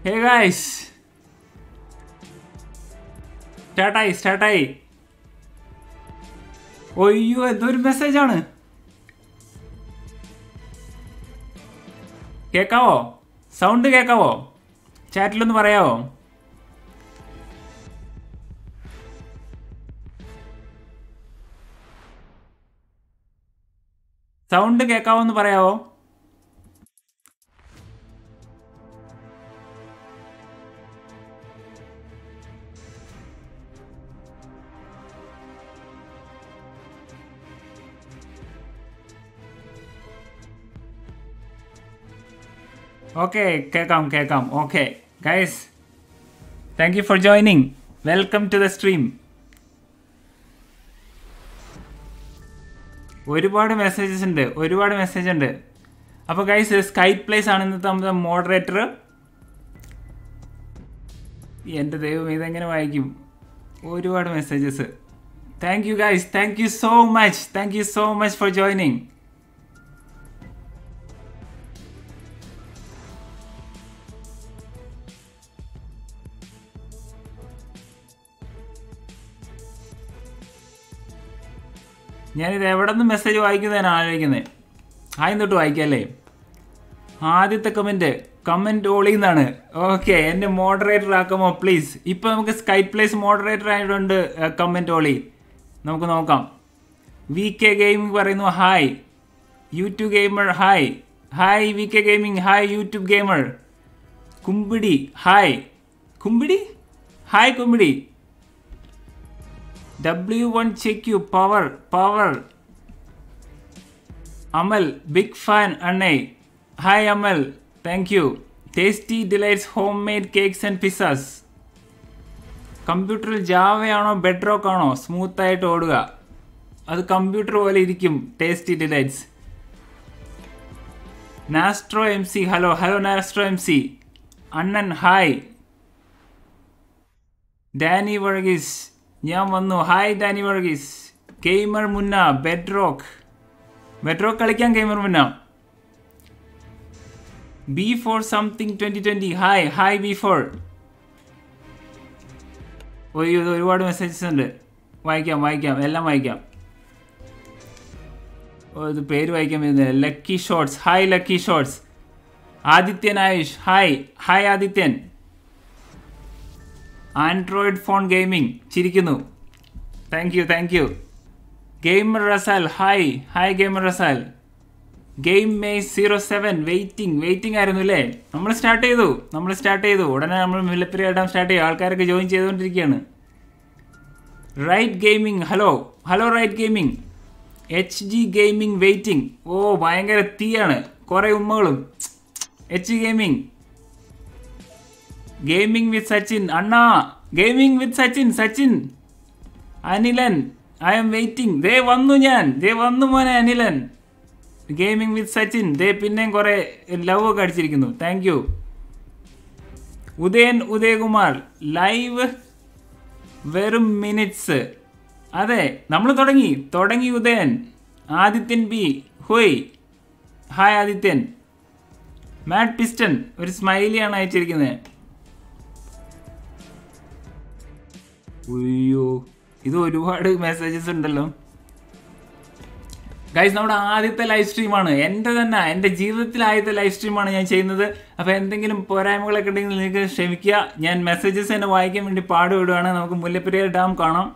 Hey guys സ്റ്റാർട്ടായി സ്റ്റാർട്ടായി ഒയ്യോ എന്തൊരു മെസ്സേജാണ് കേക്കാവോ സൗണ്ട് കേക്കാവോ ചാറ്റിലൊന്ന് പറയാവോ സൗണ്ട് കേക്കാവോ എന്ന് പറയാവോ ഓക്കെ കേൾക്കാം കേൾക്കാം okay guys thank you for joining welcome to the stream ഒരുപാട് മെസ്സേജസ് ഉണ്ട് ഒരുപാട് മെസ്സേജ് ഉണ്ട് അപ്പോൾ ഗൈസ് സ്കൈപ്പ് പ്ലേസ് ആണ് ഇന്നത്തെ നമ്മുടെ മോഡറേറ്റർ എൻ്റെ ദൈവം ഇതെങ്ങനെ വായിക്കും ഒരുപാട് messages thank you guys thank you so much thank you so much for joining ഞാനിത് എവിടെ നിന്ന് മെസ്സേജ് വായിക്കുന്നതാണ് ആലോചിക്കുന്നത് ആദ്യം തൊട്ട് വായിക്കല്ലേ ആദ്യത്തെ കമൻറ്റ് കമൻറ്റ് ഓളിന്നാണ് ഓക്കെ എൻ്റെ മോഡറേറ്റർ ആക്കുമോ പ്ലീസ് ഇപ്പോൾ നമുക്ക് സ്കൈ പ്ലേസ് മോഡറേറ്റർ ആയതുകൊണ്ട് കമൻറ്റ് ഓളി നമുക്ക് നോക്കാം വി കെ ഗെയിമിംഗ് പറയുന്നു hi YouTube gamer hi hi V K gaming hi YouTube gamer Kumbidi hi Kumbidi hi Kumbidi W one check you power power Amal big fan അണ്ണേ hi Amal thank you tasty delights home made cakes and pizzas കമ്പ്യൂട്ടറിൽ ജാവയാണോ bedrock ആണോ smooth ആയിട്ട് ഓടുക അത് computer പോലെ ഇരിക്കും tasty delights നാസ്ട്രോ എം സി ഹലോ ഹലോ നാസ്ട്രോ എം സി അണ്ണൻ ഹായ് ഡാനി വർഗീസ് ഞാൻ വന്നു hi Danny Varghese gamer Munna bedrock bedrock കളിക്കാൻ gamer Munna B four something twenty twenty hi hi B four ഒയ്യോ ഇത് ഒരുപാട് മെസ്സേജസ് ഉണ്ട് വായിക്കാം വായിക്കാം എല്ലാം വായിക്കാം ഓ ഇത് പേര് വായിക്കാൻ പറ്റുന്നില്ല lucky shorts hi lucky shorts Adithyan Ayush hi hi Adithyan android phone gaming ചിരിക്കുന്നു thank you thank you gamer Rasal hi hi gamer Rasal game may zero seven waiting waiting ആയിരുന്നു അല്ലേ നമ്മൾ സ്റ്റാർട്ട് ചെയ്തു നമ്മൾ സ്റ്റാർട്ട് ചെയ്തു ഉടനെ നമ്മൾ മുല്ലപ്പെരി ഇടാൻ സ്റ്റാർട്ട് ചെയ്തു ആൾക്കാരൊക്കെ ജോയിൻ ചെയ്തുകൊണ്ടിരിക്കുകയാണ് right gaming hello hello right gaming H G gaming waiting ഓ ഭയങ്കര തീയാണ് കുറേ ഉമ്മകളും H G gaming gaming with Sachin അണ്ണാ gaming with Sachin Sachin Anilan I M waiting ദേ വന്നു ഞാൻ ദേ വന്നു മോനെ അനിലൻ ഗെയിമിംഗ് വിത്ത് സച്ചിൻ ദേ പിന്നെയും കുറെ ലവ് ഒക്കെ അടിച്ചിരിക്കുന്നു thank you Udayan Udayakumar live വെറും മിനിറ്റ്സ് അതെ നമ്മൾ തുടങ്ങി തുടങ്ങി ഉദയൻ ആദിത്യൻ ബി ഹോയ് ഹായ് ആദിത്യൻ മാറ്റ് പിസ്റ്റൺ ഒരു സ്മൈലിയാണ് അയച്ചിരിക്കുന്നത് അയ്യോ ഇത് ഒരുപാട് മെസ്സേജസ് ഉണ്ടല്ലോ ഗൈസ് നമ്മുടെ ആദ്യത്തെ ലൈവ് സ്ട്രീമാണ് എൻ്റെ തന്നെ എൻ്റെ ജീവിതത്തിൽ ആദ്യത്തെ ലൈവ് സ്ട്രീമാണ് ഞാൻ ചെയ്യുന്നത് അപ്പോൾ എന്തെങ്കിലും പോരായ്മകളൊക്കെ ഉണ്ടെങ്കിൽ നിങ്ങൾക്ക് ക്ഷമിക്കുക ഞാൻ മെസ്സേജസ് തന്നെ വായിക്കാൻ വേണ്ടി പാടുവിടുകയാണ് നമുക്ക് മുല്ലപ്പെരിയാർ ഡാം കാണാം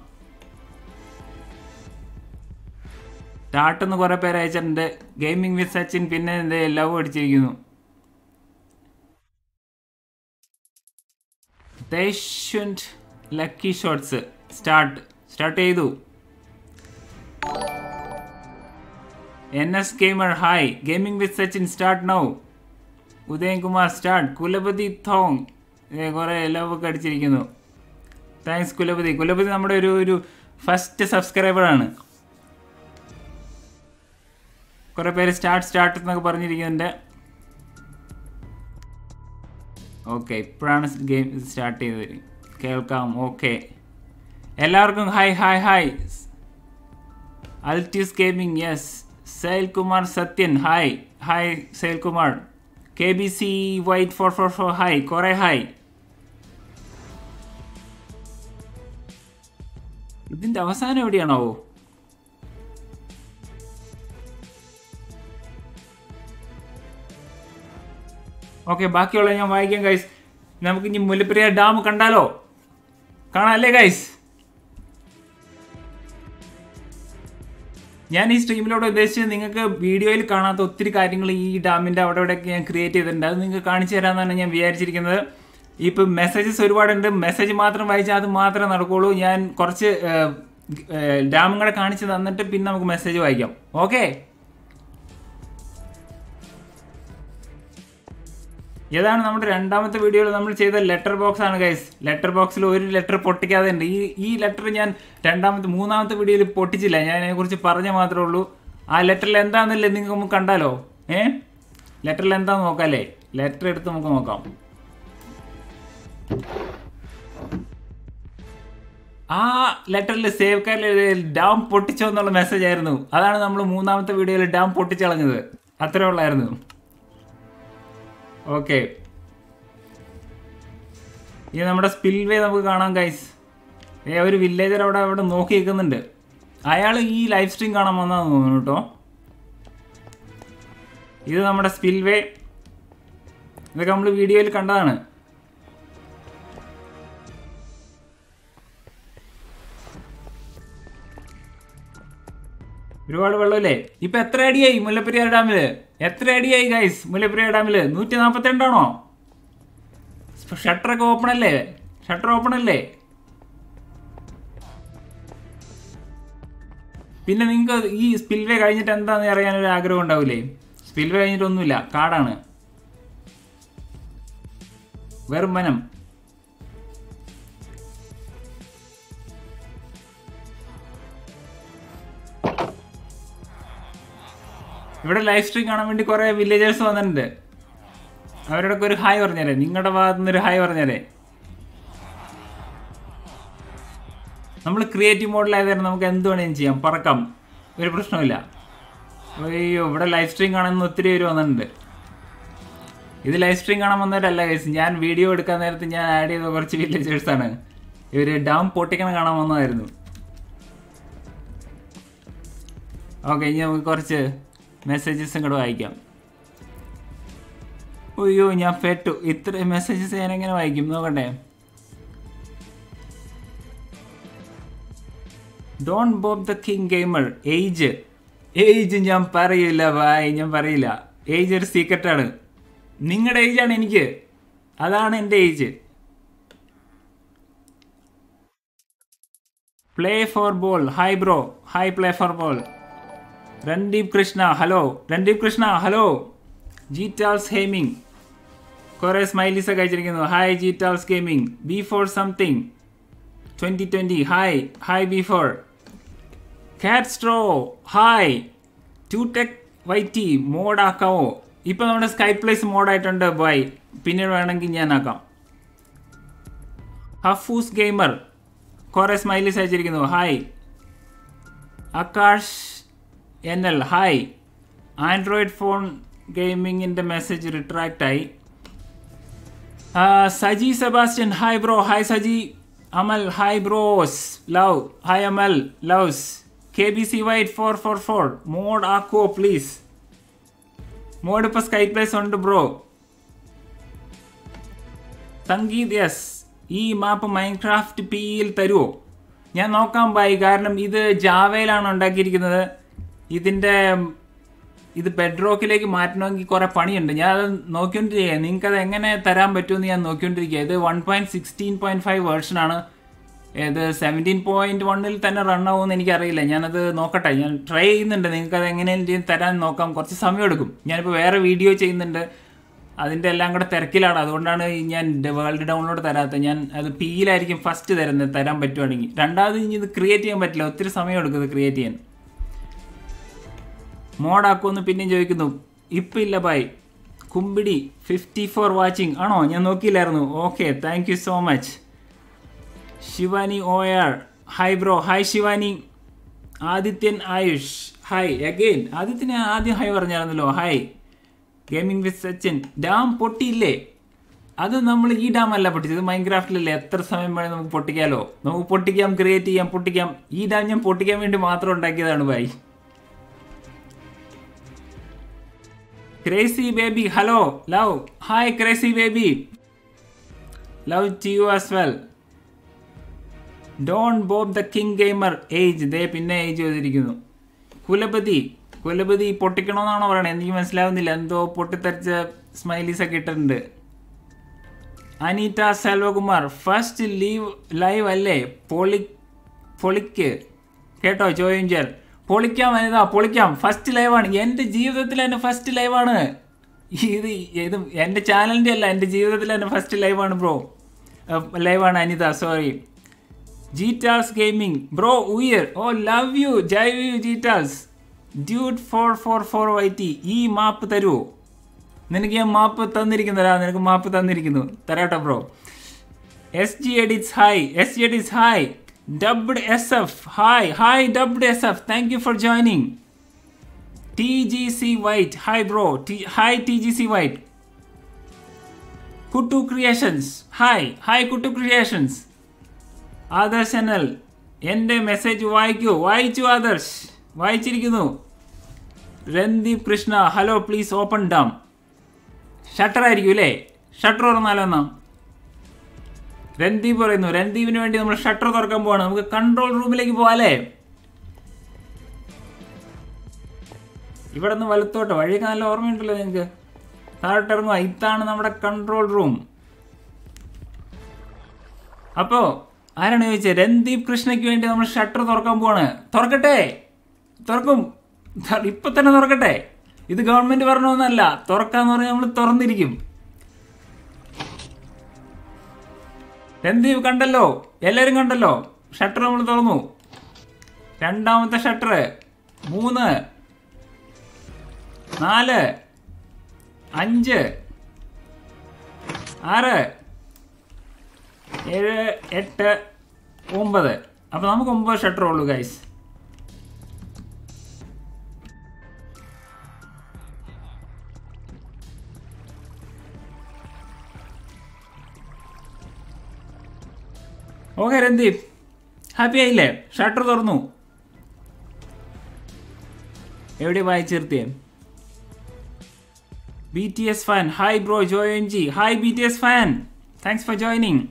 സ്റ്റാർട്ടെന്ന് കുറേ പേര് അയച്ചിട്ടുണ്ട് ഗെയിമിംഗ് വിത്ത് സച്ചിൻ പിന്നെ എന്ത് ലവ് അടിച്ചിരിക്കുന്നു ദേശ്വന്റ് ലക്കി ഷോട്ട്സ് സ്റ്റാർട്ട് സ്റ്റാർട്ട് ചെയ്തു N S gamer hi gaming with Sachin start now Udayankumar start കുലപതി തോങ് കുറേ ലവ് ഒക്കെ അടിച്ചിരിക്കുന്നു താങ്ക്സ് കുലപതി കുലപതി നമ്മുടെ ഒരു ഒരു ഫസ്റ്റ് സബ്സ്ക്രൈബറാണ് കുറേ പേര് സ്റ്റാർട്ട് സ്റ്റാർട്ട് എന്നൊക്കെ പറഞ്ഞിരിക്കുന്നുണ്ട് ഓക്കെ ഇപ്പോഴാണ് ഗെയിം സ്റ്റാർട്ട് ചെയ്തത് കേൾക്കാം ഓക്കെ എല്ലാവർക്കും ഹായ് ഹായ് ഹായ് അൽറ്റ്യൂസ് ഗെയിമിംഗ് യെസ് സൈൽ കുമാർ സത്യൻ ഹായ് ഹായ് സൈൽ Kumar K B C white four four four hi കുറേ ഹായ് ഇതിന്റെ അവസാനം എവിടെയാണാവോ ഓക്കെ ബാക്കിയുള്ള ഞാൻ വായിക്കാം ഗൈസ് നമുക്ക് ഇനി മുല്ലപ്പെരിയാർ ഡാം കണ്ടാലോ കാണാല്ലേ ഗൈസ് ഞാൻ ഈ സ്ട്രീമിലൂടെ ഉദ്ദേശിച്ചത് നിങ്ങൾക്ക് വീഡിയോയിൽ കാണാത്ത ഒത്തിരി കാര്യങ്ങൾ ഈ ഡാമിൻ്റെ അവിടെ ഇവിടെയൊക്കെ ഞാൻ ക്രിയേറ്റ് ചെയ്തിട്ടുണ്ട് അത് നിങ്ങൾക്ക് കാണിച്ചു തരാമെന്നാണ് ഞാൻ വിചാരിച്ചിരിക്കുന്നത് ഇപ്പം മെസ്സേജസ് ഒരുപാടുണ്ട് മെസ്സേജ് മാത്രം വായിച്ചാൽ അത് മാത്രമേ നടക്കുള്ളൂ ഞാൻ കുറച്ച് ഡാമും കൂടെ കാണിച്ച് തന്നിട്ട് പിന്നെ നമുക്ക് മെസ്സേജ് വായിക്കാം ഓക്കെ ഏതാണ് നമ്മുടെ രണ്ടാമത്തെ വീഡിയോയിൽ നമ്മൾ ചെയ്ത ലെറ്റർ ബോക്സ് ആണ് ഗൈസ് ലെറ്റർ ബോക്സിൽ ഒരു ലെറ്റർ പൊട്ടിക്കാതെ ഉണ്ട് ഈ ഈ ലെറ്റർ ഞാൻ രണ്ടാമത്തെ മൂന്നാമത്തെ വീഡിയോയിൽ പൊട്ടിച്ചില്ല ഞാൻ അതിനെക്കുറിച്ച് പറഞ്ഞ മാത്രമേ ഉള്ളൂ ആ ലെറ്ററിൽ എന്താണെന്നല്ലേ നിങ്ങൾക്ക് നമുക്ക് കണ്ടാലോ ഏ ലെറ്ററിൽ എന്താന്ന് നോക്കാല്ലേ ലെറ്റർ എടുത്ത് നമുക്ക് നോക്കാം ആ ലെറ്ററിൽ സേവ് കാർഡിൽ ഡാം പൊട്ടിച്ചോ എന്നുള്ള മെസ്സേജ് ആയിരുന്നു അതാണ് നമ്മൾ മൂന്നാമത്തെ വീഡിയോയിൽ ഡാം പൊട്ടിച്ചളഞ്ഞത് അത്രേ ഉള്ളായിരുന്നു ഓക്കെ ഇനി നമ്മുടെ സ്പിൽവേ നമുക്ക് കാണാം ഗൈസ് ഏ ഒരു വില്ലേജർ അവിടെ അവിടെ നോക്കി നിൽക്കുന്നുണ്ട് അയാൾ ഈ ലൈവ് സ്ട്രീം കാണാൻ വന്നതാന്ന് തോന്നുന്നു കേട്ടോ ഇത് നമ്മുടെ സ്പിൽവേ ഇതൊക്കെ നമ്മൾ വീഡിയോയിൽ കണ്ടതാണ് ഒരുപാട് വെള്ളമില്ലേ ഇപ്പൊ എത്ര അടിയായി മുല്ലപ്പെരിയാർ ഡാമില് എത്ര അടിയായി ഗൈസ് മുല്ലപ്പെരിയാർ ഡാമില് നൂറ്റി നാൽപ്പത്തിരണ്ടാണോ ഷട്ടറൊക്കെ ഓപ്പൺ അല്ലേ ഷട്ടർ ഓപ്പൺ അല്ലേ പിന്നെ നിങ്ങൾക്ക് ഈ സ്പിൽവേ കഴിഞ്ഞിട്ട് എന്താന്ന് അറിയാൻ ഒരു ആഗ്രഹം ഉണ്ടാവില്ലേ സ്പിൽവേ കഴിഞ്ഞിട്ടൊന്നുമില്ല കാടാണ് വെറും വനം ഇവിടെ ലൈവ് സ്ട്രീം കാണാൻ വേണ്ടി കുറെ വില്ലേജേഴ്സ് വന്നിട്ടുണ്ട് അവരോടൊക്കെ ഒരു ഹായ് പറഞ്ഞേരെ നിങ്ങളുടെ ഭാഗത്തു നിന്ന് ഒരു ഹായ് പറഞ്ഞേരെ നമ്മൾ ക്രിയേറ്റീവ് മോഡിലായതുകൊണ്ട് നമുക്ക് എന്ത് വേണേലും ചെയ്യാം പറക്കാം ഒരു പ്രശ്നമില്ല അയ്യോ ഇവിടെ ലൈവ് സ്ട്രീം കാണാൻ ഒത്തിരി പേര് വന്നിട്ടുണ്ട് ഇത് ലൈവ് സ്ട്രീം കാണാൻ വന്നവരല്ല കേസ് ഞാൻ വീഡിയോ എടുക്കാൻ നേരത്ത് ഞാൻ ആഡ് ചെയ്ത കുറച്ച് വില്ലേജേഴ്സാണ് ഇവർ ഡാം പൊട്ടിക്കണം കാണാൻ വന്നതായിരുന്നു ഓക്കെ ഇനി നമുക്ക് കുറച്ച് മെസ്സേജസ് ഇങ്ങോട്ട് വായിക്കാം അയ്യോ ഞാൻ പെട്ടു ഇത്ര മെസ്സേജസ് ഞാൻ എങ്ങനെ വായിക്കും നോക്കട്ടെ Don Bob the king gamer age age ഞാൻ പറയില്ല ബായ് ഞാൻ പറയില്ല ഏജ് ഒരു സീക്രട്ടാണ് നിങ്ങളുടെ ഏജാണ് എനിക്ക് അതാണ് എൻ്റെ age play four ball hi bro hi play four ball Randeep Krishna hello Randeep Krishna hello G ടാൽസ് ഹേമിംഗ് കുറേ സ്മൈലീസ് ഒക്കെ അയച്ചിരിക്കുന്നു ഹായ് ജി ടാൽസ് gaming B four something twenty twenty hi hi B four cat straw hi two tech വൈറ്റി മോഡാക്കാവോ ഇപ്പം നമ്മുടെ സ്കൈ പ്ലേസ് മോഡായിട്ടുണ്ട് ബൈ പിന്നീട് വേണമെങ്കിൽ ഞാൻ ആക്കാം ഹഫൂസ് ഗെയിമർ കുറേ സ്മൈലീസ് അയച്ചിരിക്കുന്നു hi Akash N L hi android phone ഗെയിമിങ്ങിൻ്റെ മെസ്സേജ് റിട്രാക്റ്റ് ആയി Saji Sebastian hi bro hi Saji Amal hi bros love hi Amal loves K B C white four four four mod ആക്കോ പ്ലീസ് മോഡ് ഇപ്പോൾ സ്കൈ പ്ലേസ് ഉണ്ട് bro Sangeeth yes ഈ map Minecraft പിയിൽ തരുമോ ഞാൻ നോക്കാൻ പോയി കാരണം ഇത് ജാവയിലാണ് ഉണ്ടാക്കിയിരിക്കുന്നത് ഇതിൻ്റെ ഇത് ബെഡ്റോക്കിലേക്ക് മാറ്റണമെങ്കിൽ കുറേ പണിയുണ്ട് ഞാൻ അത് നോക്കിക്കൊണ്ടിരിക്കുക നിങ്ങൾക്ക് അത് എങ്ങനെ തരാൻ പറ്റുമെന്ന് ഞാൻ നോക്കിക്കൊണ്ടിരിക്കുക ഇത് one point sixteen point five വേർഷനാണ് ഇത് സെവൻറ്റീൻ പോയിൻറ്റ് വണ്ണിൽ തന്നെ റൺ ആവുമെന്ന് എനിക്കറിയില്ല ഞാനത് നോക്കട്ടെ ഞാൻ ട്രൈ ചെയ്യുന്നുണ്ട് നിങ്ങൾക്ക് അത് എങ്ങനെയും തരാൻ നോക്കാം കുറച്ച് സമയം എടുക്കും ഞാനിപ്പോൾ വേറെ വീഡിയോ ചെയ്യുന്നുണ്ട് അതിൻ്റെ എല്ലാം കൂടെ തിരക്കിലാണ് അതുകൊണ്ടാണ് ഞാൻ വേൾഡ് ഡൗൺലോഡ് തരാത്തത് ഞാൻ അത് പിയിലായിരിക്കും ഫസ്റ്റ് തരുന്നത് തരാൻ പറ്റുവാണെങ്കിൽ രണ്ടാമത് ഇനി ഇത് ക്രിയേറ്റ് ചെയ്യാൻ പറ്റില്ല ഒത്തിരി സമയം എടുക്കും ഇത് ക്രിയേറ്റ് ചെയ്യാൻ മോഡാക്കുമെന്ന് പിന്നെയും ചോദിക്കുന്നു ഇപ്പം ഇല്ല bye Kumbidi fifty four watching ആണോ ഞാൻ നോക്കിയില്ലായിരുന്നു okay thank you so much Shivani O R hi bro hi Shivani Adithyan Ayush hi again ആദിത്യന് ആദ്യം ഹായ് പറഞ്ഞായിരുന്നല്ലോ hi gaming with Sachin dam പൊട്ടിയില്ലേ അത് നമ്മൾ ഈ ഡാം അല്ല പൊട്ടിച്ചത് മൈൻക്രാഫ്റ്റിലല്ലേ എത്ര സമയം വേണേൽ നമുക്ക് പൊട്ടിക്കാലോ നമുക്ക് പൊട്ടിക്കാം ക്രിയേറ്റ് ചെയ്യാം പൊട്ടിക്കാം ഈ ഡാം ഞാൻ പൊട്ടിക്കാൻ വേണ്ടി മാത്രം ഉണ്ടാക്കിയതാണ് bye crazy baby hello love hi crazy baby love to you as well Don Bob the king gamer age ദേ പിന്നെ ഏജ് ചെയ്തിരിക്കുന്നു കുലപതി കുലപതി പൊട്ടിക്കണമെന്നാണോ പറയണത് എനിക്ക് മനസ്സിലാവുന്നില്ല എന്തോ പൊട്ടിത്തെറിച്ച സ്മൈലീസ് ഒക്കെ ഇട്ടിട്ടുണ്ട് Anita Selvakumar first leave live അല്ലേ പൊളി പൊളിക്ക് കേട്ടോ ചോദിച്ചാൽ പൊളിക്കാം അനിതാ പൊളിക്കാം ഫസ്റ്റ് ലൈവാണ് എൻ്റെ ജീവിതത്തിൽ തന്നെ ഫസ്റ്റ് ലൈവാണ് ഇത് ഇത് എൻ്റെ ചാനലിൻ്റെ അല്ല എൻ്റെ ജീവിതത്തിൽ തന്നെ ഫസ്റ്റ് ലൈവാണ് ബ്രോ ലൈവാണ് അനിത സോറി ജീറ്റാസ് ഗെയിമിംഗ് ബ്രോ ഉയർ ഓ ലവ് യു ജയ് യു ജീറ്റാസ് dude four four four Y T ഈ മാപ്പ് തരുമോ നിനക്ക് ഞാൻ മാപ്പ് തന്നിരിക്കുന്നതാ നിനക്ക് മാപ്പ് തന്നിരിക്കുന്നു തരാട്ടോ bro S G edits hi S G edits hi dubbed S F hi hi dubbed S F thank you for joining T G C white hi bro hi T G C white Kuttu creations hi hi Kuttu creations Adarsh അനൽ എൻ്റെ message വായിക്കൂ വായിച്ചു ആദർശ് വായിച്ചിരിക്കുന്നു Randeep Krishna hello please open dam shutter ആയിരിക്കും അല്ലേ shutter തുറന്നാലോ എന്നാ രൺദീപ് പറയുന്നു രൺദീപിന് വേണ്ടി നമ്മൾ ഷട്ടർ തുറക്കാൻ പോവാണ് നമുക്ക് കൺട്രോൾ റൂമിലേക്ക് പോവാല്ലേ ഇവിടെ നിന്ന് വലത്തോട്ട് വഴിയൊക്കെ നല്ല ഓർമ്മയുണ്ടല്ലോ നിങ്ങൾക്ക് താഴോട്ട് ഇറങ്ങുക ഇതാണ് നമ്മുടെ കൺട്രോൾ റൂം അപ്പോ ആരാണ് ചോദിച്ചത് രൺദീപ് കൃഷ്ണയ്ക്ക് വേണ്ടി നമ്മൾ ഷട്ടർ തുറക്കാൻ പോവാണ് തുറക്കട്ടെ തുറക്കും ത- ഇപ്പൊ തന്നെ തുറക്കട്ടെ ഇത് ഗവൺമെന്റ് പറഞ്ഞൊന്നല്ല തുറക്കാന്ന് പറഞ്ഞാൽ നമ്മൾ തുറന്നിരിക്കും രൺദീപ് കണ്ടല്ലോ എല്ലാവരും കണ്ടല്ലോ ഷട്ടർ നമ്മൾ തുറന്നു രണ്ടാമത്തെ ഷട്ടർ മൂന്ന് നാല് അഞ്ച് ആറ് ഏഴ് എട്ട് ഒമ്പത് അപ്പോൾ നമുക്ക് ഒമ്പത് ഷട്ടർ ഉള്ളൂ ഗൈസ് ഓക്കെ രൺദീപ് ഹാപ്പി ആയില്ലേ ഷട്ടർ തുറന്നു എവിടെ വായിച്ചു നിർത്തിയേ B T S fan hi bro join G hi B T S fan thanks for joining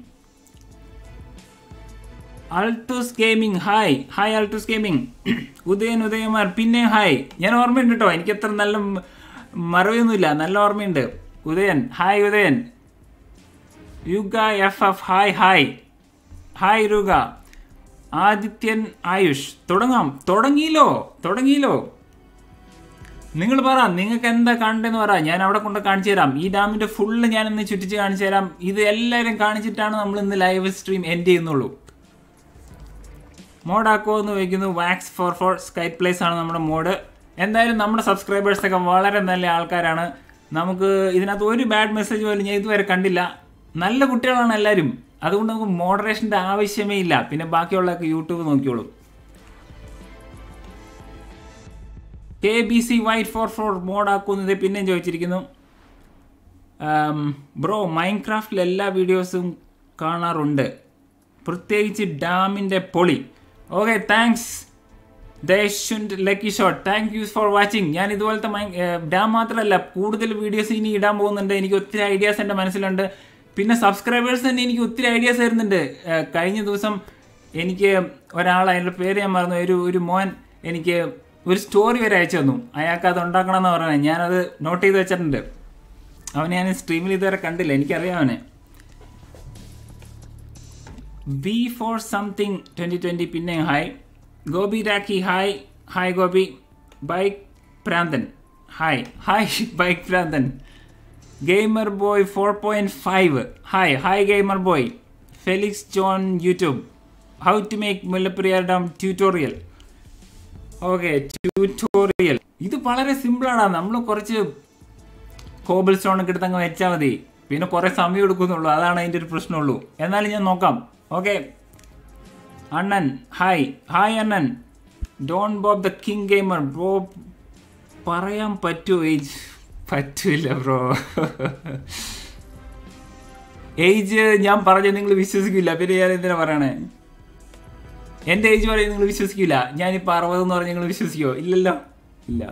അൾട്ടൂസ് ഗെയിമിംഗ് ഹായ് ഹായ് അൾട്ടൂസ് ഗെയിമിംഗ് ഉദയൻ ഉദയകുമാർ പിന്നെ ഹായ് ഞാൻ ഓർമ്മയുണ്ട് കേട്ടോ എനിക്ക് അത്ര നല്ല മ- മറവിയൊന്നുമില്ല നല്ല ഓർമ്മയുണ്ട് Udayan hi Udayan Yuga F F hi hi hi രുഗ ആദിത്യൻ ആയുഷ് തുടങ്ങാം തുടങ്ങിയില്ലോ തുടങ്ങിയില്ലോ നിങ്ങൾ പറ നിങ്ങൾക്ക് എന്താ കണ്ടെന്ന് പറ ഞാൻ അവിടെ കൊണ്ട് കാണിച്ചു തരാം ഈ ഡാമിന്റെ ഫുള്ള് ഞാൻ ഇന്ന് ചുറ്റിച്ച് കാണിച്ചു തരാം ഇത് എല്ലാവരും കാണിച്ചിട്ടാണ് നമ്മൾ ഇന്ന് ലൈവ് സ്ട്രീം എൻഡ് ചെയ്യുന്നുള്ളൂ മോഡാക്കോ എന്ന് ചോദിക്കുന്നു wax four four sky place ആണ് നമ്മുടെ മോഡ് എന്തായാലും നമ്മുടെ സബ്സ്ക്രൈബേഴ്സ് ഒക്കെ വളരെ നല്ല ആൾക്കാരാണ് നമുക്ക് ഇതിനകത്ത് ഒരു ബാഡ് മെസ്സേജ് പോലും ഞാൻ ഇതുവരെ കണ്ടില്ല നല്ല കുട്ടികളാണ് എല്ലാവരും അതുകൊണ്ട് നമുക്ക് മോഡറേഷൻ്റെ ആവശ്യമേ ഇല്ല പിന്നെ ബാക്കിയുള്ളതൊക്കെ യൂട്യൂബ് നോക്കിയോളും K B C white four four മോഡാക്കുന്നത് പിന്നെയും ചോദിച്ചിരിക്കുന്നു ബ്രോ മൈൻക്രാഫ്റ്റിൽ എല്ലാ വീഡിയോസും കാണാറുണ്ട് പ്രത്യേകിച്ച് ഡാമിൻ്റെ പൊളി ഓക്കെ താങ്ക്സ് ദേശുണ്ട് lucky shot thank you for watching ഞാൻ ഇതുപോലത്തെ ഡാം മാത്രമല്ല കൂടുതൽ വീഡിയോസ് ഇനി ഇടാൻ പോകുന്നുണ്ട് എനിക്ക് ഒത്തിരി ഐഡിയാസ് എൻ്റെ മനസ്സിലുണ്ട് പിന്നെ സബ്സ്ക്രൈബേഴ്സ് തന്നെ എനിക്ക് ഒത്തിരി ഐഡിയാസ് തരുന്നുണ്ട് ഏഹ് കഴിഞ്ഞ ദിവസം എനിക്ക് ഒരാൾ അതിൻ്റെ പേര് ഞാൻ മറന്നു ഒരു ഒരു മോൻ എനിക്ക് ഒരു സ്റ്റോറി വരെ അയച്ചു തന്നു അയാൾക്ക് അത് ഉണ്ടാക്കണം എന്ന് പറഞ്ഞത് ഞാനത് നോട്ട് ചെയ്ത് വെച്ചിട്ടുണ്ട് അവനെ ഞാൻ സ്ട്രീമിൽ ഇതുവരെ കണ്ടില്ല എനിക്കറിയാം അവനെ B four something twenty twenty പിന്നെ hi Gopi Rakhi hi hi Gopi bike പ്രാന്തൻ ഹായ് ഹായ് ബൈക്ക് പ്രാന്തൻ gamer boy four point five hi hi gamer boy Felix John YouTube how to make Mullaperiyar dam tutorial okay tutorial ഇത് വളരെ സിമ്പിളാണ് നമ്മൾ കുറച്ച് cobble stone ഒക്കെ എടുത്ത് അങ്ങ് വെച്ചാൽ മതി പിന്നെ കുറേ സമയം എടുക്കുന്നുള്ളൂ അതാണ് അതിൻ്റെ ഒരു പ്രശ്നമുള്ളൂ എന്നാലും ഞാൻ നോക്കാം ഓക്കെ അണ്ണൻ ഹായ് ഹായ് അണ്ണൻ Don Bob the king gamer bro പറയാൻ പറ്റുമോ ഏജ് പറ്റൂല ബ്രോ ഏജ് ഞാൻ പറഞ്ഞ നിങ്ങൾ വിശ്വസിക്കില്ല പിന്നെ ഞാൻ എന്തിനാ പറയണേ എൻ്റെ ഏജ് പറയും നിങ്ങൾ വിശ്വസിക്കില്ല ഞാനിപ്പോൾ അറുപതെന്ന് പറഞ്ഞ് നിങ്ങൾ വിശ്വസിക്കുമോ ഇല്ലല്ലോ ഇല്ല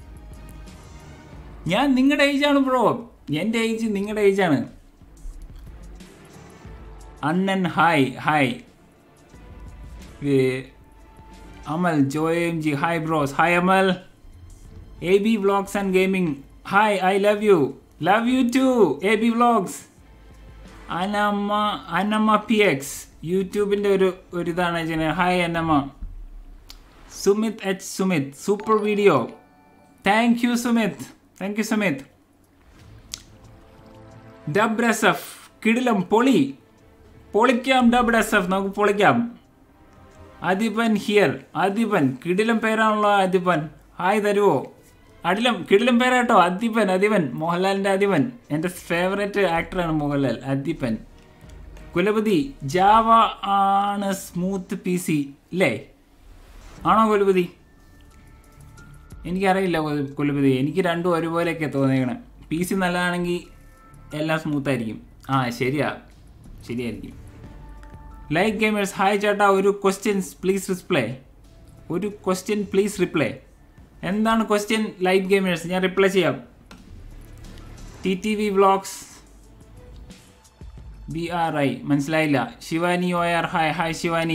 ഞാൻ നിങ്ങളുടെ ഏജാണ് ബ്രോ എൻ്റെ ഏജ് നിങ്ങളുടെ ഏജാണ് അണ്ണൻ hi hi Amal Joy M G hi bros hi Amal A B vlogs and gaming hi I love you love you too A B vlogs അനമ്മ അനമ്മ പി എക്സ് യൂട്യൂബിൻ്റെ ഒരു ഒരു ഇതാണ് ചെയ്യുന്നത് ഹായ് അനമ്മ Sumit H Sumit super video thank you Sumit thank you Sumit ഡബ് രസഫ് കിടിലം പൊളി പൊളിക്കാം ഡബ് രസഫ് നമുക്ക് പൊളിക്കാം അദിപൻ ഹിയർ അദിപൻ കിടിലം പേരാണല്ലോ അദിപൻ ഹായ് തരുവോ അടിലം കിടിലം പേരാട്ടോ അദിപൻ അദിപൻ മോഹൻലാലിൻ്റെ അദിപൻ എൻ്റെ ഫേവറേറ്റ് ആക്ടറാണ് മോഹൻലാൽ അദിപൻ കുലപതി ജാവ ആണ് സ്മൂത്ത് പി സി അല്ലേ ആണോ കുലപതി എനിക്കറിയില്ല കു- കുലപതി എനിക്ക് രണ്ടും ഒരുപോലെയൊക്കെ തോന്നിയേക്കണേ പി സി നല്ലതാണെങ്കിൽ എല്ലാം സ്മൂത്തായിരിക്കും ആ ശരിയാ ശരിയായിരിക്കും ലൈക്ക് ഗെയിമേഴ്സ് ഹായ് ചേട്ടാ ഒരു ക്വസ്റ്റ്യൻസ് പ്ലീസ് റിപ്ലൈ ഒരു ക്വസ്റ്റ്യൻ പ്ലീസ് റിപ്ലൈ എന്താണ് ക്വസ്റ്റ്യൻ ലൈറ്റ് ഗെയിമേഴ്സ് ഞാൻ റിപ്ലൈ ചെയ്യാം T T V vlogs B R I മനസ്സിലായില്ല Shivani O R hi hi Shivani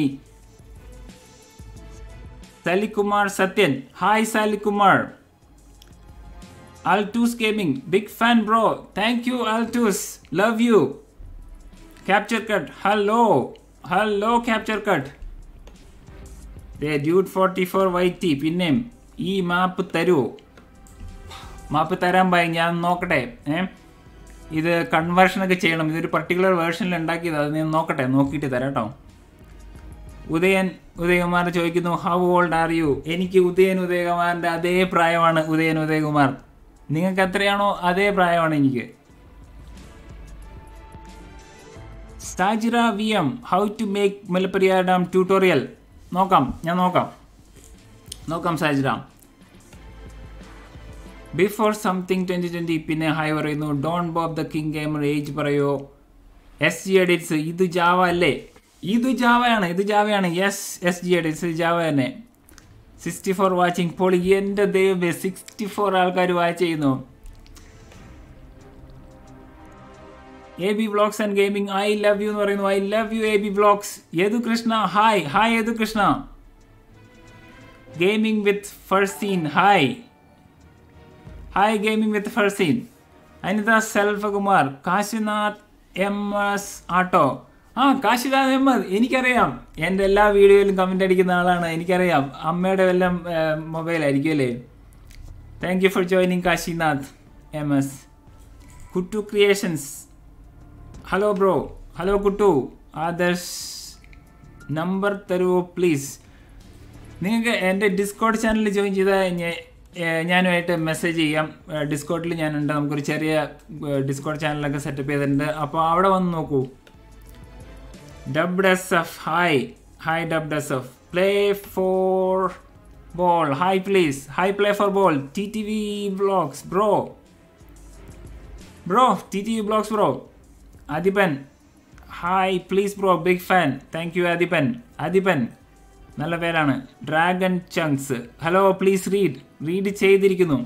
Salikumar Sathyan hi Salikumar ആൽറ്റൂസ് gaming big fan bro thank you ആൽറ്റൂസ് love you capture cut hello hello capture cut dude forty four YT പിന്നെയും ഈ map തരുമോ മാപ്പ് തരാൻ പോയി ഞാൻ നോക്കട്ടെ ഏ ഇത് കൺവേർഷനൊക്കെ ചെയ്യണം ഇതൊരു പർട്ടിക്കുലർ വേർഷനിൽ ഉണ്ടാക്കിയത് അത് ഞാൻ നോക്കട്ടെ നോക്കിയിട്ട് തരാം കേട്ടോ ഉദയൻ ഉദയകുമാർ ചോദിക്കുന്നു ഹൗ ഓൾഡ് ആർ യു എനിക്ക് ഉദയൻ ഉദയകുമാറിൻ്റെ അതേ പ്രായമാണ് ഉദയൻ ഉദയകുമാർ നിങ്ങൾക്ക് എത്രയാണോ അതേ പ്രായമാണ് എനിക്ക് Sajira V M how to make Mullaperiyar dam tutorial നോക്കാം ഞാൻ നോക്കാം നോക്കാം Sajira before something twenty twenty പിന്നെ ഹായ് പറയുന്നു Don Bob the king gamer age പറയോ എസ് ജി എഡിറ്റ്സ് ഇത് ജാവ അല്ലേ ഇത് ജാവയാണ് ഇത് ജാവയാണ് yes S G edits Java തന്നെ സിക്സ്റ്റി ഫോർ വാച്ചിങ് പൊളി എൻ്റെ ദൈവമേ സിക്സ്റ്റി ഫോർ ആൾക്കാർ വാച്ച് ചെയ്യുന്നു A B vlogs and gaming I love you എന്ന് പറയുന്നു I love you A B vlogs Yadu Krishna hi hi Yadu Krishna gaming with Farzeen hi hi gaming with Farzeen Anitha സെൽഫകുമാർ Kashinath M S ആട്ടോ ആ കാശിനാഥ് എമ്മദ് എനിക്കറിയാം എൻ്റെ എല്ലാ വീഡിയോയിലും കമൻ്റ് അടിക്കുന്ന ആളാണ് എനിക്കറിയാം അമ്മയുടെ വല്ലം മൊബൈലായിരിക്കും അല്ലേ thank you for joining Kashinath M S Kuttu creations hello bro hello Kuttu Adarsh number തരുമോ പ്ലീസ് നിങ്ങൾക്ക് എൻ്റെ ഡിസ്കോഡ് ചാനലിൽ ജോയിൻ ചെയ്താൽ ഞ- ഏഹ് ഞാനുമായിട്ട് മെസ്സേജ് ചെയ്യാം ഡിസ്കോഡിൽ ഞാനുണ്ട് നമുക്കൊരു ചെറിയ ഡിസ്കോഡ് ചാനലൊക്കെ സെറ്റപ്പ് ചെയ്തിട്ടുണ്ട് അപ്പോൾ അവിടെ വന്ന് നോക്കൂ dub S F hi hi dub S F play four ball hi please hi play four ball T T V blogs bro bro T T V blogs bro Adipan hi please bro big fan thank you Adipan Adipan നല്ല പേരാണ് dragon chunks hello please read read ചെയ്തിരിക്കുന്നു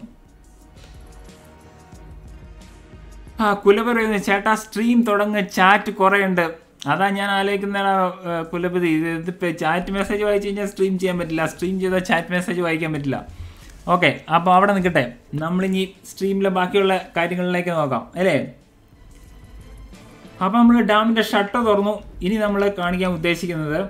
ആ കുല പറയുന്നു ചേട്ടാ stream തുടങ്ങ chat കുറേ ഉണ്ട് അതാ ഞാൻ ആലോചിക്കുന്ന കുലപതി ഇതിപ്പോൾ ചാറ്റ് മെസ്സേജ് വായിച്ചു കഴിഞ്ഞാൽ സ്ട്രീം ചെയ്യാൻ പറ്റില്ല സ്ട്രീം ചെയ്താൽ ചാറ്റ് മെസ്സേജ് വായിക്കാൻ പറ്റില്ല ഓക്കെ അപ്പോൾ അവിടെ നിൽക്കട്ടെ നമ്മളിനി സ്ട്രീമിലെ ബാക്കിയുള്ള കാര്യങ്ങളിലേക്ക് നോക്കാം അല്ലേ അപ്പോൾ നമ്മൾ ഡാമിൻ്റെ ഷട്ടർ തുറന്നു ഇനി നമ്മൾ കാണിക്കാൻ ഉദ്ദേശിക്കുന്നത്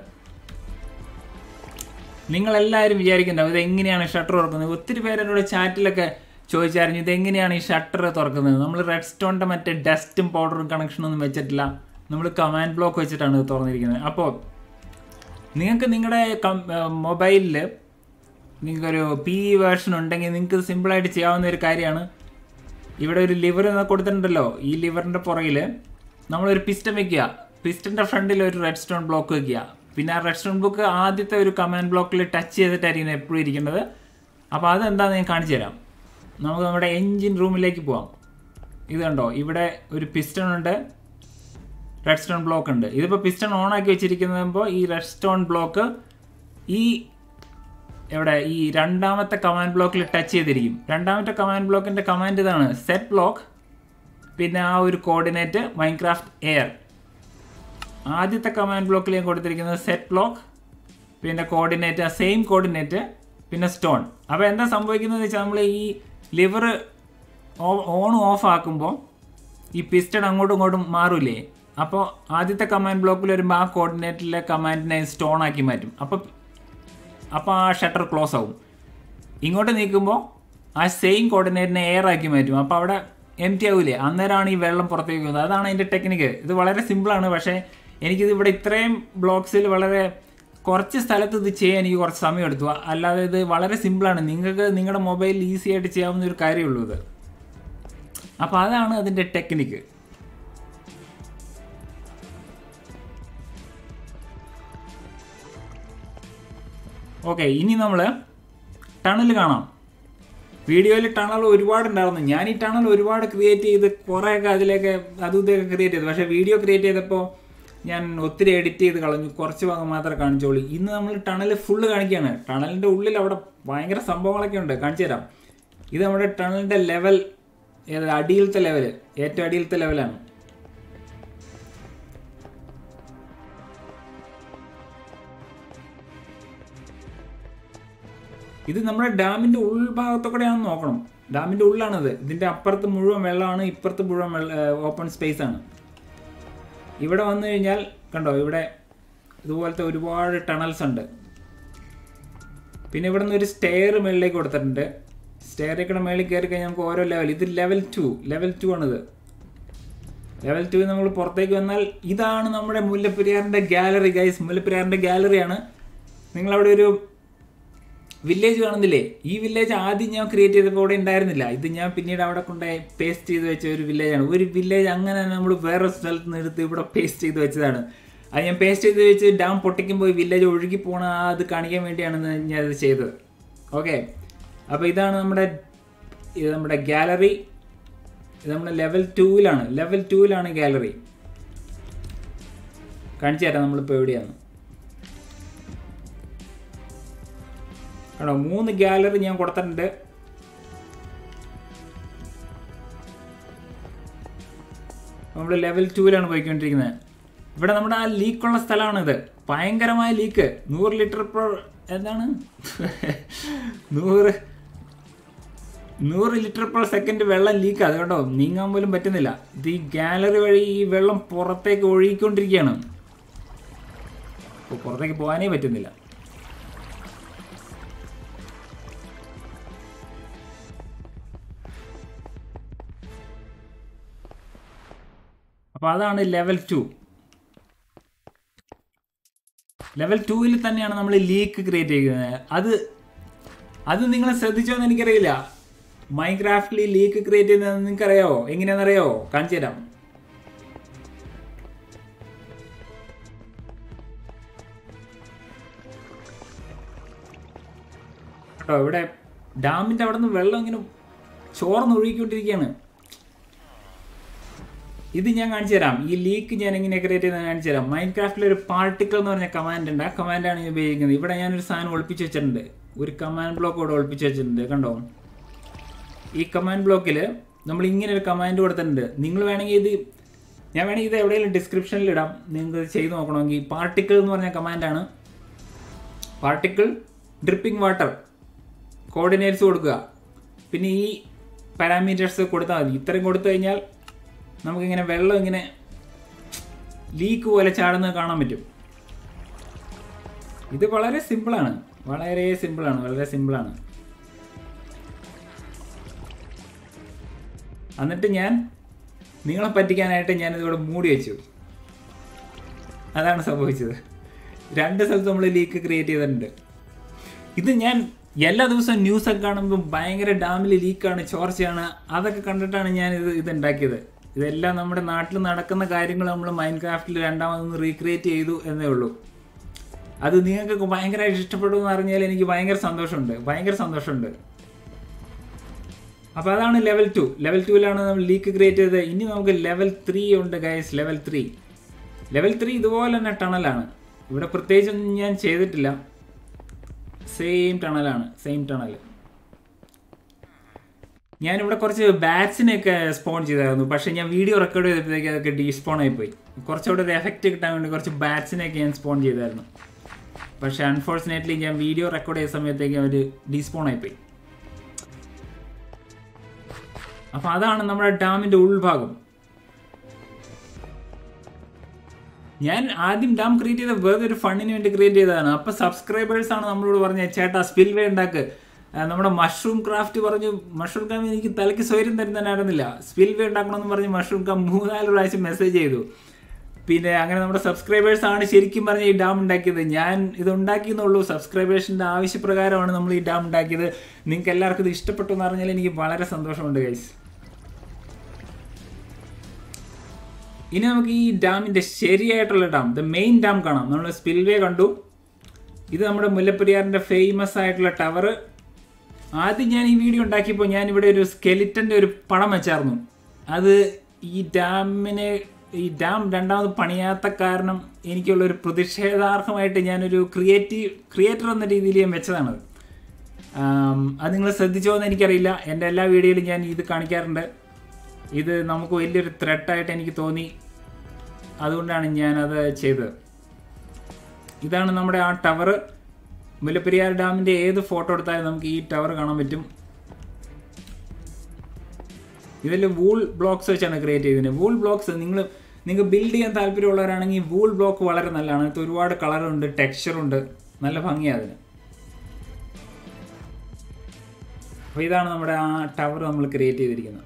നിങ്ങളെല്ലാവരും വിചാരിക്കുന്നുണ്ടാവും ഇത് എങ്ങനെയാണ് ഷട്ടർ തുറക്കുന്നത് ഒത്തിരി പേര് എന്നോട് ചാറ്റിലൊക്കെ ചോദിച്ചായിരുന്നു ഇത് എങ്ങനെയാണ് ഈ ഷട്ടർ തുറക്കുന്നത് നമ്മൾ റെഡ് സ്റ്റോണിൻ്റെ മറ്റേ ഡസ്റ്റും പൗഡറും കണക്ഷനൊന്നും വെച്ചിട്ടില്ല നമ്മൾ കമാൻഡ് ബ്ലോക്ക് വെച്ചിട്ടാണ് ഇത് തുറന്നിരിക്കുന്നത് അപ്പോൾ നിങ്ങൾക്ക് നിങ്ങളുടെ മൊബൈലിൽ നിങ്ങൾക്കൊരു പി വേർഷൻ ഉണ്ടെങ്കിൽ നിങ്ങൾക്ക് സിമ്പിളായിട്ട് ചെയ്യാവുന്ന ഒരു കാര്യമാണ് ഇവിടെ ഒരു ലിവർ കൊടുത്തിട്ടുണ്ടല്ലോ ഈ ലിവറിൻ്റെ പുറകിൽ നമ്മളൊരു പിസ്റ്റൺ വെക്കുക പിസ്റ്റൻ്റെ ഫ്രണ്ടിൽ ഒരു റെഡ് സ്റ്റോൺ ബ്ലോക്ക് വെക്കുക പിന്നെ ആ റെഡ് സ്റ്റോൺ ബ്ലോക്ക് ആദ്യത്തെ ഒരു കമാൻഡ് ബ്ലോക്കിൽ ടച്ച് ചെയ്തിട്ടായിരിക്കും എപ്പോഴും ഇരിക്കേണ്ടത് അപ്പോൾ അതെന്താണെന്ന് ഞാൻ കാണിച്ചു തരാം നമുക്ക് നമ്മുടെ എൻജിൻ റൂമിലേക്ക് പോവാം ഇത് കണ്ടോ ഇവിടെ ഒരു പിസ്റ്റൺ ഉണ്ട് റെഡ് സ്റ്റോൺ ബ്ലോക്ക് ഉണ്ട് ഇതിപ്പോൾ പിസ്റ്റൺ ഓൺ ആക്കി വെച്ചിരിക്കുമ്പോൾ ഈ റെഡ് സ്റ്റോൺ ബ്ലോക്ക് ഈ എവിടെ ഈ രണ്ടാമത്തെ കമാൻഡ് ബ്ലോക്കിൽ ടച്ച് ചെയ്തിരിക്കും രണ്ടാമത്തെ കമാൻഡ് ബ്ലോക്കിൻ്റെ കമാൻഡ് ഇതാണ് സെറ്റ് ബ്ലോക്ക് പിന്നെ ആ ഒരു കോർഡിനേറ്റ് മൈൻക്രാഫ്റ്റ് എയർ ആദ്യത്തെ കമാൻഡ് ബ്ലോക്കിൽ ഞാൻ കൊടുത്തിരിക്കുന്നത് സെറ്റ് ബ്ലോക്ക് പിന്നെ കോർഡിനേറ്റ് ആ സെയിം കോർഡിനേറ്റ് പിന്നെ സ്റ്റോൺ അപ്പോൾ എന്താ സംഭവിക്കുന്നത് വെച്ചാൽ നമ്മൾ ഈ ലിവർ ഓൺ ഓഫ് ആക്കുമ്പോൾ ഈ പിസ്റ്റൺ അങ്ങോട്ടും ഇങ്ങോട്ടും മാറൂലേ അപ്പോൾ ആദ്യത്തെ കമാൻഡ് ബ്ലോക്കിൽ വരുമ്പോൾ ആ കോർഡിനേറ്റിലെ കമാൻഡിനെ സ്റ്റോൺ ആക്കി മാറ്റും അപ്പോൾ അപ്പോൾ ആ ഷട്ടർ ക്ലോസ് ആവും ഇങ്ങോട്ട് നീക്കുമ്പോൾ ആ സെയിം കോർഡിനേറ്റിനെ എയർ ആക്കി മാറ്റും അപ്പോൾ അവിടെ എം ടി ആവൂലേ അന്നേരമാണ് ഈ വെള്ളം പുറത്തേക്ക് പോകുന്നത് അതാണ് അതിൻ്റെ ടെക്നിക്ക് ഇത് വളരെ സിമ്പിളാണ് പക്ഷേ എനിക്കിത് ഇവിടെ ഇത്രയും ബ്ലോക്സിൽ വളരെ കുറച്ച് സ്ഥലത്ത് ഇത് ചെയ്യാൻ എനിക്ക് കുറച്ച് സമയം എടുത്തു അല്ലാതെ ഇത് വളരെ സിമ്പിളാണ് നിങ്ങൾക്ക് നിങ്ങളുടെ മൊബൈലിൽ ഈസി ആയിട്ട് ചെയ്യാവുന്ന ഒരു കാര്യമുള്ളൂ ഇത് അപ്പോൾ അതാണ് അതിൻ്റെ ടെക്നിക്ക് ഓക്കെ ഇനി നമ്മൾ ടണൽ കാണാം വീഡിയോയിൽ ടണൽ ഒരുപാട് ഉണ്ടായിരുന്നു ഞാൻ ഈ ടണൽ ഒരുപാട് ക്രിയേറ്റ് ചെയ്ത് കുറേയൊക്കെ അതിലേക്ക് അതും ഇതൊക്കെ ക്രിയേറ്റ് ചെയ്തു പക്ഷേ വീഡിയോ ക്രിയേറ്റ് ചെയ്തപ്പോൾ ഞാൻ ഒത്തിരി എഡിറ്റ് ചെയ്ത് കളഞ്ഞു കുറച്ച് ഭാഗം മാത്രമേ കാണിച്ചോളൂ ഇന്ന് നമ്മൾ ടണൽ ഫുള്ള് കാണിക്കുകയാണ് ടണലിൻ്റെ ഉള്ളിൽ അവിടെ ഭയങ്കര സംഭവങ്ങളൊക്കെ ഉണ്ട് കാണിച്ചു തരാം ഇത് നമ്മുടെ ടണലിൻ്റെ ലെവൽ ഏത് അടിയിലത്തെ ലെവൽ ഏറ്റവും അടിയിലത്തെ ലെവലാണ് ഇത് നമ്മുടെ ഡാമിൻ്റെ ഉൾഭാഗത്തൊക്കെയാണെന്ന് നോക്കണം ഡാമിൻ്റെ ഉള്ളിലാണിത് ഇതിൻ്റെ അപ്പുറത്ത് മുഴുവൻ വെള്ളമാണ് ഇപ്പുറത്ത് മുഴുവൻ വെള്ള ഓപ്പൺ സ്പേസ് ആണ് ഇവിടെ വന്നു കഴിഞ്ഞാൽ കണ്ടോ ഇവിടെ ഇതുപോലത്തെ ഒരുപാട് ടണൽസ് ഉണ്ട് പിന്നെ ഇവിടെ നിന്ന് ഒരു സ്റ്റെയർ മുകളിലേക്ക് കൊടുത്തിട്ടുണ്ട് സ്റ്റെയറേക്കൂടെ മുകളിൽ കയറി കഴിഞ്ഞാൽ നമുക്ക് ഓരോ ലെവൽ ഇത് ലെവൽ ടു ലെവൽ ടു ആണിത് ലെവൽ ടു നമ്മൾ പുറത്തേക്ക് വന്നാൽ ഇതാണ് നമ്മുടെ മുല്ലപ്പെരിയാറിൻ്റെ ഗാലറി ഗൈസ് മുല്ലപ്പെരിയാറിൻ്റെ ഗാലറിയാണ് നിങ്ങളവിടെ ഒരു വില്ലേജ് കാണുന്നില്ലേ ഈ വില്ലേജ് ആദ്യം ഞാൻ ക്രിയേറ്റ് ചെയ്തപ്പോൾ ഇവിടെ ഉണ്ടായിരുന്നില്ല ഇത് ഞാൻ പിന്നീട് അവിടെ കൊണ്ടുപോയി പേസ്റ്റ് ചെയ്ത് വെച്ച ഒരു വില്ലേജാണ് ഒരു വില്ലേജ് അങ്ങനെ നമ്മൾ വേറെ സ്ഥലത്ത് നിന്ന് എടുത്ത് ഇവിടെ പേസ്റ്റ് ചെയ്ത് വെച്ചതാണ് അത് ഞാൻ പേസ്റ്റ് ചെയ്ത് വെച്ച് ഡാം പൊട്ടിക്കുമ്പോൾ ഈ വില്ലേജ് ഒഴുകി പോണ ആ അത് കാണിക്കാൻ വേണ്ടിയാണ് ഞാൻ അത് ചെയ്തത് ഓക്കെ അപ്പോൾ ഇതാണ് നമ്മുടെ ഇത് നമ്മുടെ ഗാലറി ഇത് നമ്മുടെ ലെവൽ ടൂവിലാണ് ലെവൽ ടൂവിലാണ് ഗാലറി കാണിച്ചു തരാം നമ്മളിപ്പോൾ എവിടെയാണ് കണ്ടോ മൂന്ന് ഗാലറി ഞാൻ കൊടുത്തിട്ടുണ്ട് നമ്മൾ ലെവൽ ടൂവിലാണ് പോയിക്കൊണ്ടിരിക്കുന്നത് ഇവിടെ നമ്മുടെ ആ ലീക്കുള്ള സ്ഥലമാണിത് ഭയങ്കരമായ ലീക്ക് നൂറ് ലിറ്റർ ഇപ്പോൾ എന്താണ് നൂറ് നൂറ് ലിറ്റർ പെർ സെക്കൻഡ് വെള്ളം ലീക്ക് അത് കേട്ടോ നീങ്ങാൻ പോലും പറ്റുന്നില്ല ഇത് ഈ ഗാലറി വഴി ഈ വെള്ളം പുറത്തേക്ക് ഒഴുകിക്കൊണ്ടിരിക്കുകയാണ് പുറത്തേക്ക് പോകാനേ പറ്റുന്നില്ല അപ്പോൾ അതാണ് ലെവൽ ടു ലെവൽ ടൂവിൽ തന്നെയാണ് നമ്മൾ ലീക്ക് ക്രിയേറ്റ് ചെയ്യുന്നത് അത് അത് നിങ്ങൾ ശ്രദ്ധിച്ചോ എന്ന് എനിക്കറിയില്ല മൈൻക്രാഫ്റ്റിൽ ലീക്ക് ക്രിയേറ്റ് ചെയ്യുന്നത് നിങ്ങൾക്കറിയാവോ എങ്ങനെയാണെന്നറിയാവോ കാണിച്ചു തരാം കേട്ടോ ഇവിടെ ഡാമിൻ്റെ അവിടെ നിന്ന് വെള്ളം ഇങ്ങനെ ചോർന്നൊഴുകിക്കൊണ്ടിരിക്കുകയാണ് ഇത് ഞാൻ കാണിച്ചു തരാം ഈ ലീക്ക് ഞാൻ എങ്ങനെ ക്രിയേറ്റ് ചെയ്യുന്നത് കാണിച്ചു തരാം മൈൻഡ് ക്രാഫ്റ്റിൽ ഒരു പാർട്ടിക്കിൾ എന്ന് പറഞ്ഞ കമാൻഡ് ഉണ്ട് ആ കമാൻഡാണ് ഞാൻ ഉപയോഗിക്കുന്നത് ഇവിടെ ഞാനൊരു സാധനം ഒളിപ്പിച്ച് വെച്ചിട്ടുണ്ട് ഒരു കമാൻഡ് ബ്ലോക്ക് ഇവിടെ ഒളിപ്പിച്ച് വെച്ചിട്ടുണ്ട് കണ്ടോ ഈ കമാൻഡ് ബ്ലോക്കിൽ നമ്മൾ ഇങ്ങനെ ഒരു കമാൻഡ് കൊടുത്തിട്ടുണ്ട് നിങ്ങൾ വേണമെങ്കിൽ ഇത് ഞാൻ വേണമെങ്കിൽ ഇത് എവിടെയെങ്കിലും ഡിസ്ക്രിപ്ഷനിൽ ഇടാം നിങ്ങൾക്ക് ഇത് ചെയ്ത് നോക്കണമെങ്കിൽ പാർട്ടിക്കിൾ എന്ന് പറഞ്ഞ കമാൻഡാണ് പാർട്ടിക്കിൾ ഡ്രിപ്പിംഗ് വാട്ടർ കോർഡിനേറ്റ്സ് കൊടുക്കുക പിന്നെ ഈ പാരാമീറ്റേഴ്സ് കൊടുത്താൽ മതി ഇത്രയും കൊടുത്തു കഴിഞ്ഞാൽ നമുക്കിങ്ങനെ വെള്ളം ഇങ്ങനെ ലീക്ക് പോലെ ചാടുന്നത് കാണാൻ പറ്റും ഇത് വളരെ സിമ്പിളാണ് വളരെ സിമ്പിളാണ് വളരെ സിമ്പിളാണ് എന്നിട്ട് ഞാൻ നിങ്ങളെ പറ്റിക്കാനായിട്ട് ഞാനിതിവിടെ മൂടി വെച്ചു അതാണ് സംഭവിച്ചത് രണ്ട് സ്ഥലത്ത് നമ്മൾ ലീക്ക് ക്രിയേറ്റ് ചെയ്തിട്ടുണ്ട് ഇത് ഞാൻ എല്ലാ ദിവസവും ന്യൂസൊക്കെ കാണുമ്പോൾ ഭയങ്കര ഡാമിൽ ലീക്കാണ് ചോർച്ചയാണ് അതൊക്കെ കണ്ടിട്ടാണ് ഞാൻ ഇത് ഇത് ഉണ്ടാക്കിയത് ഇതെല്ലാം നമ്മുടെ നാട്ടിൽ നടക്കുന്ന കാര്യങ്ങൾ നമ്മൾ മൈൻഡ് ക്രാഫ്റ്റിൽ രണ്ടാമതൊന്ന് റീക്രിയേറ്റ് ചെയ്തു എന്നേ ഉള്ളൂ അത് നിങ്ങൾക്ക് ഭയങ്കരമായിട്ട് ഇഷ്ടപ്പെടുമെന്ന് അറിഞ്ഞാൽ എനിക്ക് ഭയങ്കര സന്തോഷമുണ്ട് ഭയങ്കര സന്തോഷമുണ്ട് അപ്പോൾ അതാണ് ലെവൽ ടു ലെവൽ ടുവിലാണ് നമ്മൾ ലീക്ക് ക്രിയേറ്റ് ചെയ്തത് ഇനി നമുക്ക് ലെവൽ ത്രീ ഉണ്ട് guys level three level three ഇതുപോലെ തന്നെ ടണലാണ് ഇവിടെ പ്രത്യേകിച്ചൊന്നും ഞാൻ ചെയ്തിട്ടില്ല സെയിം ടണലാണ് സെയിം ടണൽ ഞാനിവിടെ കുറച്ച് ബാറ്റ്സിനെയൊക്കെ സ്പോൺ ചെയ്തായിരുന്നു പക്ഷേ ഞാൻ വീഡിയോ റെക്കോർഡ് ചെയ്തപ്പോഴത്തേക്ക് അതൊക്കെ ഡീസ്പോൺ ആയിപ്പോയി കുറച്ചുകൂടെ ഒരു എഫക്റ്റ് കിട്ടാൻ വേണ്ടി കുറച്ച് ബാറ്റ്സിനെയൊക്കെ ഞാൻ സ്പോൺ ചെയ്തായിരുന്നു പക്ഷേ അൺഫോർച്ചുനേറ്റ്ലി ഞാൻ വീഡിയോ റെക്കോർഡ് ചെയ്ത സമയത്തേക്ക് അവർ ഡീസ്പോൺ ആയിപ്പോയി അപ്പോൾ അതാണ് നമ്മുടെ ഡാമിൻ്റെ ഉൾഭാഗം ഞാൻ ആദ്യം ഡാം ക്രിയേറ്റ് ചെയ്ത വെറുതെ ഒരു ഫണ്ടിന് വേണ്ടി ക്രിയേറ്റ് ചെയ്തതാണ് അപ്പോൾ സബ്സ്ക്രൈബേഴ്സ് ആണ് നമ്മളോട് പറഞ്ഞത് ചേട്ടാ സ്പിൽ വേ ഉണ്ടാക്ക് ആ, നമ്മുടെ മഷ്റൂം ക്രാഫ്റ്റ് പറഞ്ഞു മഷ്റൂം ക്രാഫ്റ്റ് എനിക്ക് തലയ്ക്ക് സ്വൈര്യം തരുന്നതിനായിരുന്നില്ല സ്പിൽ വേ ഉണ്ടാക്കണമെന്ന് പറഞ്ഞ് മഷ്റൂം ക്രാം മൂന്നാല് പ്രാവശ്യം മെസ്സേജ് ചെയ്തു പിന്നെ അങ്ങനെ നമ്മുടെ സബ്സ്ക്രൈബേഴ്സ് ആണ് ശരിക്കും പറഞ്ഞ ഈ ഡാം ഉണ്ടാക്കിയത് ഞാൻ ഇത് ഉണ്ടാക്കിയെന്നുള്ളൂ സബ്സ്ക്രൈബേഴ്സിൻ്റെ ആവശ്യപ്രകാരമാണ് നമ്മൾ ഈ ഡാം ഉണ്ടാക്കിയത് നിങ്ങൾക്ക് എല്ലാവർക്കും ഇത് ഇഷ്ടപ്പെട്ടു എന്ന് പറഞ്ഞാൽ എനിക്ക് വളരെ സന്തോഷമുണ്ട് ഗൈസ് ഇനി നമുക്ക് ഈ ഡാമിന്റെ ശരിയായിട്ടുള്ള ഡാം ദ മെയിൻ ഡാം കാണാം നമ്മൾ സ്പിൽവേ കണ്ടു ഇത് നമ്മുടെ മുല്ലപ്പെരിയാറിന്റെ ഫേമസ് ആയിട്ടുള്ള ടവർ ആദ്യം ഞാൻ ഈ വീഡിയോ ഉണ്ടാക്കിയപ്പോൾ ഞാൻ ഇവിടെ ഒരു സ്കെലിറ്റന്റെ ഒരു പടം വെച്ചായിരുന്നു അത് ഈ ഡാമിനെ ഈ ഡാം രണ്ടാമത് പണിയാത്ത കാരണം എനിക്കുള്ള ഒരു പ്രതിഷേധാർഹമായിട്ട് ഞാനൊരു ക്രിയേറ്റീവ് ക്രിയേറ്റർ എന്ന രീതിയിൽ ഞാൻ വെച്ചതാണത് ആം, അത് നിങ്ങൾ ശ്രദ്ധിച്ചോ എന്ന് എനിക്കറിയില്ല എൻ്റെ എല്ലാ വീഡിയോയിലും ഞാൻ ഇത് കാണിക്കാറുണ്ട് ഇത് നമുക്ക് വലിയൊരു ത്രെട്ടായിട്ട് എനിക്ക് തോന്നി അതുകൊണ്ടാണ് ഞാനത് ചെയ്തത് ഇതാണ് നമ്മുടെ ആ ടവർ മുല്ലപ്പെരിയാർ ഡാമിൻ്റെ ഏത് ഫോട്ടോ എടുത്താലും നമുക്ക് ഈ ടവർ കാണാൻ പറ്റും ഇതിൽ വൂൾ ബ്ലോക്സ് വെച്ചാണ് ക്രിയേറ്റ് ചെയ്തത് വൂൾ ബ്ലോക്സ് നിങ്ങൾ നിങ്ങൾക്ക് ബിൽഡ് ചെയ്യാൻ താല്പര്യമുള്ളവരാണെങ്കിൽ വൂൾ ബ്ലോക്ക് വളരെ നല്ലതാണ് ഇത് ഒരുപാട് കളറുണ്ട് ടെക്സ്ചറുണ്ട് നല്ല ഭംഗിയാണ് അതിന് അപ്പോൾ ഇതാണ് നമ്മുടെ ആ ടവർ നമ്മൾ ക്രിയേറ്റ് ചെയ്തിരിക്കുന്നത്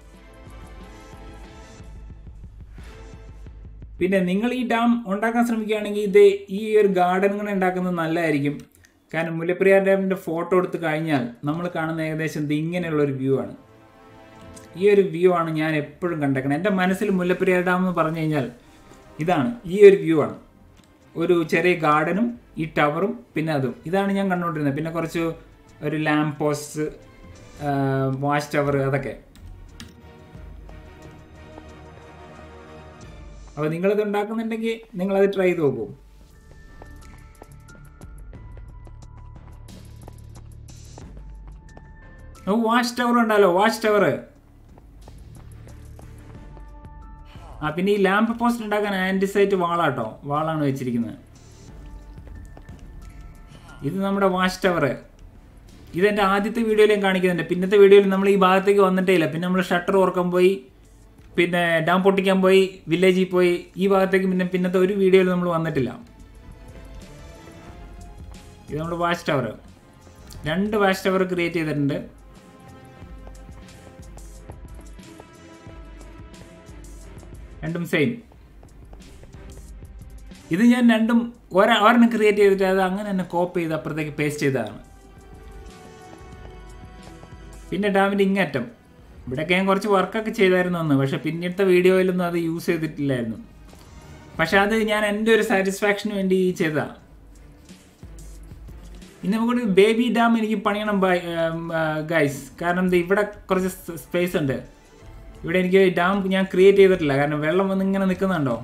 പിന്നെ നിങ്ങൾ ഈ ഡാം ഉണ്ടാക്കാൻ ശ്രമിക്കുകയാണെങ്കിൽ ഇത് ഈ ഒരു ഗാർഡൻ ഇങ്ങനെ ഉണ്ടാക്കുന്നത് നല്ലതായിരിക്കും കാരണം മുല്ലപ്പെരിയാർ ഡാമിൻ്റെ ഫോട്ടോ എടുത്ത് കഴിഞ്ഞാൽ നമ്മൾ കാണുന്ന ഏകദേശം ഇത് ഇങ്ങനെയുള്ള ഒരു വ്യൂ ആണ് ഈ ഒരു വ്യൂ ആണ് ഞാൻ എപ്പോഴും കണ്ടേക്കുന്നത് എൻ്റെ മനസ്സിൽ മുല്ലപ്പെരിയാർ ഡാം എന്ന് പറഞ്ഞു കഴിഞ്ഞാൽ ഇതാണ് ഈ ഒരു വ്യൂ ആണ് ഒരു ചെറിയ ഗാർഡനും ഈ ടവറും പിന്നെ അതും ഇതാണ് ഞാൻ കണ്ടുകൊണ്ടിരുന്നത് പിന്നെ കുറച്ച് ഒരു ലാമ്പ് പോസ്റ്റ് വാച്ച് ടവർ അതൊക്കെ അപ്പോൾ നിങ്ങളിത് ഉണ്ടാക്കുന്നുണ്ടെങ്കിൽ നിങ്ങളത് ട്രൈ ചെയ്ത് നോക്കൂ വാച്ച് ടവർ ഉണ്ടല്ലോ വാച്ച് ടവർ ആ പിന്നെ ഈ ലാമ്പ് പോസ്റ്റ് ഉണ്ടാക്കാൻ ആൻറ്റിസൈറ്റ് വാളാട്ടോ വാളാണ് വെച്ചിരിക്കുന്നത് ഇത് നമ്മുടെ വാച്ച് ടവർ ഇതെൻ്റെ ആദ്യത്തെ വീഡിയോയിൽ ഞാൻ കാണിക്കുന്നുണ്ട് പിന്നത്തെ വീഡിയോയിൽ നമ്മൾ ഈ ഭാഗത്തേക്ക് വന്നിട്ടേ ഇല്ല പിന്നെ നമ്മൾ ഷട്ടർ ഓർക്കാൻ പോയി പിന്നെ ഡാം പൊട്ടിക്കാൻ പോയി വില്ലേജിൽ പോയി ഈ ഭാഗത്തേക്ക് പിന്നെ പിന്നത്തെ ഒരു വീഡിയോയിൽ നമ്മൾ വന്നിട്ടില്ല ഇത് നമ്മുടെ വാച്ച് ടവർ രണ്ട് വാച്ച് ടവർ ക്രിയേറ്റ് ചെയ്തിട്ടുണ്ട് രണ്ടും സെയിം ഇത് ഞാൻ രണ്ടും ഒരെ ഒരെണ്ണം ക്രിയേറ്റ് ചെയ്തിട്ട് അത് അങ്ങനെ തന്നെ കോപ്പി ചെയ്ത് അപ്പുറത്തേക്ക് പേസ്റ്റ് ചെയ്തതാണ് പിന്നെ ഡാമിൻ്റെ ഇങ്ങറ്റം ഇവിടെയൊക്കെ ഞാൻ കുറച്ച് വർക്കൊക്കെ ചെയ്തായിരുന്നു അന്ന് പക്ഷെ പിന്നീടത്തെ വീഡിയോയിലൊന്നും അത് യൂസ് ചെയ്തിട്ടില്ലായിരുന്നു പക്ഷെ അത് ഞാൻ എൻ്റെ ഒരു സാറ്റിസ്ഫാക്ഷന് വേണ്ടി ചെയ്തതാണ് ഇനി നമുക്കൊരു ബേബി ഡാം എനിക്ക് പണിയണം ബൈ ഗൈസ് കാരണം ദേ ഇവിടെ കുറച്ച് സ്പേസ് ഉണ്ട് ഇവിടെ എനിക്ക് ഡാം ഞാൻ ക്രിയേറ്റ് ചെയ്തിട്ടില്ല കാരണം വെള്ളം വന്ന് ഇങ്ങനെ നിൽക്കുന്നുണ്ടോ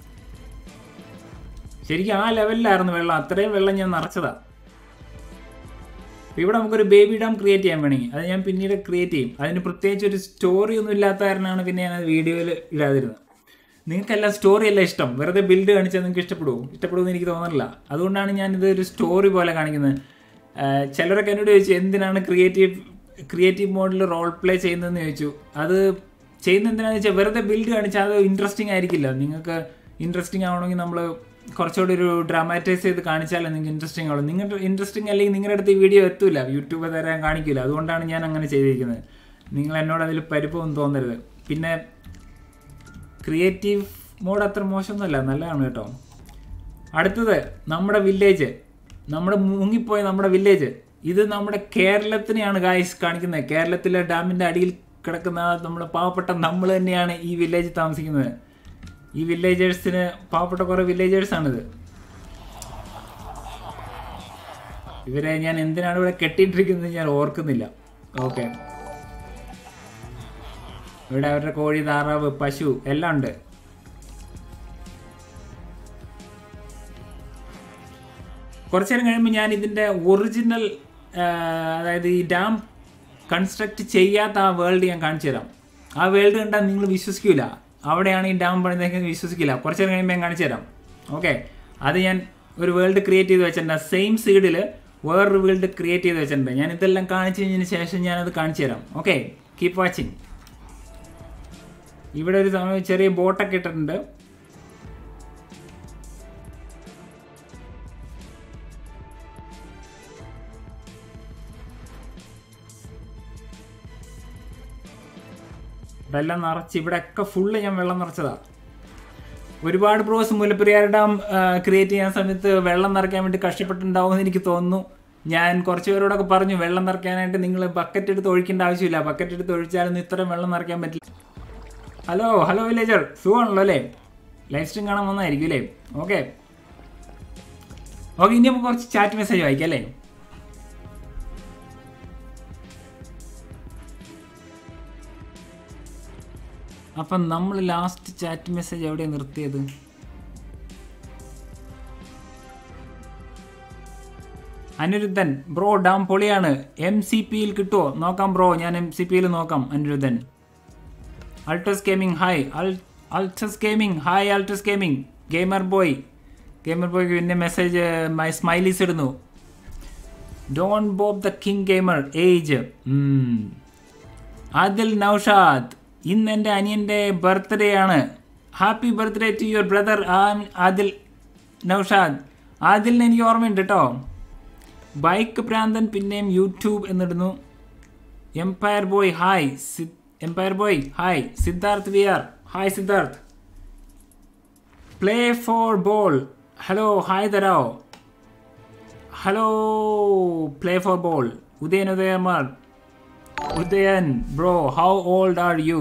ശരിക്കും ആ ലെവലിലായിരുന്നു വെള്ളം അത്രയും വെള്ളം ഞാൻ നിറച്ചതാ അപ്പൊ ഇവിടെ നമുക്കൊരു ബേബി ഡാം ക്രിയേറ്റ് ചെയ്യാൻ വേണമെങ്കിൽ അത് ഞാൻ പിന്നീട് ക്രിയേറ്റ് ചെയ്യും അതിന് പ്രത്യേകിച്ച് ഒരു സ്റ്റോറി ഒന്നും ഇല്ലാത്ത കാരണമാണ് പിന്നെ ഞാൻ അത് വീഡിയോയിൽ ഇടാതിരുന്നത് നിങ്ങൾക്കെല്ലാം സ്റ്റോറി അല്ല ഇഷ്ടം വെറുതെ ബിൽഡ് കാണിച്ചാൽ നിങ്ങൾക്ക് ഇഷ്ടപ്പെടുമോ ഇഷ്ടപ്പെടുമെന്ന് എനിക്ക് തോന്നുന്നില്ല അതുകൊണ്ടാണ് ഞാൻ ഇത് ഒരു സ്റ്റോറി പോലെ കാണിക്കുന്നത് ആഹ് ചിലരൊക്കെ എന്നോട് ചോദിച്ചു എന്തിനാണ് ക്രിയേറ്റീവ് ക്രിയേറ്റീവ് മോഡിൽ റോൾ പ്ലേ ചെയ്യുന്നതെന്ന് ചോദിച്ചു അത് ചെയ്യുന്ന എന്തിനാണെന്ന് വെച്ചാൽ വെറുതെ ബിൽഡ് കാണിച്ചാൽ അത് ഇൻട്രസ്റ്റിംഗ് ആയിരിക്കില്ല നിങ്ങൾക്ക് ഇൻട്രസ്റ്റിംഗ് ആവണമെങ്കിൽ നമ്മൾ കുറച്ചുകൂടി ഒരു ഡ്രാമാറ്റൈസ് ചെയ്ത് കാണിച്ചാലേ നിങ്ങൾക്ക് ഇൻട്രസ്റ്റിംഗ് ആവുള്ളൂ നിങ്ങളുടെ ഇൻട്രസ്റ്റിംഗ് അല്ലെങ്കിൽ നിങ്ങളുടെ അടുത്ത് ഈ വീഡിയോ എത്തൂല യൂട്യൂബ് തരാൻ കാണിക്കില്ല അതുകൊണ്ടാണ് ഞാൻ അങ്ങനെ ചെയ്തിരിക്കുന്നത് നിങ്ങൾ എന്നോട് അതിൽ പരിഭവം തോന്നരുത് പിന്നെ ക്രിയേറ്റീവ് മോഡ് അത്ര മോശമൊന്നുമല്ല നല്ലതാണ് കേട്ടോ അടുത്തത് നമ്മുടെ വില്ലേജ് നമ്മുടെ മുങ്ങിപ്പോയ നമ്മുടെ വില്ലേജ് ഇത് നമ്മുടെ കേരളത്തിനെയാണ് ഗായ്സ് കാണിക്കുന്നത് കേരളത്തിലെ ഡാമിൻ്റെ അടിയിൽ കിടക്കുന്ന നമ്മുടെ പാവപ്പെട്ട നമ്മൾ തന്നെയാണ് ഈ വില്ലേജ് താമസിക്കുന്നത് ഈ വില്ലേജേഴ്സിന് പാവപ്പെട്ട കുറേ വില്ലേജേഴ്സാണിത് ഇവരെ ഞാൻ എന്തിനാണ് ഇവിടെ കെട്ടിയിട്ടിരിക്കുന്നത് ഞാൻ ഓർക്കുന്നില്ല ഓക്കെ ഇവിടെ അവരുടെ കോഴി താറാവ് പശു എല്ലാം ഉണ്ട് കുറച്ചു നേരം കഴിയുമ്പോൾ ഞാൻ ഇതിൻ്റെ ഒറിജിനൽ അതായത് ഈ ഡാം കൺസ്ട്രക്ട് ചെയ്യാത്ത ആ വേൾഡ് ഞാൻ കാണിച്ചു തരാം ആ വേൾഡ് കണ്ടാൽ നിങ്ങൾ വിശ്വസിക്കില്ല അവിടെയാണ് ഈ ഡാം പണിതെങ്കിൽ വിശ്വസിക്കില്ല കുറച്ച് നേരം കഴിയുമ്പോൾ ഞാൻ കാണിച്ചു തരാം ഓക്കെ അത് ഞാൻ ഒരു വേൾഡ് ക്രിയേറ്റ് ചെയ്ത് വെച്ചിട്ടുണ്ട് സെയിം സീഡിൽ വേറൊരു വേൾഡ് ക്രിയേറ്റ് ചെയ്ത് വെച്ചിട്ടുണ്ട് ഞാൻ ഇതെല്ലാം കാണിച്ചു കഴിഞ്ഞതിന് ശേഷം ഞാനത് കാണിച്ചു തരാം ഓക്കെ കീപ്പ് വാച്ചിങ് ഇവിടെ ഒരു സമയം ചെറിയ ബോട്ടൊക്കെ ഇട്ടിട്ടുണ്ട് വെള്ളം നിറച്ച് ഇവിടെയൊക്കെ ഫുള്ള് ഞാൻ വെള്ളം നിറച്ചതാ ഒരുപാട് ബ്രോസ് മുല്ലപ്പെരിയാർ ഡാം ക്രിയേറ്റ് ചെയ്യാൻ സമയത്ത് വെള്ളം നിറയ്ക്കാൻ വേണ്ടി കഷ്ടപ്പെട്ടുണ്ടാവുമെന്ന് എനിക്ക് തോന്നുന്നു ഞാൻ കുറച്ച് പേരോടൊക്കെ പറഞ്ഞു വെള്ളം നിറയ്ക്കാനായിട്ട് നിങ്ങൾ ബക്കറ്റ് എടുത്ത് ഒഴിക്കേണ്ട ആവശ്യമില്ല ബക്കറ്റ് എടുത്ത് ഒഴിച്ചാലൊന്നും ഇത്രയും വെള്ളം നിറയ്ക്കാൻ പറ്റില്ല ഹലോ ഹലോ വില്ലേജർ സുഖമാണല്ലോ അല്ലേ ലൈവ് സ്ട്രീം കാണാൻ വന്നായിരിക്കും അല്ലേ ഓക്കെ ഓക്കെ ഇനി നമുക്ക് കുറച്ച് ചാറ്റ് മെസ്സേജ് വായിക്കാം അല്ലേ അപ്പം നമ്മൾ ലാസ്റ്റ് ചാറ്റ് മെസ്സേജ് എവിടെ നിർത്തിയത് അനിരുദ്ധൻ ബ്രോ ഡാം പൊളിയാണ് എം സി പിയിൽ കിട്ടുമോ നോക്കാം ബ്രോ ഞാൻ എം സി പിയിൽ നോക്കാം അനിരുദ്ധൻ അൾട്ടസ് ഗെയിമിംഗ് ഹായ് അൾട്ടസ് ഗെയിമിംഗ് ഹായ് അൾട്ടസ് ഗെയിമിംഗ് ഗെയിമർ ബോയ് ഗെയിമർ ബോയ്ക്ക് പിന്നെ മെസ്സേജ് മൈ സ്മൈലീസ് ഇടുന്നു Don Bob the king gamer age Adil Noushad ഇന്ന് എൻ്റെ അനിയൻ്റെ ബർത്ത്ഡേ ആണ് happy birthday to your brother Adil Noushad ആദിലിന് എനിക്ക് ഓർമ്മയുണ്ട് കേട്ടോ ബൈക്ക് പ്രാന്തൻ പിന്നെയും യൂട്യൂബ് എന്നിടുന്നു empire boy hi Empire boy hi Siddharth V R hi Siddharth play four ball hello hi തരാോ hello play four ball Udayan ഉദയമാർ Udayan bro how old are you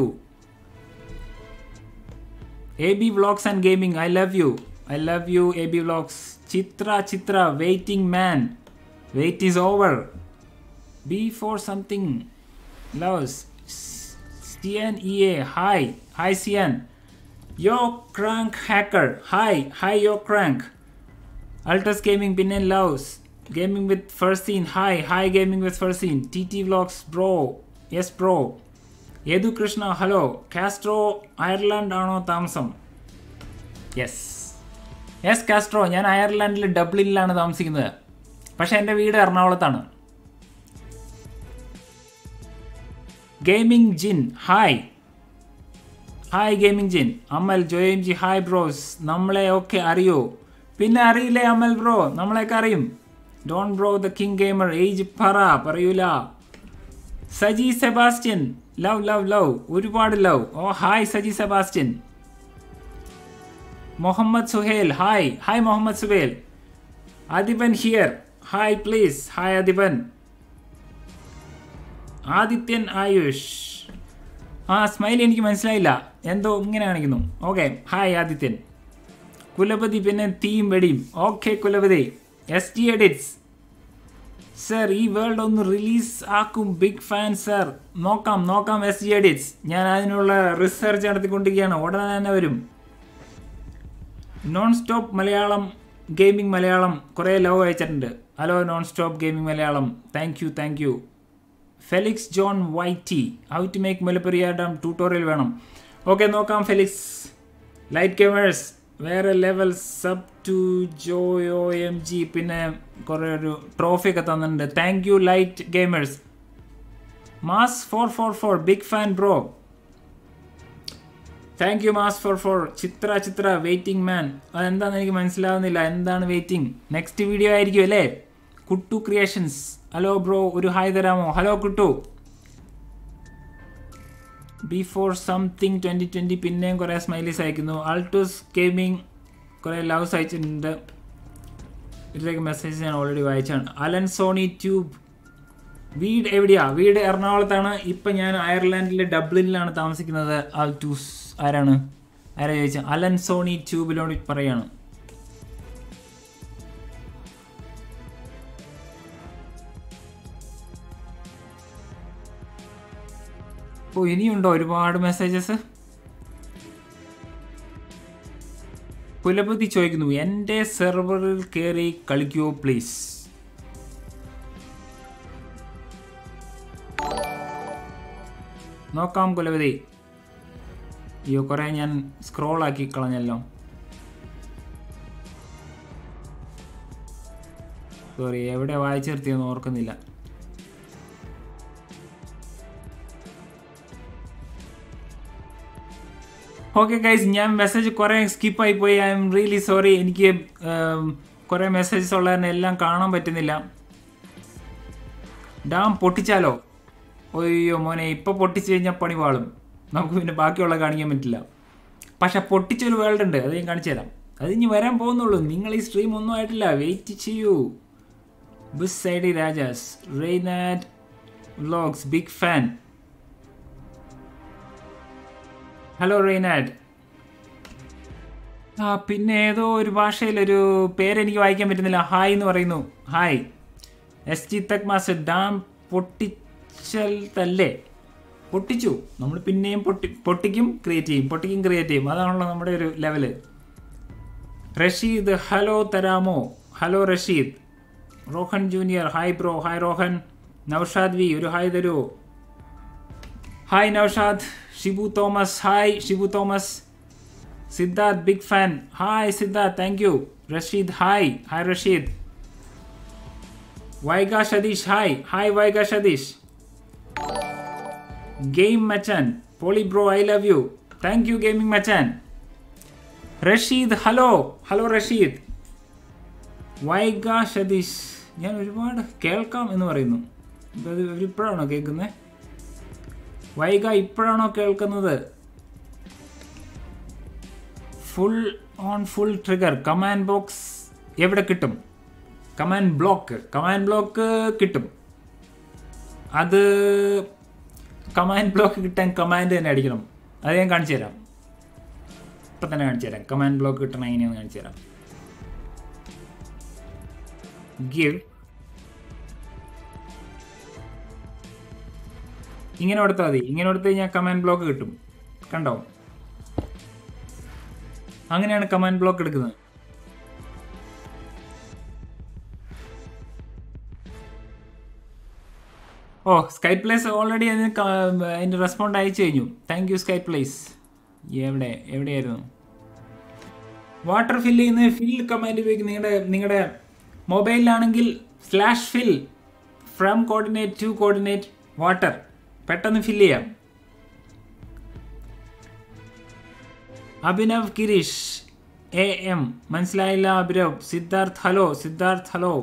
A B vlogs and gaming I love you I love you A B vlogs Chitra Chitra waiting man wait is over B four something loves സിയൻ E A hi hi സിയൻ yo crank hacker hi hi yo crank അൾട്ടസ് gaming പിന്നെ loves gaming with Farzeen hi hi gaming with Farzeen T T vlogs bro yes bro യേതു Krishna hello Castro Ireland ആണോ താമസം yes yes Castro ഞാൻ അയർലാൻഡിൽ ഡബ്ലിനിലാണ് താമസിക്കുന്നത് പക്ഷേ എൻ്റെ വീട് എറണാകുളത്താണ് ഗെയിമിംഗ് ജിൻ ഹായ് ഹായ് ഗെയിമിംഗ് ജിൻ അമൽ ജോയം ജി ഹായ് ബ്രോസ് നമ്മളെ ഒക്കെ അറിയോ പിന്നെ അറിയില്ലേ അമൽ ബ്രോ നമ്മളെയൊക്കെ അറിയും Don bro the king gamer age പറ പറയൂല Saji Sebastian love love love ഒരുപാട് love oh hi Saji Sebastian Muhammad Suhail hi hi Muhammad Suhail Adiban here hi please hi Adiban Adithyan Ayush ആ സ്മൈൽ എനിക്ക് മനസ്സിലായില്ല എന്തോ ഇങ്ങനെ കാണിക്കുന്നു ഓക്കെ ഹായ് ആദിത്യൻ കുലപതി പിന്നെ തീയും വെടിയും okay Kulapathi S T edits sir ഈ വേൾഡ് ഒന്ന് റിലീസ് ആക്കും ബിഗ് ഫാൻ സർ നോക്കാം നോക്കാം എസ് ജി എഡിറ്റ്സ് ഞാൻ അതിനുള്ള റിസർച്ച് നടത്തിക്കൊണ്ടിരിക്കുകയാണ് ഉടനെ തന്നെ വരും non stop Malayalam gaming Malayalam കുറേ ലവ് അയച്ചിട്ടുണ്ട് hello non stop gaming Malayalam thank you thank you Felix John YT how to make Mullaperiyar dam tutorial വേണം ഓക്കെ നോക്കാം ഫെലിക്സ് ലൈറ്റ് ഗെയിമേഴ്സ് വേറെ ലെവൽ സബ് ടു ജോയോ എം ജി പിന്നെ കുറേ ഒരു ട്രോഫി ഒക്കെ തന്നിട്ടുണ്ട് thank you light gamers mass four four four big fan bro thank you mass four four Chitra Chitra waiting man അതെന്താണെന്ന് എനിക്ക് മനസ്സിലാവുന്നില്ല എന്താണ് വെയിറ്റിംഗ് നെക്സ്റ്റ് വീഡിയോ ആയിരിക്കും അല്ലേ കുട്ടു ക്രിയേഷൻസ് ഹലോ ബ്രോ ഒരു ഹായ് തരാമോ hello Kuttu B four something twenty twenty പിന്നെയും കുറേ സ്മൈലീസ് അയക്കുന്നു ആൾട്ടൂസ് ഗെയിമിംഗ് കുറേ ലവ്സ് അയച്ചിട്ടുണ്ട് ഇതിലേക്ക് മെസ്സേജ് ഞാൻ ഓൾറെഡി വായിച്ചാണ് അലൻ സോണി ട്യൂബ് വീട് എവിടെയാ വീട് എറണാകുളത്താണ് ഇപ്പം ഞാൻ അയർലാൻഡിലെ ഡബ്ലിനിലാണ് താമസിക്കുന്നത് ആൾട്ടൂസ് ആരാണ് ആരാ ചോദിച്ചാൽ അലൻ സോണി ട്യൂബിലോട് പറയാണ് ഓ ഇനിയുണ്ടോ ഒരുപാട് മെസ്സേജസ് കുലപതി ചോദിക്കുന്നു എൻ്റെ സെർവറിൽ കയറി കളിക്കുമോ പ്ലീസ് നോക്കാം കുലപതി അയ്യോ കുറേ ഞാൻ സ്ക്രോൾ ആക്കി കളഞ്ഞല്ലോ സോറി എവിടെ വായിച്ചു നിർത്തിയെന്ന് ഓർക്കുന്നില്ല ഓക്കെ ഗൈസ് ഞാൻ മെസ്സേജ് കുറേ സ്കിപ്പായി പോയി ഐ എം റിയലി സോറി എനിക്ക് കുറേ മെസ്സേജസ് ഉള്ളതിനെ എല്ലാം കാണാൻ പറ്റുന്നില്ല ഡാം പൊട്ടിച്ചാലോ ഒയ്യോ മോനെ ഇപ്പോൾ പൊട്ടിച്ച് കഴിഞ്ഞാൽ പണി വാളും നമുക്ക് പിന്നെ ബാക്കിയുള്ള കാണിക്കാൻ പറ്റില്ല പക്ഷെ പൊട്ടിച്ചൊരു വേൾഡ് ഉണ്ട് അത് ഞാൻ കാണിച്ചു തരാം അത് ഇനി വരാൻ പോകുന്നുള്ളൂ നിങ്ങൾ ഈ സ്ട്രീം ഒന്നും ആയിട്ടില്ല വെയിറ്റ് ചെയ്യൂ ബിസ് സൈഡി രാജാസ് റെയ്നാറ്റ് വ്ലോഗ്സ് ബിഗ് ഫാൻ ഹലോ റെയ്നാഡ് ആ പിന്നെ ഏതോ ഒരു ഭാഷയിലൊരു പേരെനിക്ക് വായിക്കാൻ പറ്റുന്നില്ല ഹായ് എന്ന് പറയുന്നു ഹായ് എസ് ജി തക് മാസ്റ്റർ ഡാം പൊട്ടിച്ചൽ തല്ലേ പൊട്ടിച്ചു നമ്മൾ പിന്നെയും പൊട്ടി പൊട്ടിക്കും ക്രിയേറ്റ് ചെയ്യും പൊട്ടിക്കും ക്രിയേറ്റ് ചെയ്യും അതാണല്ലോ നമ്മുടെ ഒരു ലെവല് റഷീദ് ഹലോ തരാമോ hello Rasheed Rohan junior hi bro hi Rohan Noushad V ഒരു ഹായ് തരൂ hi Noushad Shibu Thomas hi Shibu Thomas Siddharth big fan hi Siddharth thank you Rasheed hi hi Rasheed Vaiga Satheesh hi hi Vaiga Satheesh game മച്ചാൻ പോളി bro I love you thank you gaming മച്ചാൻ റഷീദ് ഹലോ ഹലോ റഷീദ് വൈഗ സതീഷ് ഞാൻ ഒരുപാട് കേൾക്കാം എന്ന് പറയുന്നു ഇത് ഇപ്പോഴാണോ കേൾക്കുന്നത് വൈഗ ഇപ്പോഴാണോ കേൾക്കുന്നത് full on full trigger command box എവിടെ കിട്ടും കമാൻഡ് ബ്ലോക്ക് കമാൻഡ് ബ്ലോക്ക് കിട്ടും അത് കമാൻഡ് ബ്ലോക്ക് കിട്ടാൻ കമാൻഡ് തന്നെ അടിക്കണം അത് ഞാൻ കാണിച്ചു തരാം ഇപ്പം തന്നെ കാണിച്ചു തരാം കമാൻഡ് ബ്ലോക്ക് കിട്ടണം എങ്ങനെയാണെന്ന് കാണിച്ചു തരാം ഗിവ് ഇങ്ങനെ കൊടുത്താൽ മതി ഇങ്ങനെ കൊടുത്തു കഴിഞ്ഞാൽ കമാൻഡ് ബ്ലോക്ക് കിട്ടും കണ്ടോ അങ്ങനെയാണ് കമാൻഡ് ബ്ലോക്ക് എടുക്കുന്നത് ഓ സ്കൈ പ്ലേസ് ഓൾറെഡി അതിന് അതിൻ്റെ റെസ്പോണ്ട് അയച്ചു കഴിഞ്ഞു താങ്ക് യു സ്കൈ പ്ലേസ് എവിടെ എവിടെയായിരുന്നു വാട്ടർ ഫിൽ ചെയ്യുന്ന ഫിൽ കമാൻഡ് ഉപയോഗിക്കുന്ന നിങ്ങളുടെ നിങ്ങളുടെ മൊബൈലിലാണെങ്കിൽ slash fill from coordinate to coordinate water പെട്ടെന്ന് ഫിൽ ചെയ്യാം അഭിനവ് ഗിരീഷ് എ എം മനസ്സിലായില്ല Abhinav Siddharth hello Siddharth hello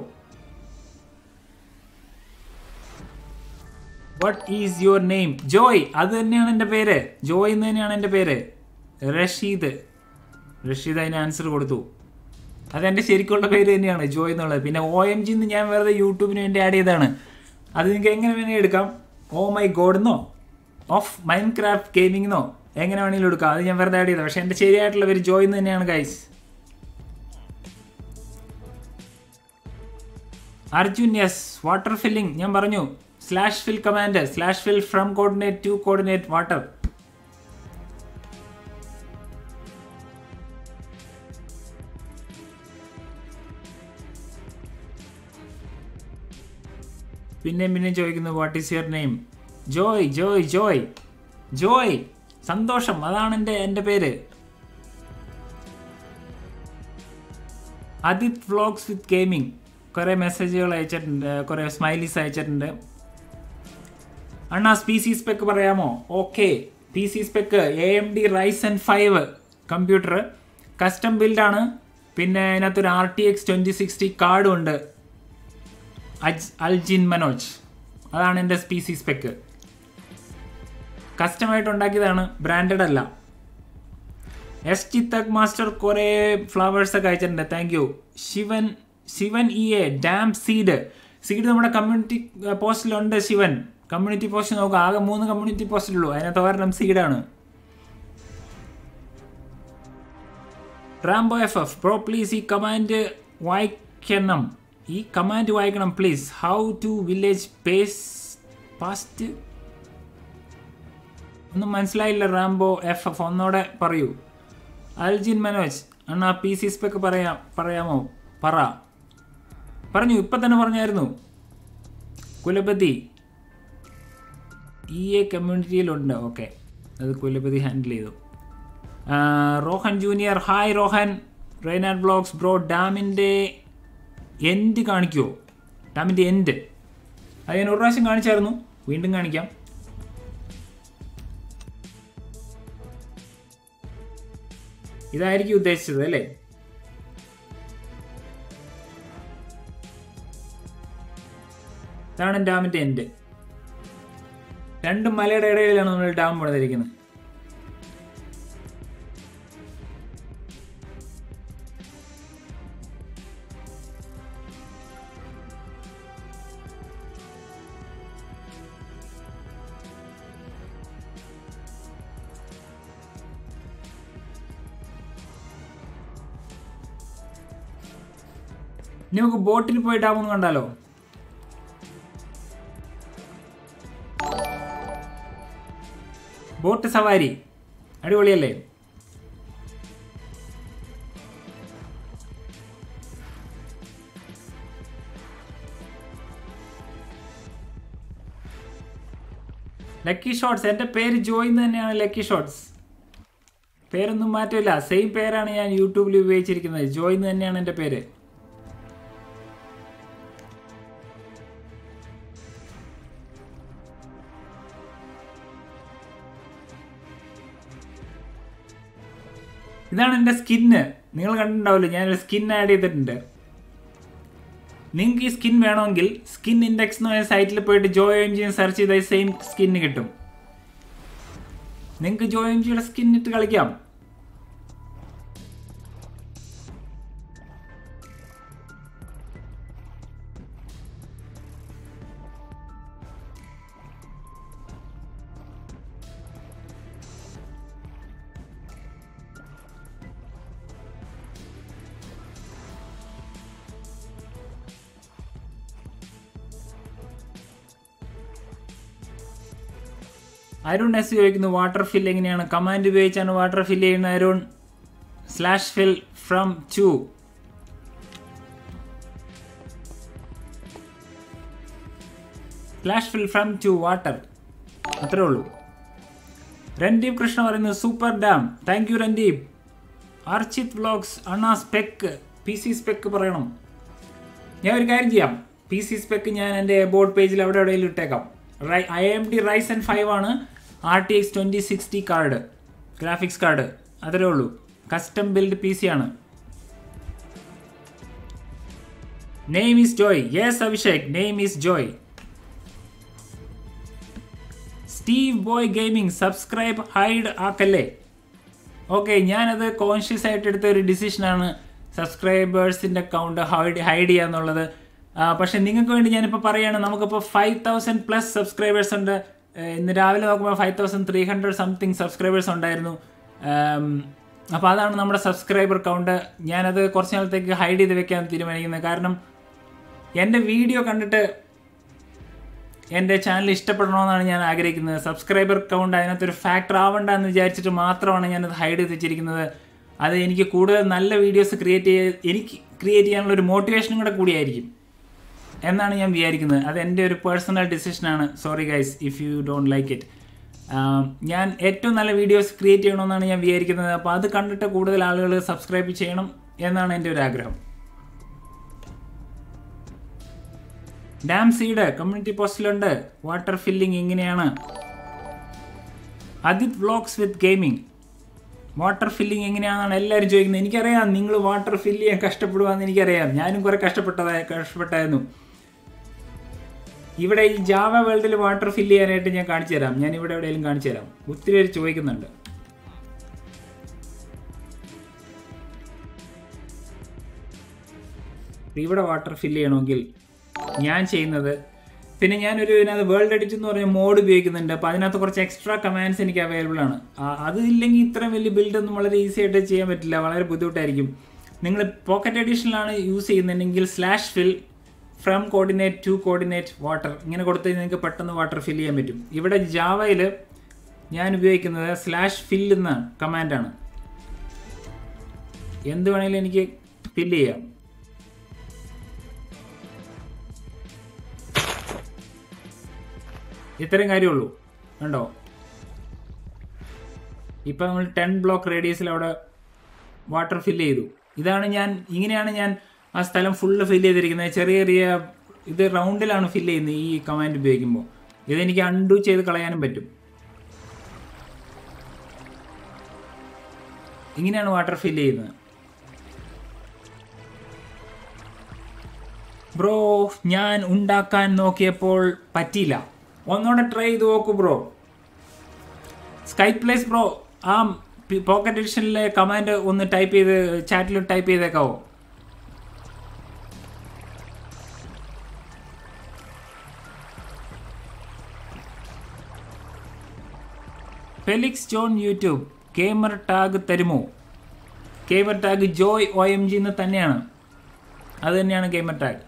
what is your name Joy അത് തന്നെയാണ് എൻ്റെ പേര് ജോയ് എന്ന് തന്നെയാണ് എൻ്റെ പേര് റഷീദ് റഷീദ് അതിന് ആൻസർ കൊടുത്തു അതെൻ്റെ ശരിക്കുള്ള പേര് തന്നെയാണ് ജോയ് എന്നുള്ളത് പിന്നെ ഒ എം ജി എന്ന് ഞാൻ വെറുതെ യൂട്യൂബിന് വേണ്ടി ആഡ് ചെയ്തതാണ് അത് നിങ്ങൾക്ക് എങ്ങനെ വേണമെങ്കിൽ എടുക്കാം ഓ മൈ ഗോഡ് എന്നോ ഓഫ് മൈൻഡ് ക്രാഫ്റ്റ് ഗെയിമിംഗ് എങ്ങനെ വേണമെങ്കിലും എടുക്കാം അത് ഞാൻ വെറുതെ ആഡ് ചെയ്തത് പക്ഷേ എൻ്റെ ശരിയായിട്ടുള്ള പേര് ജോയ് എന്ന് തന്നെയാണ് guys Arjun yes water filling ഞാൻ പറഞ്ഞു slash fill command slash fill from coordinate to coordinate water പിന്നെയും പിന്നെയും ചോദിക്കുന്നു what is your name Joy Joy Joy Joy സന്തോഷം അതാണ് എൻ്റെ എൻ്റെ പേര് അദിത് വ്ളോഗ്സ് വിത്ത് ഗെയിമിംഗ് കുറേ മെസ്സേജുകൾ അയച്ചിട്ടുണ്ട് കുറേ സ്മൈലീസ് അയച്ചിട്ടുണ്ട് അണ്ണാ പി സി സ്പെക്ക് പറയാമോ okay P C spec A M D Ryzen and five computer custom ബിൽഡാണ് പിന്നെ അതിനകത്തൊരു R T X twenty sixty കാർഡും ഉണ്ട് അജ് അൽജിൻ മനോജ് അതാണ് എൻ്റെ പി സി സ്പെക്ക് കസ്റ്റമായിട്ട് ഉണ്ടാക്കിയതാണ് ബ്രാൻഡഡ് അല്ല എസ് ടി തക് മാസ്റ്റർ കുറേ ഫ്ലവേഴ്സ് ഒക്കെ അയച്ചിട്ടുണ്ട് thank you Shivan Shivan E A dam seed seed നമ്മുടെ കമ്മ്യൂണിറ്റി പോസ്റ്റിലുണ്ട് ശിവൻ കമ്മ്യൂണിറ്റി പോസ്റ്റ് നോക്കുക ആകെ മൂന്ന് കമ്മ്യൂണിറ്റി പോസ്റ്റിലുള്ളൂ അതിനകത്ത് ഒരെണ്ണം സീഡാണ് Rambo F F bro please ഈ കമാൻഡ് വായിക്കണം ഈ കമാൻഡ് വായിക്കണം please how to village pace past ഒന്നും മനസ്സിലായില്ല റാംബോ എഫ് എഫ് ഒന്നോടെ പറയൂ അൽജിൻ മനോജ് അണ്ണാ പി സി സ്പെക്ക് പറയാം പറയാമോ പറ പറഞ്ഞു ഇപ്പം തന്നെ പറഞ്ഞായിരുന്നു കുലപതി ഇ എ കമ്മ്യൂണിറ്റിയിലുണ്ട് ഓക്കെ അത് കുലപതി ഹാൻഡിൽ ചെയ്തു ആ, Rohan junior hi Rohan Reynard blogs bro ഡാമിൻ്റെ എൻഡ് കാണിക്കുമോ ഡാമിൻ്റെ എൻഡ് അത് ഞാൻ ഒരു പ്രാവശ്യം കാണിച്ചായിരുന്നു വീണ്ടും കാണിക്കാം ഇതായിരിക്കും ഉദ്ദേശിച്ചത് അല്ലേ ഇതാണ് ഡാമിൻ്റെ എൻഡ് രണ്ട് മലയുടെ ഇടയിലാണ് നമ്മൾ ഡാം പണിതിരിക്കുന്നത് ഇനി നമുക്ക് ബോട്ടിൽ പോയി ഡാം ഒന്ന് കണ്ടാലോ ബോട്ട് സവാരി അടിപൊളിയല്ലേ ലക്കി ഷോട്ട്സ് എൻ്റെ പേര് ജോയ് എന്ന് തന്നെയാണ് ലക്കി ഷോട്ട്സ് പേരൊന്നും മാറ്റമില്ല സെയിം പേരാണ് ഞാൻ യൂട്യൂബിൽ ഉപയോഗിച്ചിരിക്കുന്നത് ജോയ് എന്ന് തന്നെയാണ് എൻ്റെ പേര് ഇതാണ് എൻ്റെ സ്കിന്ന് നിങ്ങൾ കണ്ടിട്ടുണ്ടാവില്ല ഞാനൊരു സ്കിൻ ആഡ് ചെയ്തിട്ടുണ്ട് നിങ്ങൾക്ക് ഈ സ്കിൻ വേണമെങ്കിൽ സ്കിൻ ഇൻഡെക്സ് എന്ന് പറയുന്ന സൈറ്റിൽ പോയിട്ട് ജോയ് എം ജി സെർച്ച് ചെയ്താൽ സെയിം സ്കിന്ന് കിട്ടും നിങ്ങൾക്ക് ജോയ് എം ജിയുടെ സ്കിൻ ഇട്ട് കളിക്കാം അരുൺ എസ് ചോദിക്കുന്നു വാട്ടർ ഫിൽ എങ്ങനെയാണ് കമാൻഡ് ഉപയോഗിച്ചാണ് വാട്ടർ ഫിൽ ചെയ്യുന്ന Arun slash fill from to slash fill from to water അത്രേ ഉള്ളൂ രൺദീപ് കൃഷ്ണ പറയുന്നു super dam thank you Randeep Archit vlogs അണ്ണാ സ്പെക്ക് പി സി സ്പെക്ക് പറയണം ഞാൻ ഒരു കാര്യം ചെയ്യാം പി സി സ്പെക്ക് ഞാൻ എൻ്റെ ബോർഡ് പേജിൽ അവിടെ എവിടെയെങ്കിലും ഇട്ടേക്കാം I M D Ryzen and five ആണ് R T X twenty sixty card graphics card അത്രേ ഉള്ളൂ കസ്റ്റം ബിൽഡ് പി സി ആണ് name is Joy yes Abhishek name is Joy Steve boy gaming subscribe hide ആക്കല്ലേ okay ഞാനത് conscious ആയിട്ട് എടുത്ത ഒരു ഡിസിഷനാണ് സബ്സ്ക്രൈബേഴ്സിൻ്റെ അക്കൗണ്ട് ഹൈഡ് ഹൈഡ് ചെയ്യുക എന്നുള്ളത് ആ, പക്ഷെ നിങ്ങൾക്ക് വേണ്ടി ഞാനിപ്പോൾ പറയുകയാണ് നമുക്കിപ്പോൾ ഫൈവ് തൗസൻഡ് പ്ലസ് സബ്സ്ക്രൈബേഴ്സ് ഉണ്ട് ഏ, ഇന്ന് രാവിലെ നോക്കുമ്പോൾ five thousand three hundred something subscribers ഉണ്ടായിരുന്നു അപ്പോൾ അതാണ് നമ്മുടെ സബ്സ്ക്രൈബർ കൗണ്ട് ഞാനത് കുറച്ച് നാളത്തേക്ക് ഹൈഡ് ചെയ്ത് വെക്കാൻ തീരുമാനിക്കുന്നത് കാരണം എൻ്റെ വീഡിയോ കണ്ടിട്ട് എൻ്റെ ചാനൽ ഇഷ്ടപ്പെടണമെന്നാണ് ഞാൻ ആഗ്രഹിക്കുന്നത് സബ്സ്ക്രൈബർ കൗണ്ട് അതിനകത്തൊരു ഫാക്ടർ ആവണ്ട എന്ന് വിചാരിച്ചിട്ട് മാത്രമാണ് ഞാനത് ഹൈഡ് ചെയ്ത് വെച്ചിരിക്കുന്നത് അത് എനിക്ക് കൂടുതൽ നല്ല വീഡിയോസ് ക്രിയേറ്റ് ചെയ്ത് എനിക്ക് ക്രിയേറ്റ് ചെയ്യാനുള്ള ഒരു മോട്ടിവേഷനും കൂടെ കൂടിയായിരിക്കും എന്നാണ് ഞാൻ വിചാരിക്കുന്നത് അത് എൻ്റെ ഒരു പേഴ്സണൽ ഡിസിഷനാണ് sorry guys if you don't like it ഞാൻ ഏറ്റവും നല്ല വീഡിയോസ് ക്രിയേറ്റ് ചെയ്യണമെന്നാണ് ഞാൻ വിചാരിക്കുന്നത് അപ്പോൾ അത് കണ്ടിട്ട് കൂടുതൽ ആളുകൾ സബ്സ്ക്രൈബ് ചെയ്യണം എന്നാണ് എൻ്റെ ഒരു ആഗ്രഹം ഡാം സീഡ് കമ്മ്യൂണിറ്റി പോസ്റ്റിലുണ്ട് വാട്ടർ ഫില്ലിംഗ് എങ്ങനെയാണ് Adith vlogs with gaming water filling എങ്ങനെയാണെന്നാണ് എല്ലാവരും ചോദിക്കുന്നത് എനിക്കറിയാം നിങ്ങൾ വാട്ടർ ഫില്ല് ചെയ്യാൻ കഷ്ടപ്പെടുവാന്ന് എനിക്കറിയാം ഞാനും കുറെ കഷ്ടപ്പെട്ടതായ കഷ്ടപ്പെട്ടായിരുന്നു ഇവിടെ ഈ ജാവ വേൾഡിൽ വാട്ടർ ഫില്ല് ചെയ്യാനായിട്ട് ഞാൻ കാണിച്ചു തരാം ഞാൻ ഇവിടെ എവിടെയെങ്കിലും കാണിച്ചു തരാം ഒത്തിരി പേര് ചോദിക്കുന്നുണ്ട് ഇവിടെ വാട്ടർ ഫില്ല് ചെയ്യണമെങ്കിൽ ഞാൻ ചെയ്യുന്നത് പിന്നെ ഞാനൊരു ഇതിനകത്ത് വേൾഡ് എഡിറ്റ് എന്ന് പറഞ്ഞ മോഡ് ഉപയോഗിക്കുന്നുണ്ട് അപ്പോൾ അതിനകത്ത് കുറച്ച് എക്സ്ട്രാ കമാൻഡ്സ് എനിക്ക് അവൈലബിൾ ആണ് ആ- അത് ഇല്ലെങ്കിൽ ഇത്രയും വലിയ ബിൽഡൊന്നും വളരെ ഈസി ആയിട്ട് ചെയ്യാൻ പറ്റില്ല വളരെ ബുദ്ധിമുട്ടായിരിക്കും നിങ്ങൾ പോക്കറ്റ് എഡിഷനിലാണ് യൂസ് ചെയ്യുന്നുണ്ടെങ്കിൽ slash fill from coordinate to coordinate water ഇങ്ങനെ കൊടുത്ത് നിങ്ങൾക്ക് പെട്ടെന്ന് വാട്ടർ ഫിൽ ചെയ്യാൻ പറ്റും ഇവിടെ ജാവയിൽ ഞാൻ ഉപയോഗിക്കുന്നത് സ്ലാഷ് ഫിൽ എന്ന കമാൻഡാണ് എന്ത് വേണമെങ്കിലും എനിക്ക് ഫില്ല് ചെയ്യാം ഇത്രയും കാര്യമുള്ളൂ കണ്ടോ ഇപ്പം നമ്മൾ ടെൻ ബ്ലോക്ക് റേഡിയസിൽ അവിടെ വാട്ടർ ഫില്ല് ചെയ്തു ഇതാണ് ഞാൻ ഇങ്ങനെയാണ് ഞാൻ ആ സ്ഥലം ഫുള്ള് ഫില്ല് ചെയ്തിരിക്കുന്നത് ചെറിയ ചെറിയ ഇത് റൗണ്ടിലാണ് ഫില്ല് ചെയ്യുന്നത് ഈ കമാൻഡ് ഉപയോഗിക്കുമ്പോൾ ഇതെനിക്ക് അൺഡു ചെയ്ത് കളയാനും പറ്റും ഇങ്ങനെയാണ് വാട്ടർ ഫില്ല് ചെയ്യുന്നത് ബ്രോ ഞാൻ ഉണ്ടാക്കാൻ നോക്കിയപ്പോൾ പറ്റിയില്ല ഒന്നുകൂടെ ട്രൈ ചെയ്ത് നോക്കൂ ബ്രോ സ്കൈ പ്ലേസ് ബ്രോ ആ പോക്കറ്റ് എഡിഷനിലെ കമാൻഡ് ഒന്ന് ടൈപ്പ് ചെയ്ത് ചാറ്റിൽ ടൈപ്പ് ചെയ്തേക്കാവോ Felix John YouTube gamer tag തരുമോ gamer tag Joy O M G എന്ന് തന്നെയാണ് അത് തന്നെയാണ് ഗെയിമർ ടാഗ്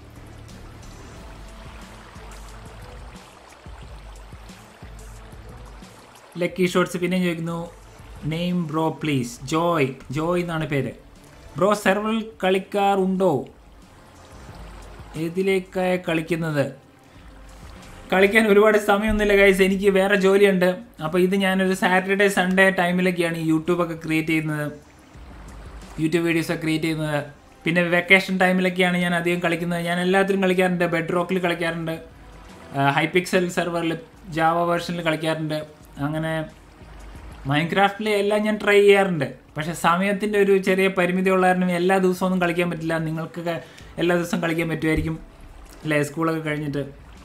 ലക്കി ഷോട്ട്സ് പിന്നെ ചോദിക്കുന്നു name bro please Joy Joy എന്നാണ് പേര് ബ്രോ സെർവൽ കളിക്കാറുണ്ടോ ഏതിലേക്കാണ് കളിക്കുന്നത് കളിക്കാൻ ഒരുപാട് സമയമൊന്നുമില്ല ഗൈസ് എനിക്ക് വേറെ ജോലിയുണ്ട് അപ്പോൾ ഇത് ഞാനൊരു സാറ്റർഡേ സൺഡേ ടൈമിലൊക്കെയാണ് ഈ യൂട്യൂബൊക്കെ ക്രിയേറ്റ് ചെയ്യുന്നത് യൂട്യൂബ് വീഡിയോസൊക്കെ ക്രിയേറ്റ് ചെയ്യുന്നത് പിന്നെ വെക്കേഷൻ ടൈമിലൊക്കെയാണ് ഞാൻ അധികം കളിക്കുന്നത് ഞാൻ എല്ലാത്തിലും കളിക്കാറുണ്ട് ബെഡ് റോക്കിൽ കളിക്കാറുണ്ട് ഹൈപിക്സൽ സെർവറിൽ ജാവ വേർഷനിൽ കളിക്കാറുണ്ട് അങ്ങനെ മൈൻക്രാഫ്റ്റിൽ എല്ലാം ഞാൻ ട്രൈ ചെയ്യാറുണ്ട് പക്ഷേ സമയത്തിൻ്റെ ഒരു ചെറിയ പരിമിതി ഉള്ള കാരണം എല്ലാ ദിവസവും ഒന്നും കളിക്കാൻ പറ്റില്ല നിങ്ങൾക്കൊക്കെ എല്ലാ ദിവസവും കളിക്കാൻ പറ്റുമായിരിക്കും അല്ലേ സ്കൂളൊക്കെ കഴിഞ്ഞിട്ട്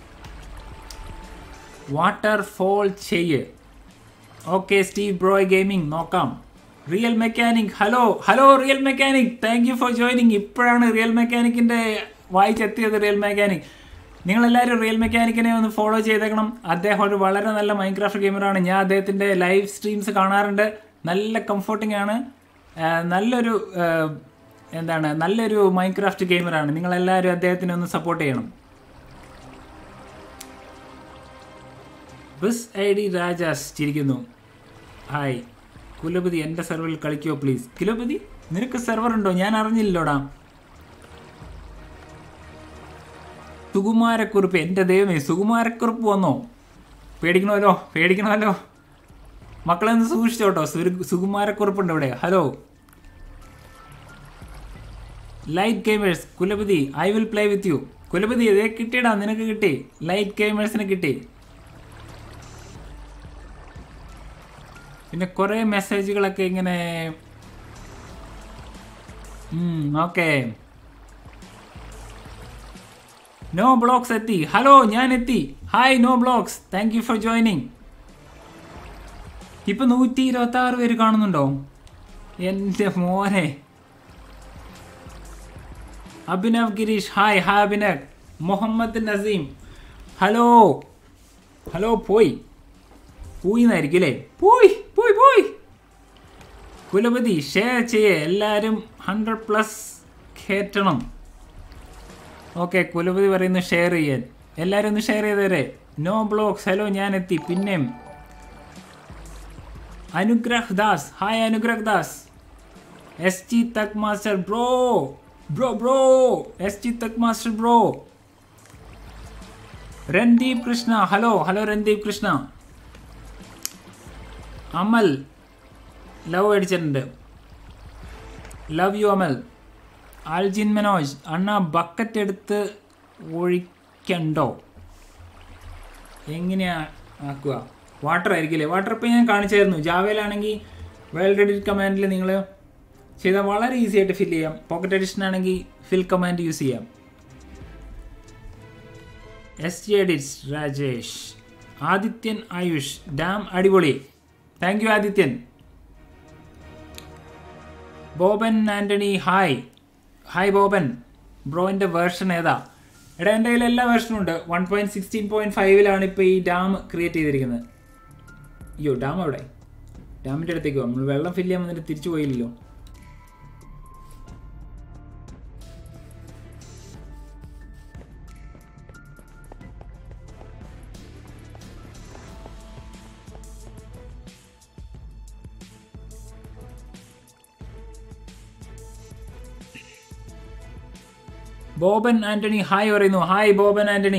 വാട്ടർ ഫോൾ ചെയ്യ് ഓക്കെ സ്റ്റീവ് ബ്രോയ് ഗെയിമിംഗ് നോക്കാം real mechanic hello hello real mechanic thank you for joining ഇപ്പോഴാണ് റിയൽ മെക്കാനിക്കിൻ്റെ വായിച്ചെത്തിയത് റിയൽ മെക്കാനിക് നിങ്ങളെല്ലാവരും റിയൽ മെക്കാനിക്കിനെ ഒന്ന് ഫോളോ ചെയ്തേക്കണം അദ്ദേഹം ഒരു വളരെ നല്ല മൈൻക്രാഫ്റ്റ് ഗെയിമറാണ് ഞാൻ അദ്ദേഹത്തിൻ്റെ ലൈവ് സ്ട്രീംസ് കാണാറുണ്ട് നല്ല കംഫർട്ടിംഗ് ആണ് ആ, നല്ലൊരു ആ, എന്താണ് നല്ലൊരു മൈൻക്രാഫ്റ്റ് ഗെയിമറാണ് നിങ്ങളെല്ലാവരും അദ്ദേഹത്തിനെ ഒന്ന് സപ്പോർട്ട് ചെയ്യണം ബസ് ഐ ഡി രാജാസ് ചിരിക്കുന്നു ഹായ് കുലപതി എൻ്റെ സെർവറിൽ കളിക്കുമോ പ്ലീസ് കുലപതി നിനക്ക് സെർവർ ഉണ്ടോ ഞാൻ അറിഞ്ഞില്ലോടാ സുകുമാരക്കുറിപ്പ് എൻ്റെ ദൈവമേ സുകുമാരക്കുറിപ്പ് വന്നോ പേടിക്കണമല്ലോ പേടിക്കണമല്ലോ മക്കളെ ഒന്ന് സൂക്ഷിച്ചോട്ടോ സുരു- സുകുമാരക്കുറിപ്പുണ്ട് ഇവിടെ hello light gamers Kulapathi I will play with you Kulapathi ഇതേ കിട്ടിയടാ നിനക്ക് കിട്ടി ലൈറ്റ് ഗെയിമേഴ്സിന് കിട്ടി പിന്നെ കുറേ മെസ്സേജുകളൊക്കെ ഇങ്ങനെ ഓക്കെ നോ ബ്ലോക്സ് എത്തി ഹലോ ഞാൻ എത്തി hi no blocks thank you for joining ഇപ്പൊ നൂറ്റി ഇരുപത്തി ആറ് പേര് കാണുന്നുണ്ടോ എൻ്റെ മോനെ Abhinav Girish hi hi Abhinav Muhammad Naseem hello hello പോയി പോയി എന്നായിരിക്കും അല്ലേ പോയി പോയി പോയി കുലപതി ഷെയർ ചെയ്യേ എല്ലാവരും ഹൺഡ്രഡ് പ്ലസ് കയറ്റണം ഓക്കെ കുലപതി പറയുന്നു ഷെയർ ചെയ്യാൻ എല്ലാവരും ഒന്ന് ഷെയർ ചെയ്തേരെ നോ ബ്ലോക്സ് ഹലോ ഞാൻ എത്തി പിന്നെയും Anugrah Das hi Anugrah Das S G തക് master bro bro bro S G തക് master bro Randeep Krishna hello hello Randeep Krishna Amal love അടിച്ചിട്ടുണ്ട് ലവ് യു അമൽ ആൽജിൻ മനോജ് അണ്ണ ബക്കറ്റ് എടുത്ത് ഒഴിക്കണ്ടോ എങ്ങനെയാ ആക്കുക വാട്ടർ ആയിരിക്കില്ലേ വാട്ടർ ഇപ്പം ഞാൻ കാണിച്ചായിരുന്നു ജാവയിലാണെങ്കിൽ വേൾഡ് എഡിറ്റ് കമാൻഡിൽ നിങ്ങൾ ചെയ്താൽ വളരെ ഈസി ആയിട്ട് ഫിൽ ചെയ്യാം പോക്കറ്റ് എഡിഷൻ ആണെങ്കിൽ ഫിൽ കമാൻഡ് യൂസ് ചെയ്യാം S G edits Rajesh Adithyan Ayush dam അടിപൊളി thank you Adithyan Boban Antony hi hi Boban ബ്രോയിൻ്റെ വേർഷൻ ഏതാ എടാ എൻ്റെ കയ്യിൽ എല്ലാ വേർഷനും ഉണ്ട് വൺ പോയിൻറ്റ് സിക്സ്റ്റീൻ പോയിൻറ്റ് ഫൈവിലാണ് ഇപ്പോൾ ഈ ഡാം ക്രിയേറ്റ് ചെയ്തിരിക്കുന്നത് അയ്യോ ഡാം എവിടെ ഡാമിൻ്റെ അടുത്തേക്ക് പോകാം നമ്മൾ വെള്ളം ഫില്ല് ചെയ്യാൻ വന്നിട്ട് തിരിച്ചു പോയില്ലല്ലോ ബോബൻ ആന്റണി ഹായ് പറയുന്നു hi Boban Antony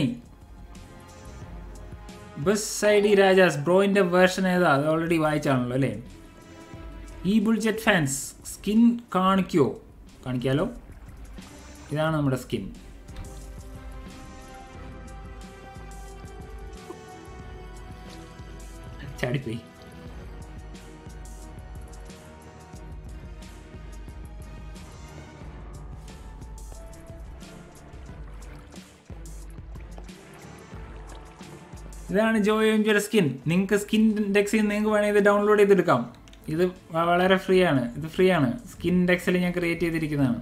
bus I D Rajas ബ്രോയിന്റെ വേർഷൻ ഏതാ അത് ഓൾറെഡി വായിച്ചാണല്ലോ അല്ലേ ഈ ബുൾജെറ്റ് ഫാൻസ് സ്കിൻ കാണിക്കോ കാണിക്കാലോ ഇതാണ് നമ്മുടെ സ്കിൻ ചാടിപ്പോയി ഇതാണ് ജോയോ എംജിയുടെ സ്കിൻ നിങ്ങൾക്ക് സ്കിൻ ഇൻഡെക്സിൽ നിങ്ങൾക്ക് വേണമെങ്കിൽ ഇത് ഡൗൺലോഡ് ചെയ്തെടുക്കാം ഇത് വളരെ ഫ്രീ ആണ് ഇത് ഫ്രീ ആണ് സ്കിൻ ഇൻഡെക്സിൽ ഞാൻ ക്രിയേറ്റ് ചെയ്തിരിക്കുന്നതാണ്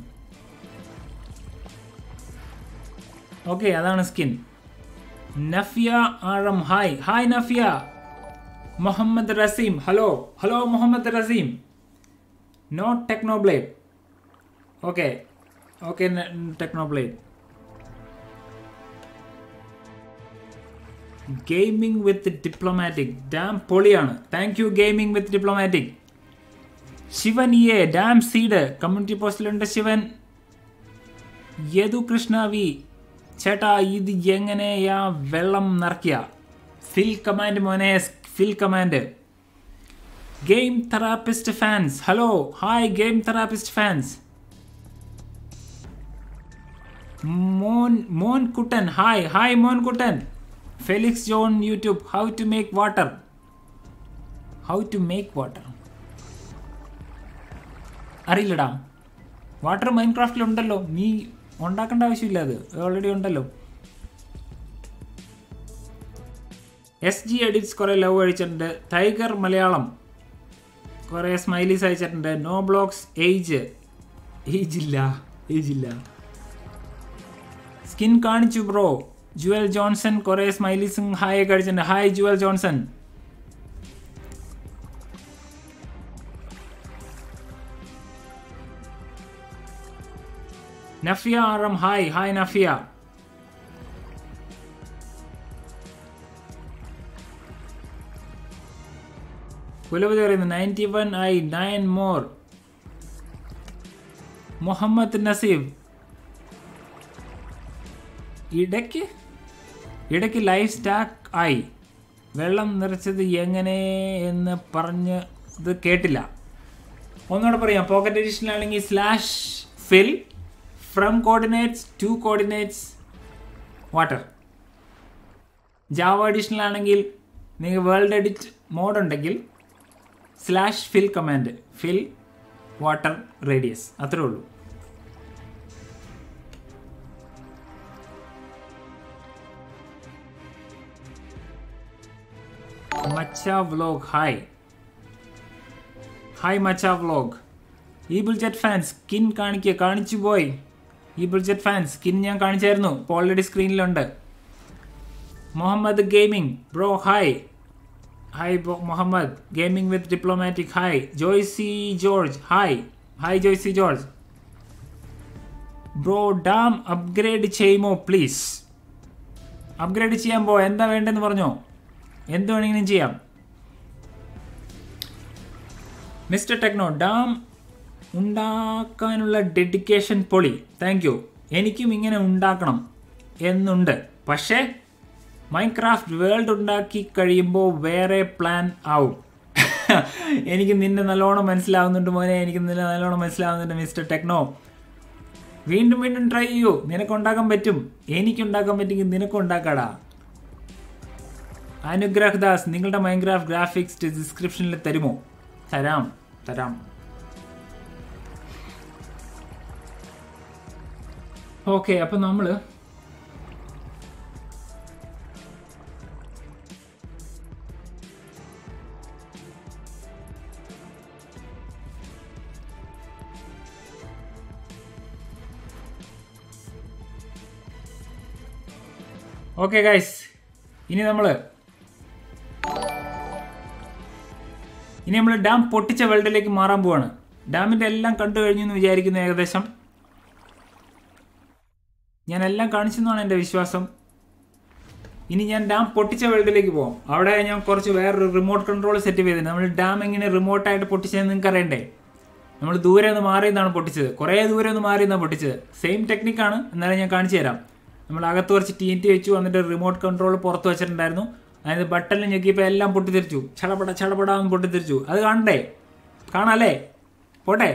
ഓക്കെ അതാണ് സ്കിൻ നഫിയ ആഴം hi hi Nafiya Muhammad Raseem hello hello Muhammad Raseem not Technoblade okay okay Technoblade gaming with diplomatic dam പൊളിയാണ് thank you gaming with diplomatic Shivan A dam seed community പോസ്റ്റിലുണ്ട് ശിവൻ യദു കൃഷ്ണ വി ചേട്ടാ ഇത് എങ്ങനെയാ വെള്ളം നിറയ്ക്കുക ഫിൽ കമാൻഡ് മോനെ fill command game therapist fans hello hi game therapist fans മോൻ മോൻ കുട്ടൻ ഹായ് ഹായ് മോൻ കുട്ടൻ Felix John YouTube how to make water how to make water അറിയില്ലടാ വാട്ടർ മൈൻക്രാഫ്റ്റിലുണ്ടല്ലോ നീ ഉണ്ടാക്കേണ്ട ആവശ്യമില്ല അത് ഓൾറെഡി ഉണ്ടല്ലോ എസ് ജി എഡിറ്റ്സ് കുറേ ലവ് അയച്ചിട്ടുണ്ട് ടൈഗർ മലയാളം കുറേ സ്മൈലീസ് അയച്ചിട്ടുണ്ട് നോ ബ്ലോക്സ് ഏജ് ഏജ് ഇല്ല ഏജ് ഇല്ല സ്കിൻ കാണിച്ചു ബ്രോ ജുവൽ ജോൺസൺ കുറേ സ്മൈലീസും ഹായ് ഒക്കെ അടിച്ചിട്ടുണ്ട് ഹായ് ജുവൽ ജോൺസൺ നഫിയ ആറം ഹായ് ഹായ് നഫിയ കുലപതി പറയുന്നു ninety one I nine more Muhammad Naseeb ഇടയ്ക്ക് ഇടയ്ക്ക് ലൈഫ് സ്റ്റാക്ക് ആയി വെള്ളം നിറച്ചത് എങ്ങനെ എന്ന് പറഞ്ഞ് ഇത് കേട്ടില്ല ഒന്നുകൂടെ പറയാം പോക്കറ്റ് എഡിഷനിലാണെങ്കിൽ slash fill from coordinates to coordinates water Java എഡിഷനിലാണെങ്കിൽ നിങ്ങൾ വേൾഡ് എഡിറ്റ് മോഡ് ഉണ്ടെങ്കിൽ slash fill command fill water radius അത്രേ ഉള്ളൂ Macha vlog hi hi Macha vlog ഈ ബുൾജെറ്റ് ഫാൻസ് സ്കിൻ കാണിക്കുക കാണിച്ചു പോയി ഈ ബുൾജെറ്റ് ഫാൻസ് സ്കിൻ ഞാൻ കാണിച്ചായിരുന്നു ഇപ്പോൾ ഓൾറെഡി സ്ക്രീനിലുണ്ട് Muhammad gaming bro hi hi Muhammad gaming with diplomatic hi Joycy George hi hi Joycy George bro dam upgrade ചെയ്യുമോ പ്ലീസ് അപ്ഗ്രേഡ് ചെയ്യാൻ പോ എന്താ വേണ്ടെന്ന് പറഞ്ഞോ എന്ത് വേണമെങ്കിലും ചെയ്യാം മിസ്റ്റർ ടെക്നോ ഡാം ഉണ്ടാക്കാനുള്ള ഡെഡിക്കേഷൻ പൊളി താങ്ക് യു എനിക്കും ഇങ്ങനെ ഉണ്ടാക്കണം എന്നുണ്ട് പക്ഷേ മൈൻക്രാഫ്റ്റ് വേൾഡ് ഉണ്ടാക്കി കഴിയുമ്പോൾ വേറെ പ്ലാൻ ആവും എനിക്ക് നിന്നെ നല്ലോണം മനസ്സിലാവുന്നുണ്ട് മോനെ എനിക്ക് നിന്നെ നല്ലോണം മനസ്സിലാവുന്നുണ്ട് മിസ്റ്റർ ടെക്നോ വീണ്ടും വീണ്ടും ട്രൈ ചെയ്യൂ നിനക്കുണ്ടാക്കാൻ പറ്റും എനിക്കുണ്ടാക്കാൻ പറ്റുമെങ്കിൽ നിനക്കുണ്ടാക്കാടാ അനുഗ്രഹ് ദാസ് നിങ്ങളുടെ മൈൻക്രാഫ്റ്റ് ഗ്രാഫിക്സ് ഡിസ്ക്രിപ്ഷനിൽ തരുമോ തരാം തരാം ഓക്കെ അപ്പം നമ്മൾ ഓക്കെ ഗൈസ് ഇനി നമ്മൾ ഇനി നമ്മൾ ഡാം പൊട്ടിച്ച വേൾഡിലേക്ക് മാറാൻ പോവാണ് ഡാമിൻ്റെ എല്ലാം കണ്ടു കഴിഞ്ഞു എന്ന് വിചാരിക്കുന്നു ഏകദേശം ഞാൻ എല്ലാം കാണിച്ചെന്നാണ് എൻ്റെ വിശ്വാസം ഇനി ഞാൻ ഡാം പൊട്ടിച്ച വേൾഡിലേക്ക് പോകാം അവിടെ ഞാൻ കുറച്ച് വേറൊരു റിമോട്ട് കൺട്രോൾ സെറ്റ് ചെയ്തിട്ടുണ്ട് നമ്മൾ ഡാം എങ്ങനെ റിമോട്ടായിട്ട് പൊട്ടിച്ചതെന്ന് നിങ്ങൾക്ക് അറിയണ്ടേ നമ്മൾ ദൂരെ നിന്ന് മാറി നിന്നാണ് പൊട്ടിച്ചത് കുറേ ദൂരെ നിന്ന് മാറി നിന്നാണ് പൊട്ടിച്ചത് സെയിം ടെക്നിക്കാണ് എന്നാലും ഞാൻ കാണിച്ചു തരാം നമ്മൾ അകത്ത് കുറച്ച് ടി എൻ ടി വെച്ചു എന്നിട്ട് റിമോട്ട് കൺട്രോൾ പുറത്ത് വെച്ചിട്ടുണ്ടായിരുന്നു അതായത് ബട്ടണിൽ ഞെക്കിയപ്പോൾ എല്ലാം പൊട്ടിത്തെറിച്ചു ചടപട ചടപടാന്ന് പൊട്ടിത്തെറിച്ചു അത് കാണണ്ടേ കാണാല്ലേ പോട്ടെ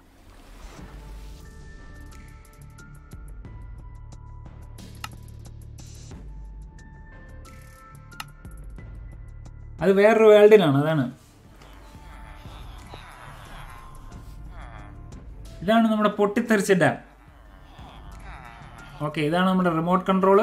അത് വേറൊരു വേൾഡിലാണ് അതാണ് ഇതാണ് നമ്മുടെ പൊട്ടിത്തെറിച്ച ഡാം ഓക്കെ ഇതാണ് നമ്മുടെ റിമോട്ട് കൺട്രോള്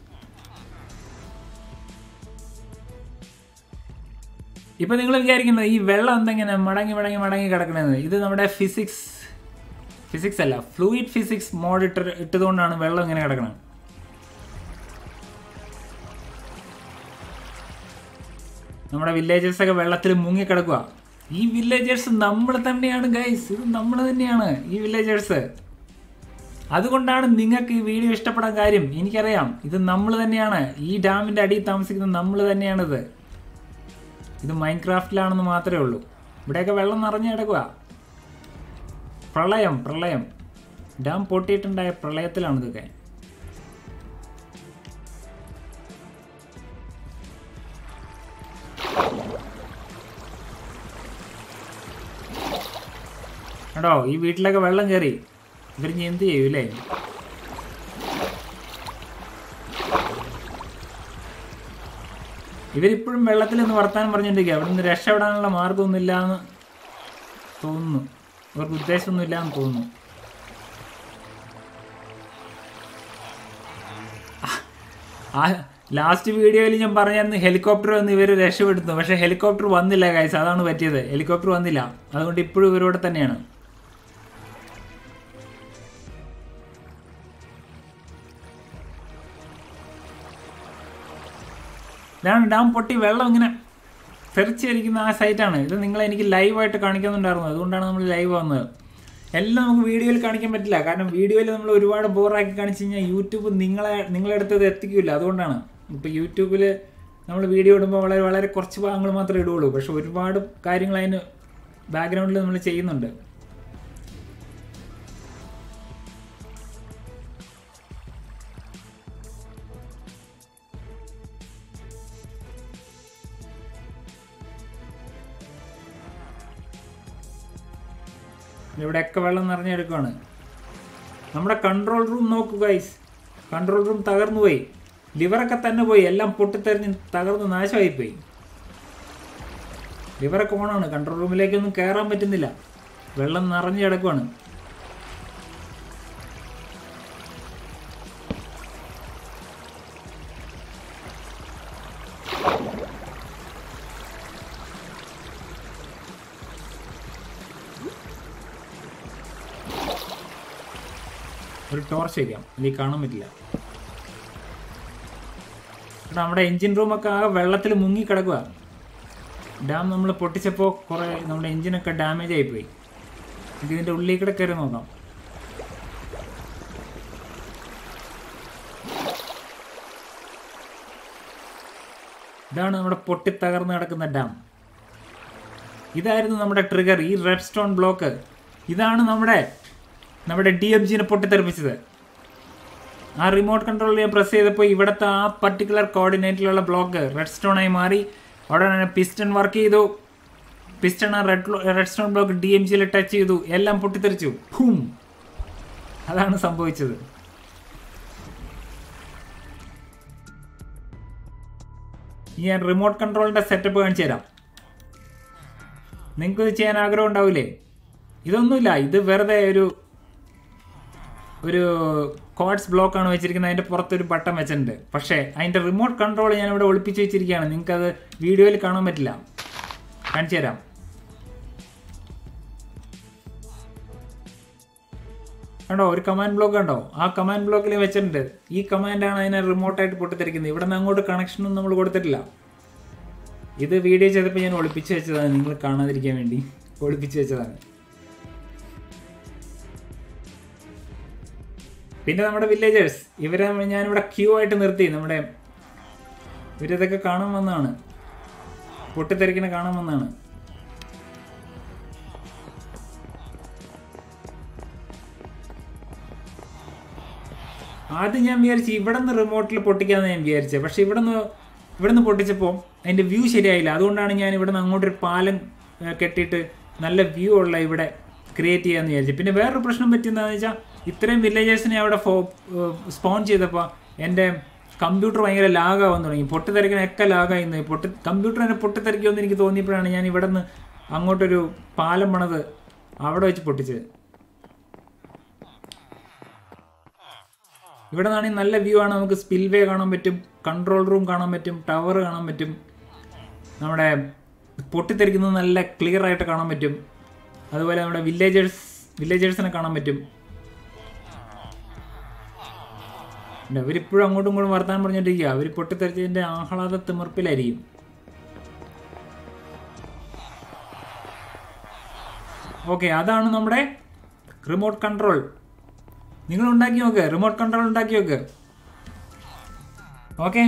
ഇപ്പൊ നിങ്ങൾ വിചാരിക്കുന്നത് ഈ വെള്ളം എന്തെങ്ങനെ മടങ്ങി മടങ്ങി മടങ്ങി കിടക്കണത് ഇത് നമ്മുടെ ഫിസിക്സ് ഫിസിക്സ് അല്ല ഫ്ലൂയിഡ് ഫിസിക്സ് മോഡ് ഇട്ട് ഇട്ടതുകൊണ്ടാണ് വെള്ളം ഇങ്ങനെ കിടക്കണത് നമ്മുടെ വില്ലേജേഴ്സ് ഒക്കെ വെള്ളത്തിൽ മുങ്ങി കിടക്കുക ഈ വില്ലേജേഴ്സ് നമ്മൾ തന്നെയാണ് ഗൈസ് ഇത് നമ്മൾ തന്നെയാണ് ഈ വില്ലേജേഴ്സ് അതുകൊണ്ടാണ് നിങ്ങൾക്ക് ഈ വീഡിയോ ഇഷ്ടപ്പെടാൻ കാര്യം എനിക്കറിയാം ഇത് നമ്മൾ തന്നെയാണ് ഈ ഡാമിന്റെ അടിയിൽ താമസിക്കുന്ന നമ്മൾ തന്നെയാണിത് ഇത് മൈൻക്രാഫ്റ്റിലാണെന്ന് മാത്രമേ ഉള്ളൂ ഇവിടെയൊക്കെ വെള്ളം നിറഞ്ഞു കിടക്കുക പ്രളയം പ്രളയം ഡാം പൊട്ടിയിട്ടുണ്ടായ പ്രളയത്തിലാണ് ഇതൊക്കെ എടോ ഈ വീട്ടിലൊക്കെ വെള്ളം കയറി ഇവരിഞ്ഞ് എന്ത് ചെയ്യും അല്ലേ ഇവരിപ്പോഴും വെള്ളത്തിൽ നിന്ന് വർത്താനം പറഞ്ഞിട്ടിരിക്കുക അവിടെ നിന്ന് രക്ഷപ്പെടാനുള്ള മാർഗമൊന്നുമില്ല എന്ന് തോന്നുന്നു ഇവർക്ക് ഉദ്ദേശമൊന്നുമില്ല എന്ന് തോന്നുന്നു ആ ലാസ്റ്റ് വീഡിയോയിൽ ഞാൻ പറഞ്ഞായിരുന്നു ഹെലികോപ്റ്റർ വന്ന് ഇവർ രക്ഷപ്പെടുന്നു പക്ഷെ ഹെലികോപ്റ്റർ വന്നില്ല കാഴ്ച അതാണ് പറ്റിയത് ഹെലികോപ്റ്റർ വന്നില്ല അതുകൊണ്ട് ഇപ്പോഴും ഇവരോട് തന്നെയാണ് ഇതാണ് ഡാം പൊട്ടി വെള്ളം ഇങ്ങനെ തെറിച്ചിരിക്കുന്ന ആ സൈറ്റാണ് ഇത് നിങ്ങളെ എനിക്ക് ലൈവായിട്ട് കാണിക്കുന്നുണ്ടായിരുന്നു അതുകൊണ്ടാണ് നമ്മൾ ലൈവ് വന്നത് എല്ലാം നമുക്ക് വീഡിയോയിൽ കാണിക്കാൻ പറ്റില്ല കാരണം വീഡിയോയിൽ നമ്മൾ ഒരുപാട് ബോറാക്കി കാണിച്ചു കഴിഞ്ഞാൽ യൂട്യൂബ് നിങ്ങളെ നിങ്ങളെ അടുത്ത് ഇത് എത്തിക്കില്ല അതുകൊണ്ടാണ് ഇപ്പോൾ യൂട്യൂബിൽ നമ്മൾ വീഡിയോ ഇടുമ്പോൾ വളരെ വളരെ കുറച്ച് ഭാഗങ്ങൾ മാത്രമേ ഇടുകയുള്ളൂ പക്ഷെ ഒരുപാട് കാര്യങ്ങൾ അതിന് ബാക്ക്ഗ്രൗണ്ടിൽ നമ്മൾ ചെയ്യുന്നുണ്ട് ഇവിടെയൊക്കെ വെള്ളം നിറഞ്ഞെടുക്കുകയാണ് നമ്മുടെ കൺട്രോൾ റൂം നോക്കൂ ഗൈസ് കൺട്രോൾ റൂം തകർന്നു പോയി ലിവറൊക്കെ തന്നെ പോയി എല്ലാം പൊട്ടിത്തെറിഞ്ഞ് തകർന്ന് നാശമായി പോയി ലിവറൊക്കെ ഓണാണ് കൺട്രോൾ റൂമിലേക്കൊന്നും കയറാൻ പറ്റുന്നില്ല വെള്ളം നിറഞ്ഞു കിടക്കുവാണ് ഒരു ടോർച്ച് വയ്ക്കാം അല്ലെങ്കിൽ കാണാൻ പറ്റില്ല എടാ, നമ്മുടെ എഞ്ചിൻ റൂമൊക്കെ ആകെ വെള്ളത്തിൽ മുങ്ങി കിടക്കുക ഡാം നമ്മൾ പൊട്ടിച്ചപ്പോൾ കുറേ നമ്മുടെ എഞ്ചിനൊക്കെ ഡാമേജ് ആയിപ്പോയി നമുക്ക് ഇതിൻ്റെ ഉള്ളിൽ കൂടെ കയറി നോക്കാം ഇതാണ് നമ്മുടെ പൊട്ടി തകർന്ന് കിടക്കുന്ന ഡാം ഇതായിരുന്നു നമ്മുടെ ട്രിഗർ ഈ റെഡ് സ്റ്റോൺ ബ്ലോക്ക് ഇതാണ് നമ്മുടെ നമ്മുടെ ഡി എം ജിനെ പൊട്ടിത്തെറിപ്പിച്ചത് ആ റിമോട്ട് കൺട്രോൾ ഞാൻ പ്രസ് ചെയ്തപ്പോൾ ഇവിടുത്തെ ആ പർട്ടിക്കുലർ കോർഡിനേറ്റിലുള്ള ബ്ലോക്ക് റെഡ് സ്റ്റോൺ ആയി മാറി അവിടെ തന്നെ പിസ്റ്റൺ വർക്ക് ചെയ്തു പിസ്റ്റൺ ആ red redstone block D M ജിയിൽ ടച്ച് ചെയ്തു എല്ലാം പൊട്ടിത്തെറിച്ചു ഹൂം അതാണ് സംഭവിച്ചത് ഇനി ഞാൻ റിമോട്ട് കൺട്രോളിൻ്റെ സെറ്റപ്പ് കാണിച്ചു തരാം നിങ്ങൾക്ക് ഇത് ചെയ്യാൻ ആഗ്രഹം ഉണ്ടാവില്ലേ ഇതൊന്നുമില്ല ഇത് വെറുതെ ഒരു ഒരു കോഡ്സ് ബ്ലോക്ക് ആണ് വെച്ചിരിക്കുന്നത് അതിൻ്റെ പുറത്തൊരു ബട്ടൺ വെച്ചിട്ടുണ്ട് പക്ഷേ അതിൻ്റെ റിമോട്ട് കൺട്രോൾ ഞാൻ ഇവിടെ ഒളിപ്പിച്ച് വെച്ചിരിക്കുകയാണ് നിങ്ങൾക്കത് വീഡിയോയിൽ കാണാൻ പറ്റില്ല കാണിച്ചു തരാം കണ്ടോ ഒരു കമാൻഡ് ബ്ലോക്ക് കണ്ടോ ആ കമാൻഡ് ബ്ലോക്കിൽ വെച്ചിട്ടുണ്ട് ഈ കമാൻഡാണ് അതിനെ റിമോട്ടായിട്ട് പൊട്ടിത്തെറിക്കുന്നത് ഇവിടെ നിന്ന് അങ്ങോട്ട് കണക്ഷനൊന്നും നമ്മൾ കൊടുത്തിട്ടില്ല ഇത് വീഡിയോ ചെയ്തപ്പോൾ ഞാൻ ഒളിപ്പിച്ച് വെച്ചതാണ് നിങ്ങൾ കാണാതിരിക്കാൻ വേണ്ടി ഒളിപ്പിച്ച് വെച്ചതാണ് പിന്നെ നമ്മുടെ വില്ലേജേഴ്സ് ഇവരെ ഞാനിവിടെ ക്യൂ ആയിട്ട് നിർത്തി നമ്മുടെ ഇവരിതൊക്കെ കാണാൻ വന്നതാണ് പൊട്ടിത്തെറിക്കണ കാണാൻ വന്നതാണ് ആദ്യം ഞാൻ വിചാരിച്ചു ഇവിടെ നിന്ന് റിമോട്ടിൽ പൊട്ടിക്കാമെന്ന് ഞാൻ വിചാരിച്ചത് പക്ഷെ ഇവിടെ നിന്ന് ഇവിടെ നിന്ന് പൊട്ടിച്ചപ്പോൾ അതിൻ്റെ വ്യൂ ശരിയായില്ല അതുകൊണ്ടാണ് ഞാൻ ഇവിടെ നിന്ന് അങ്ങോട്ടൊരു പാലം ഏഹ്, കെട്ടിയിട്ട് നല്ല വ്യൂ ഉള്ള ഇവിടെ ക്രിയേറ്റ് ചെയ്യാമെന്ന് വിചാരിച്ചു പിന്നെ വേറൊരു പ്രശ്നം പറ്റിയെന്താണെന്ന് വെച്ചാൽ ഇത്രയും വില്ലേജേഴ്സിനെ അവിടെ ഫോ സ്പോൺ ചെയ്തപ്പോൾ എൻ്റെ കമ്പ്യൂട്ടർ ഭയങ്കര ലാഗാവാൻ തുടങ്ങി പൊട്ടിത്തെറിക്കണൊക്കെ ലാഗായിരുന്നു പൊട്ടി കമ്പ്യൂട്ടർ എന്നെ പൊട്ടിത്തെറിക്കുമെന്ന് എനിക്ക് തോന്നിയപ്പോഴാണ് ഞാൻ ഇവിടെ നിന്ന് അങ്ങോട്ടൊരു പാലം പണത് അവിടെ വെച്ച് പൊട്ടിച്ചത് ഇവിടെ നിന്നാണെങ്കിൽ നല്ല വ്യൂ ആണ് നമുക്ക് സ്പിൽവേ കാണാൻ പറ്റും കൺട്രോൾ റൂം കാണാൻ പറ്റും ടവർ കാണാൻ പറ്റും നമ്മുടെ പൊട്ടിത്തെറിക്കുന്നത് നല്ല ക്ലിയർ ആയിട്ട് കാണാൻ പറ്റും അതുപോലെ നമ്മുടെ വില്ലേജേഴ്സ് വില്ലേജേഴ്സിനെ കാണാൻ പറ്റും ഉണ്ട്. അവരിപ്പോഴും അങ്ങോട്ടും ഇങ്ങോട്ടും വർത്താനം പറഞ്ഞിട്ടിരിക്കുക അവർ പൊട്ടിത്തെറിച്ചതിൻ്റെ ആഹ്ലാദ തിമിർപ്പിലായിരിക്കും ഓക്കെ അതാണ് നമ്മുടെ റിമോട്ട് കൺട്രോൾ നിങ്ങൾ ഉണ്ടാക്കി നോക്ക് റിമോട്ട് കൺട്രോൾ ഉണ്ടാക്കി നോക്ക് ഓക്കെ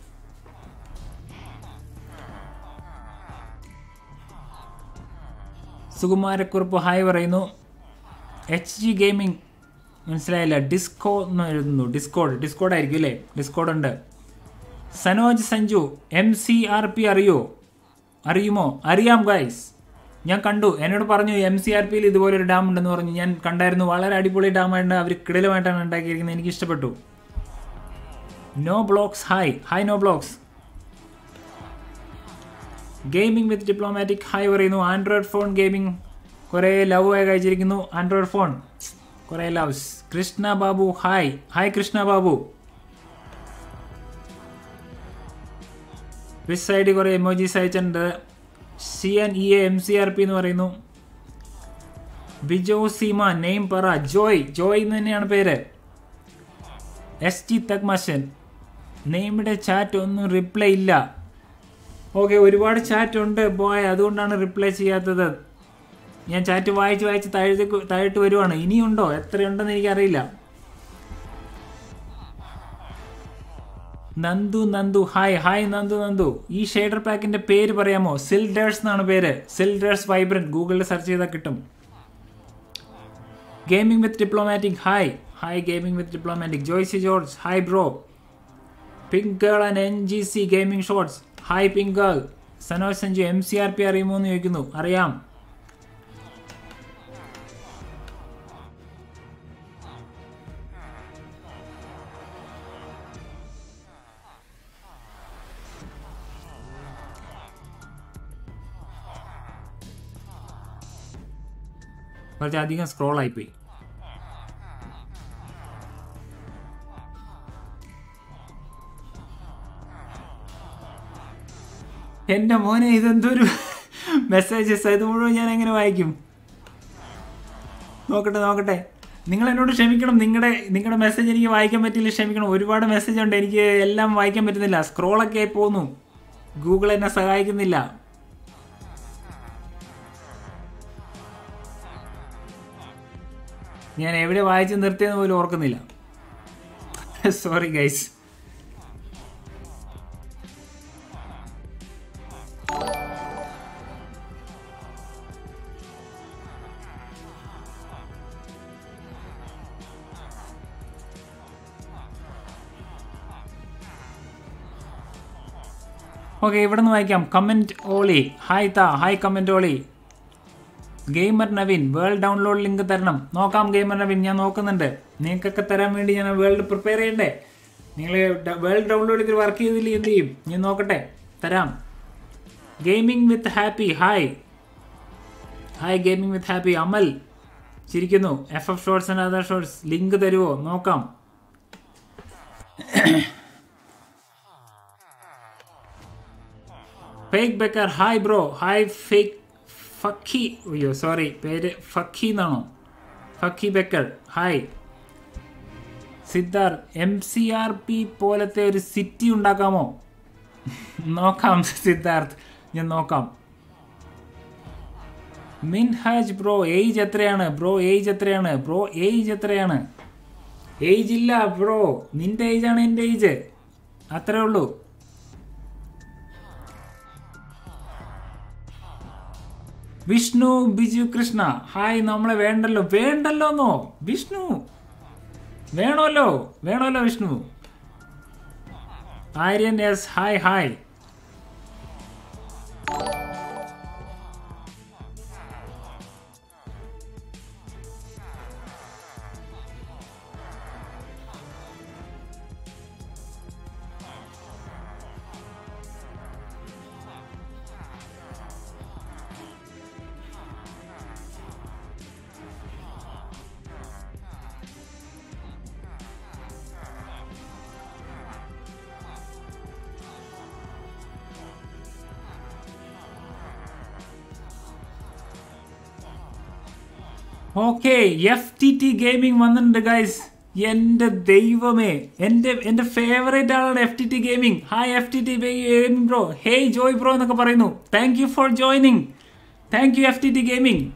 സുകുമാരക്കുറിപ്പ് ഹായ് പറയുന്നു എച്ച് ജി ഗെയിമിംഗ് മനസ്സിലായില്ല ഡിസ്കോ എന്ന് എഴുതുന്നു ഡിസ്കോഡ് ഡിസ്കോഡ് ആയിരിക്കും അല്ലേ ഡിസ്കോഡ് ഉണ്ട് Sanoj Sanju M C R P അറിയോ അറിയുമോ അറിയാം ഗൈസ് ഞാൻ കണ്ടു എന്നോട് പറഞ്ഞു എം സി ആർ പിയിൽ ഇതുപോലെ ഒരു ഡാം ഉണ്ടെന്ന് പറഞ്ഞു ഞാൻ കണ്ടായിരുന്നു വളരെ അടിപൊളി ഡാമായിട്ട് അവർ കിടലുമായിട്ടാണ് ഉണ്ടാക്കിയിരിക്കുന്നത് എനിക്ക് ഇഷ്ടപ്പെട്ടു no blocks hi hi no blocks gaming with diplomatic hi പറയുന്നു ആൻഡ്രോയിഡ് ഫോൺ ഗെയിമിംഗ് കുറേ ലവ് ആയി കഴിച്ചിരിക്കുന്നു ആൻഡ്രോയിഡ് ഫോൺ കുറേ loves Krishna Babu hi hi Krishna Babu വിസ് സൈഡിൽ കുറേ എമോജീസ് അയച്ചിട്ടുണ്ട് C N E A M C R P എന്ന് പറയുന്നു ബിജോ സീമ നെയിം പറ ജോയ് ജോയ് എന്ന് തന്നെയാണ് പേര് എസ് ടി തക്മശൻ നെയിമിയുടെ ചാറ്റ് ഒന്നും റിപ്ലൈ ഇല്ല ഓക്കെ ഒരുപാട് ചാറ്റ് ഉണ്ട് ബോയ് അതുകൊണ്ടാണ് റിപ്ലൈ ചെയ്യാത്തത് ഞാൻ ചാറ്റ് വായിച്ച് വായിച്ച് താഴേക്ക് താഴോട്ട് വരുവാണ് ഇനിയുണ്ടോ എത്രയുണ്ടെന്ന് എനിക്കറിയില്ല നന്ദു നന്ദു ഹായ് ഹായ് നന്ദു നന്ദു ഈ ഷെയ്ഡർ പാക്കിന്റെ പേര് പറയാമോ സിൽഡേഴ്സ് എന്നാണ് പേര് സിൽഡേഴ്സ് വൈബ്രന്റ് ഗൂഗിളിൽ സെർച്ച് ചെയ്താൽ കിട്ടും gaming with diplomatic hi hi gaming with diplomatic Joycy George hi bro pink girl and N G C gaming shorts hi pink girl Sanoj Sanju M C R P അറിയുമോ എന്ന് ചോദിക്കുന്നു അറിയാം കുറച്ച് അധികം സ്ക്രോൾ ആയിപ്പോയി എൻ്റെ മോനെ ഇതെന്തൊരു മെസ്സേജസ് ഇത് മുഴുവൻ ഞാൻ എങ്ങനെ വായിക്കും നോക്കട്ടെ നോക്കട്ടെ നിങ്ങൾ എന്നോട് ക്ഷമിക്കണം നിങ്ങളുടെ നിങ്ങളുടെ മെസ്സേജ് എനിക്ക് വായിക്കാൻ പറ്റില്ല ക്ഷമിക്കണം ഒരുപാട് മെസ്സേജ് ഉണ്ട് എനിക്ക് എല്ലാം വായിക്കാൻ പറ്റുന്നില്ല സ്ക്രോളൊക്കെ ആയി പോന്നു ഗൂഗിൾ എന്നെ സഹായിക്കുന്നില്ല ഞാൻ എവിടെ വായിച്ച് നിർത്തിയെന്ന് പോലും ഓർക്കുന്നില്ല സോറി ഗൈസ് ഓക്കെ ഇവിടെ നിന്ന് വായിക്കാം കമൻറ്റ് ഓളി ഹായ് താ hi comment Olly gamer Naveen world download link തരണം നോക്കാം ഗെയിമർ നവീൻ ഞാൻ നോക്കുന്നുണ്ട് നിങ്ങൾക്കൊക്കെ തരാൻ വേണ്ടി ഞാൻ വേൾഡ് പ്രിപ്പയർ ചെയ്യണ്ടേ നിങ്ങൾ വേൾഡ് ഡൗൺലോഡിൽ വർക്ക് ചെയ്തില്ല എന്ത് ചെയ്യും ഞാൻ നോക്കട്ടെ തരാം gaming with happy hi hi gaming with happy Amal ചിരിക്കുന്നു F F shorts and other shorts link തരുമോ നോക്കാം fake Becker hi bro hi fake ഫക്കി അയ്യോ സോറി പേര് ഫക്കി എന്നാണോ ഫക്കി Becker hi Siddharth M C R P പോലത്തെ ഒരു സിറ്റി ഉണ്ടാക്കാമോ നോക്കാം സിദ്ധാർത്ഥ് ഞാൻ നോക്കാം മിൻഹാജ് ബ്രോ ഏജ് എത്രയാണ് ബ്രോ ഏജ് എത്രയാണ് ബ്രോ ഏജ് എത്രയാണ് ഏജ് ഇല്ല ബ്രോ നിന്റെ ഏജ് ആണ് എൻ്റെ ഏജ് അത്രേ ഉള്ളൂ വിഷ്ണു ബിജു കൃഷ്ണ ഹായ് നമ്മളെ വേണ്ടല്ലോ വേണ്ടല്ലോന്നോ വിഷ്ണു വേണമല്ലോ വേണമല്ലോ Vishnu Aryan S hi hi okay F T T gaming വന്നിട്ടുണ്ട് ഗൈസ് എന്റെ ദൈവമേ എന്റെ എന്റെ ഫേവറേറ്റ് ആളാണ് F T T gaming hi F T T gaming bro hey Joy bro എന്നൊക്കെ പറയുന്നു thank you for joining thank you F T T gaming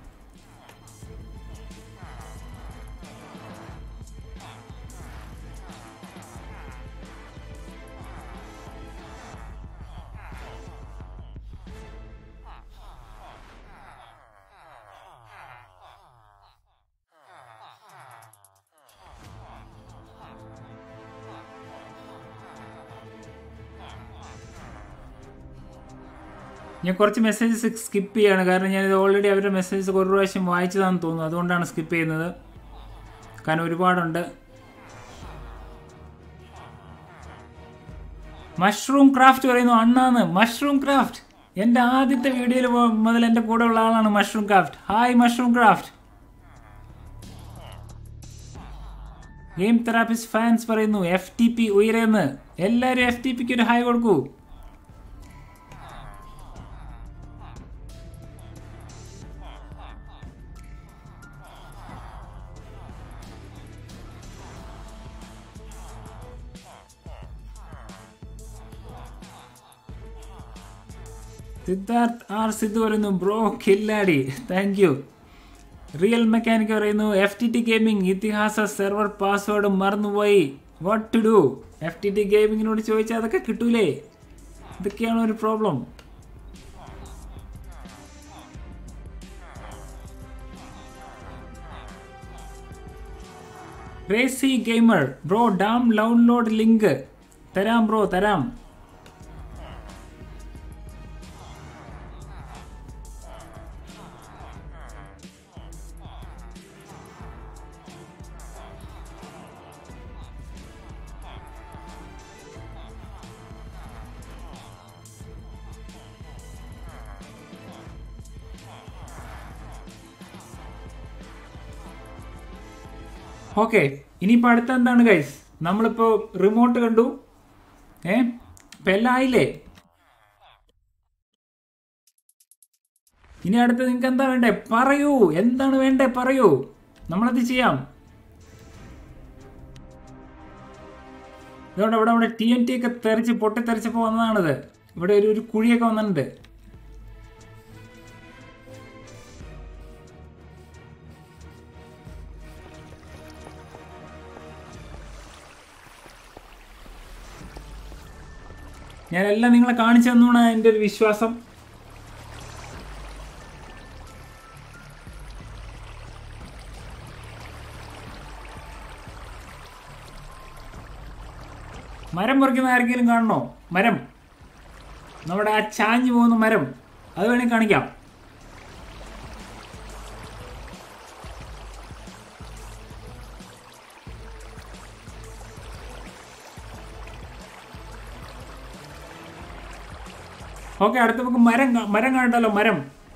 ഞാൻ കുറച്ച് മെസ്സേജസ് സ്കിപ്പ് ചെയ്യാണ് കാരണം ഞാനിത് ഓൾറെഡി അവരുടെ മെസ്സേജസ് ഒരു പ്രാവശ്യം വായിച്ചതാണെന്ന് തോന്നുന്നു അതുകൊണ്ടാണ് സ്കിപ്പ് ചെയ്യുന്നത് കാരണം ഒരുപാടുണ്ട് മഷ്റൂം ക്രാഫ്റ്റ് പറയുന്നു അണ്ണാന്ന് മഷ്റൂം ക്രാഫ്റ്റ് എൻ്റെ ആദ്യത്തെ വീഡിയോയിൽ മുതൽ എൻ്റെ കൂടെ ഉള്ള ആളാണ് mushroom craft hi mushroom craft game therapist fans പറയുന്നു എഫ് ടി പി ഉയരെന്ന് എല്ലാവരും എഫ് ടി പിക്ക് ഒരു ഹായ് കൊടുക്കൂ സിദ്ധാർത്ഥ് ആർ സിദ്ധു പറയുന്നു ബ്രോ കില്ലാടി താങ്ക് യു റിയൽ മെക്കാനിക് പറയുന്നു എഫ് ടി ടി ഗെയിമിംഗ് ഇതിഹാസ സെർവർ പാസ്വേഡ് മറന്നുപോയി what to do F T T ഗെയിമിങ്ങിനോട് ചോദിച്ചാൽ അതൊക്കെ കിട്ടൂലേ ഇതൊക്കെയാണ് ഒരു problem racy gamer bro dam download link തരാം ബ്രോ തരാം ഓക്കെ ഇനിയിപ്പോൾ അടുത്ത എന്താണ് ഗൈസ് നമ്മളിപ്പോൾ റിമോട്ട് കണ്ടു ഏ ഇപ്പം എല്ലാം ആയില്ലേ ഇനി അടുത്ത് നിങ്ങൾക്ക് എന്താ വേണ്ടേ പറയൂ എന്താണ് വേണ്ടേ പറയൂ നമ്മളത് ചെയ്യാം ഇതുകൊണ്ട് ഇവിടെ ഇവിടെ ടി എൻ ടി ഒക്കെ തെറിച്ച് പൊട്ടിത്തെറിച്ചപ്പോൾ വന്നതാണിത് ഇവിടെ ഒരു ഒരു കുഴിയൊക്കെ വന്നിട്ടുണ്ട് ഞാനെല്ലാം നിങ്ങളെ കാണിച്ചു തന്നാണ് എൻ്റെ ഒരു വിശ്വാസം മരം മുറിക്കുന്ന ആർക്കെങ്കിലും കാണണോ മരം നമ്മുടെ ആ ചാഞ്ഞു പോകുന്ന മരം അത് വേണമെങ്കിൽ കാണിക്കാം ഓക്കെ അടുത്ത നമുക്ക് മരം കാ- മരം കാണട്ടല്ലോ മരം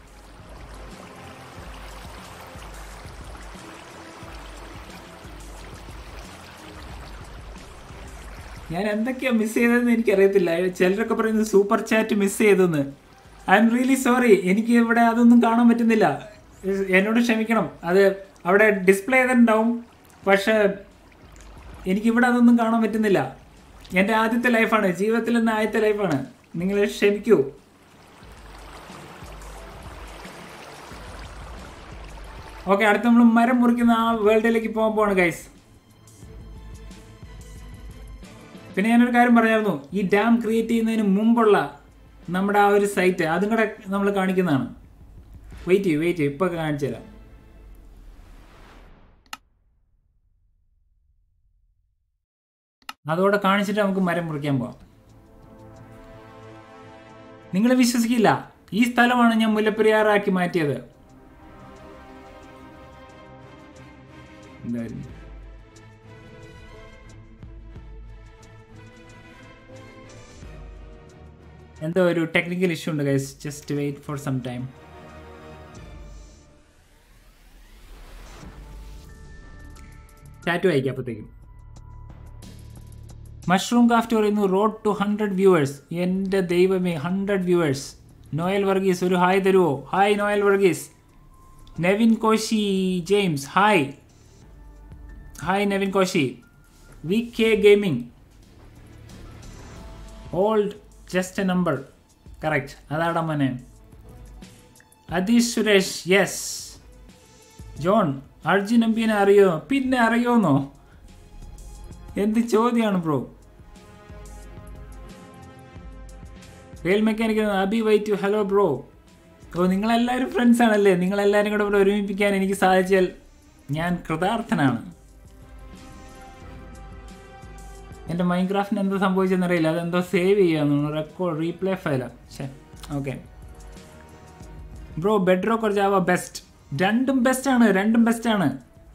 ഞാൻ എന്തൊക്കെയാ മിസ് ചെയ്തതെന്ന് എനിക്കറിയത്തില്ല ചിലരൊക്കെ പറയുന്നത് സൂപ്പർ ചാറ്റ് മിസ് ചെയ്തെന്ന് ഐ എം റിയലി സോറി എനിക്ക് ഇവിടെ അതൊന്നും കാണാൻ പറ്റുന്നില്ല എ- എന്നോട് ക്ഷമിക്കണം അത് അവിടെ ഡിസ്പ്ലേ ചെയ്തിട്ടുണ്ടാവും പക്ഷേ എനിക്കിവിടെ അതൊന്നും കാണാൻ പറ്റുന്നില്ല എൻ്റെ ആദ്യത്തെ ലൈഫാണ് ജീവിതത്തിൽ നിന്ന് ആദ്യത്തെ ലൈഫാണ് നിങ്ങൾ ക്ഷമിക്കൂ ഓക്കെ അടുത്ത നമ്മൾ മരം മുറിക്കുന്ന ആ വേൾഡിലേക്ക് പോകാൻ പോവാണ് ഗൈസ് പിന്നെ ഞാനൊരു കാര്യം പറഞ്ഞായിരുന്നു ഈ ഡാം ക്രിയേറ്റ് ചെയ്യുന്നതിന് മുമ്പുള്ള നമ്മുടെ ആ ഒരു സൈറ്റ് അതും കൂടെ നമ്മൾ കാണിക്കുന്നതാണ് വെയിറ്റ് ചെയ്യൂ വെയിറ്റ് ചെയ്യൂ ഇപ്പോൾ കാണിച്ചു തരാം അതോടെ കാണിച്ചിട്ട് നമുക്ക് മരം മുറിക്കാൻ പോവാം നിങ്ങൾ വിശ്വസിക്കില്ല ഈ സ്ഥലമാണ് ഞാൻ മുല്ലപ്പെരിയാറാക്കി മാറ്റിയത് എന്തായിരുന്നു എന്തോ ഒരു ടെക്നിക്കൽ ഇഷ്യൂ ഉണ്ട് guys just wait for some time chat വായിക്കാം അപ്പോഴത്തേക്കും മഷ്റൂം ക്രാഫ്റ്റ് പറയുന്നു റോഡ് ടു ഹൺഡ്രഡ് വ്യൂവേഴ്സ് എൻ്റെ ദൈവമേ ഹൺഡ്രഡ് വ്യൂവേഴ്സ് നോയൽ വർഗീസ് ഒരു ഹായ് തരുമോ hi Noel Varghese Nevin Koshy James hi hi Nevin Koshy V K gaming old just a number correct അതാടാ മോനെ അതീഷ് സുരേഷ് യെസ് ജോൺ അർജുൻ എംപിനെ അറിയോ പിന്നെ അറിയോന്നോ എന്ത് ചോദ്യമാണ് ബ്രോ റിയൽ മെക്കാനിക്കൽ അബി വൈറ്റു ഹലോ ബ്രോ ഓ നിങ്ങളെല്ലാവരും ഫ്രണ്ട്സ് ആണല്ലേ നിങ്ങളെല്ലാവരും കൂടെ ഇവിടെ ഒരുമിപ്പിക്കാൻ എനിക്ക് സാധിച്ചാൽ ഞാൻ കൃതാർത്ഥനാണ് എൻ്റെ മൈൻക്രാഫ്റ്റിന് എന്താ സംഭവിച്ചെന്നറിയില്ല അതെന്തോ സേവ് ചെയ്യാന്ന് റെക്കോർഡ് റീപ്ലേ ഫയലാ ശേ ഓക്കെ ബ്രോ ബെഡ്റോക്ക് ഒരു ജാവ ബെസ്റ്റ് രണ്ടും ബെസ്റ്റ് ആണ് രണ്ടും ബെസ്റ്റ് ആണ്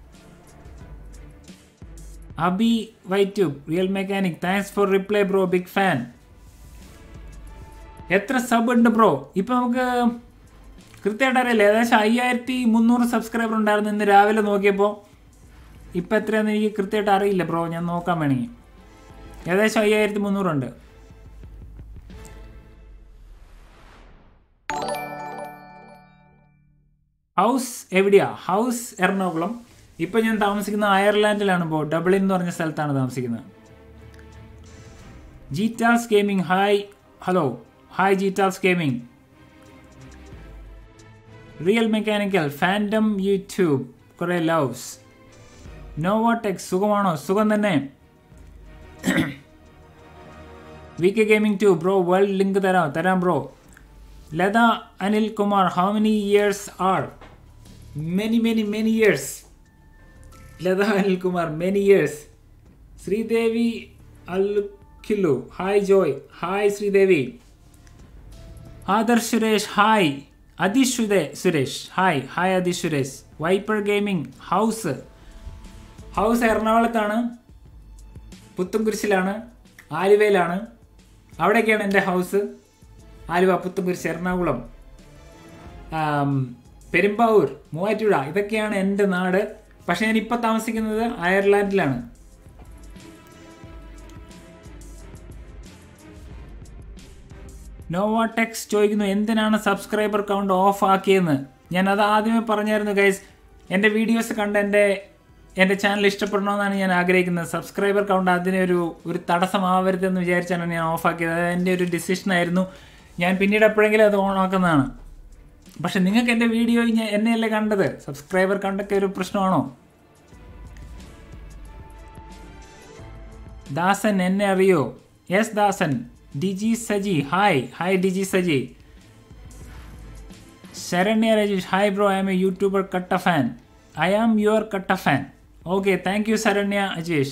അബി വൈറ്റ്യൂബ് real mechanic thanks for reply bro big fan എത്ര സബ് ഉണ്ട് ബ്രോ ഇപ്പൊ നമുക്ക് കൃത്യമായിട്ട് അറിയില്ല ഏകദേശം അയ്യായിരത്തി മുന്നൂറ് സബ്സ്ക്രൈബർ ഉണ്ടായിരുന്നു ഇന്ന് രാവിലെ നോക്കിയപ്പോൾ ഇപ്പം എത്രയാണെന്ന് എനിക്ക് കൃത്യമായിട്ട് അറിയില്ല ബ്രോ ഞാൻ നോക്കാൻ വേണമെങ്കിൽ ഏകദേശം അയ്യായിരത്തി മുന്നൂറുണ്ട് ഹൗസ് എവിടെയാ ഹൗസ് എറണാകുളം ഇപ്പം ഞാൻ താമസിക്കുന്ന അയർലാൻഡിലാണ് ഇപ്പോൾ ഡബിളിൻ എന്ന് പറഞ്ഞ സ്ഥലത്താണ് താമസിക്കുന്നത് ജീറ്റാസ് ഗെയിമിംഗ് ഹായ് ഹലോ ഹായ് ജീറ്റാസ് gaming real mechanical fandom YouTube കുറേ ലവ്സ് നോവോടെക് സുഖമാണോ സുഖം തന്നെ V K gaming to bro world link തരാം തരാം bro Latha Anil Kumar how many years are many many many years Latha Anil Kumar many years Sridevi അൽഖിലു hi Joy hi Sridevi Adarsh Suresh hi Athish സുരേ Suresh hi hi Athish Suresh viper gaming house house എറണാകുളത്താണ് പുത്തുംകുരിശിലാണ് ആലുവയിലാണ് അവിടെയൊക്കെയാണ് എൻ്റെ ഹൗസ് ആലുവ പുത്തുംകുരിശ് എറണാകുളം ആം, പെരുമ്പാവൂർ മൂവാറ്റുപുഴ ഇതൊക്കെയാണ് എൻ്റെ നാട് പക്ഷേ ഞാൻ ഇപ്പോൾ താമസിക്കുന്നത് അയർലാൻഡിലാണ് നോവാടെക്സ് ചോദിക്കുന്നു എന്തിനാണ് സബ്സ്ക്രൈബർ കൗണ്ട് ഓഫ് ആക്കിയെന്ന് ഞാൻ അത് ആദ്യമേ പറഞ്ഞായിരുന്നു ഗൈസ് എൻ്റെ വീഡിയോസ് കണ്ട് എൻ്റെ എൻ്റെ ചാനൽ ഇഷ്ടപ്പെടണമെന്നാണ് ഞാൻ ആഗ്രഹിക്കുന്നത് സബ്സ്ക്രൈബർ കൗണ്ട് അതിനൊരു ഒരു തടസ്സമാവരുതെന്ന് വിചാരിച്ചാണ് ഞാൻ ഓഫ് ആക്കിയത് അത് എൻ്റെ ഒരു ഡിസിഷൻ ആയിരുന്നു ഞാൻ പിന്നീട് എപ്പോഴെങ്കിലും അത് ഓൺ ആക്കുന്നതാണ് പക്ഷെ നിങ്ങൾക്ക് എൻ്റെ വീഡിയോ ഞാൻ എന്നെയല്ലേ കണ്ടത് സബ്സ്ക്രൈബർ കണ്ടൊക്കെ ഒരു പ്രശ്നമാണോ ദാസൻ എന്നെ അറിയോ yes Dasan Diji Saji hi hi Diji Saji Saranya Rajeesh hi bro I am a YouTuber കട്ട ഫാൻ ഐ ആം യുവർ കട്ട fan okay thank you Saranya Ajesh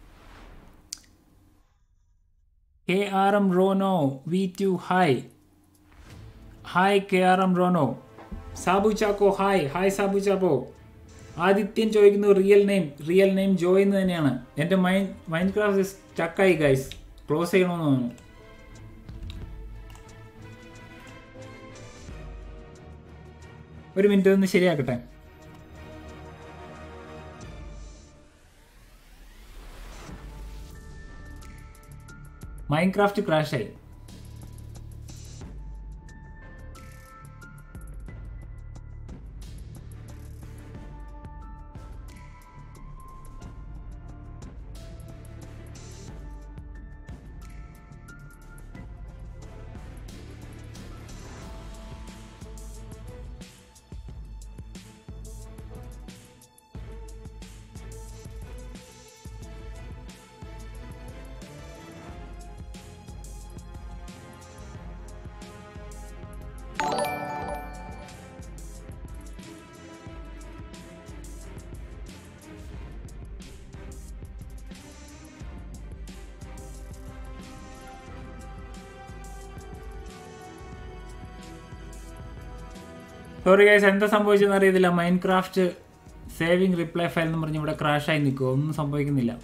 K R M റോനോ V two hi hi K R M റോനോ സാബു ചാക്കോ ഹായ് ഹായ് സാബു ചാക്കോ ആദിത്യൻ ചോദിക്കുന്നു real name real name Joy എന്ന് തന്നെയാണ് എൻ്റെ mind Minecraft സ്റ്റക്കായി guys close ചെയ്യണമെന്ന് തോന്നുന്നു ഒരു മിനിറ്റ് ഒന്ന് ശരിയാക്കട്ടെ മൈൻക്രാഫ്റ്റ് ക്രാഷായി സോറി ഗൈസ് എന്താ സംഭവിച്ചെന്ന് അറിയത്തില്ല Minecraft saving reply file എന്ന് പറഞ്ഞ് ഇവിടെ ക്രാഷായി നിൽക്കുമോ ഒന്നും സംഭവിക്കുന്നില്ല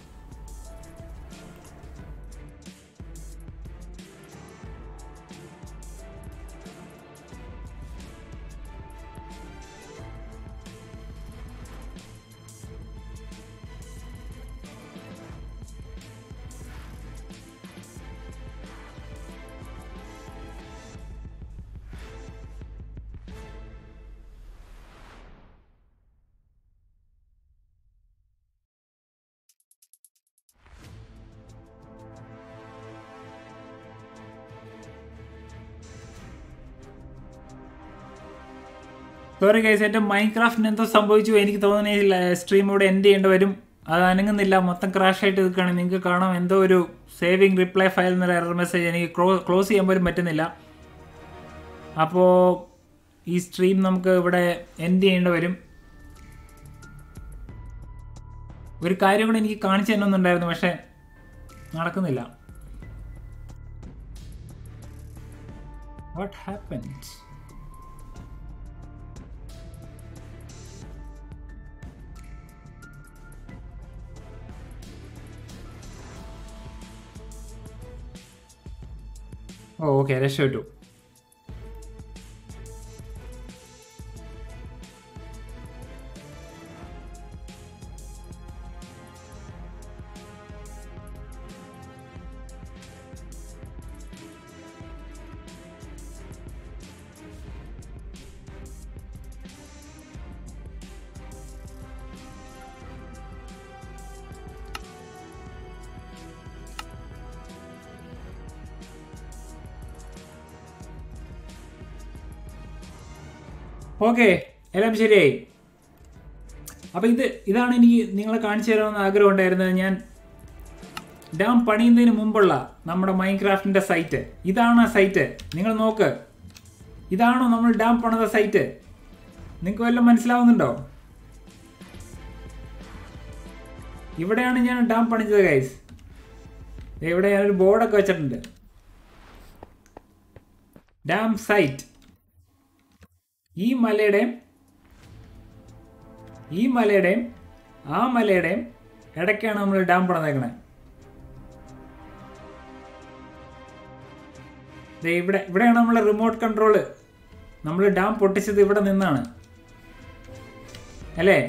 സോറി ഗൈസ് എൻ്റെ മൈൻഡ് ക്രാഫ്റ്റിന് എന്തോ സംഭവിച്ചു എനിക്ക് തോന്നുന്നില്ല സ്ട്രീം ഇവിടെ എൻഡ് ചെയ്യേണ്ടി വരും അത് അനങ്ങുന്നില്ല മൊത്തം ക്രാഷ് ആയിട്ട് നിൽക്കുകയാണ് നിങ്ങൾക്ക് കാണാം എന്തോ ഒരു സേവിങ് റിപ്ലൈ ഫയൽ എന്നൊരു എറർ മെസ്സേജ് എനിക്ക് ക്ലോസ് ചെയ്യാൻ പോലും പറ്റുന്നില്ല അപ്പോൾ ഈ സ്ട്രീം നമുക്ക് ഇവിടെ എൻഡ് ചെയ്യേണ്ടി വരും ഒരു കാര്യം കൂടെ എനിക്ക് കാണിച്ചു തന്നൊന്നുണ്ടായിരുന്നു പക്ഷേ നടക്കുന്നില്ല വാട്ട് ഹാപ്പൻസ് ഓ ഓക്കെ രക്ഷപ്പെട്ടു ഓക്കെ എല്ലാം ശരിയായി അപ്പോൾ ഇത് ഇതാണ് എനിക്ക് നിങ്ങളെ കാണിച്ചു തരാമെന്ന് ആഗ്രഹം ഉണ്ടായിരുന്നത് ഞാൻ ഡാം പണിയുന്നതിന് മുമ്പുള്ള നമ്മുടെ മൈൻക്രാഫ്റ്റിൻ്റെ സൈറ്റ് ഇതാണ് ആ സൈറ്റ് നിങ്ങൾ നോക്ക് ഇതാണോ നമ്മൾ ഡാം പണിത സൈറ്റ് നിങ്ങൾക്ക് വല്ലതും മനസ്സിലാവുന്നുണ്ടോ ഇവിടെയാണ് ഞാൻ ഡാം പണിച്ചത് ഗൈസ് ഇവിടെ ഞാനൊരു ബോർഡൊക്കെ വെച്ചിട്ടുണ്ട് ഡാം സൈറ്റ് ഈ മലയുടെയും ഈ മലയുടെയും ആ മലയുടെയും ഇടയ്ക്കാണ് നമ്മൾ ഡാം പണിതേക്കണേ ദേ ഇവിടെ ഇവിടെയാണ് നമ്മളെ റിമോട്ട് കൺട്രോള് നമ്മൾ ഡാം പൊട്ടിച്ചത് ഇവിടെ നിന്നാണ് അല്ലേ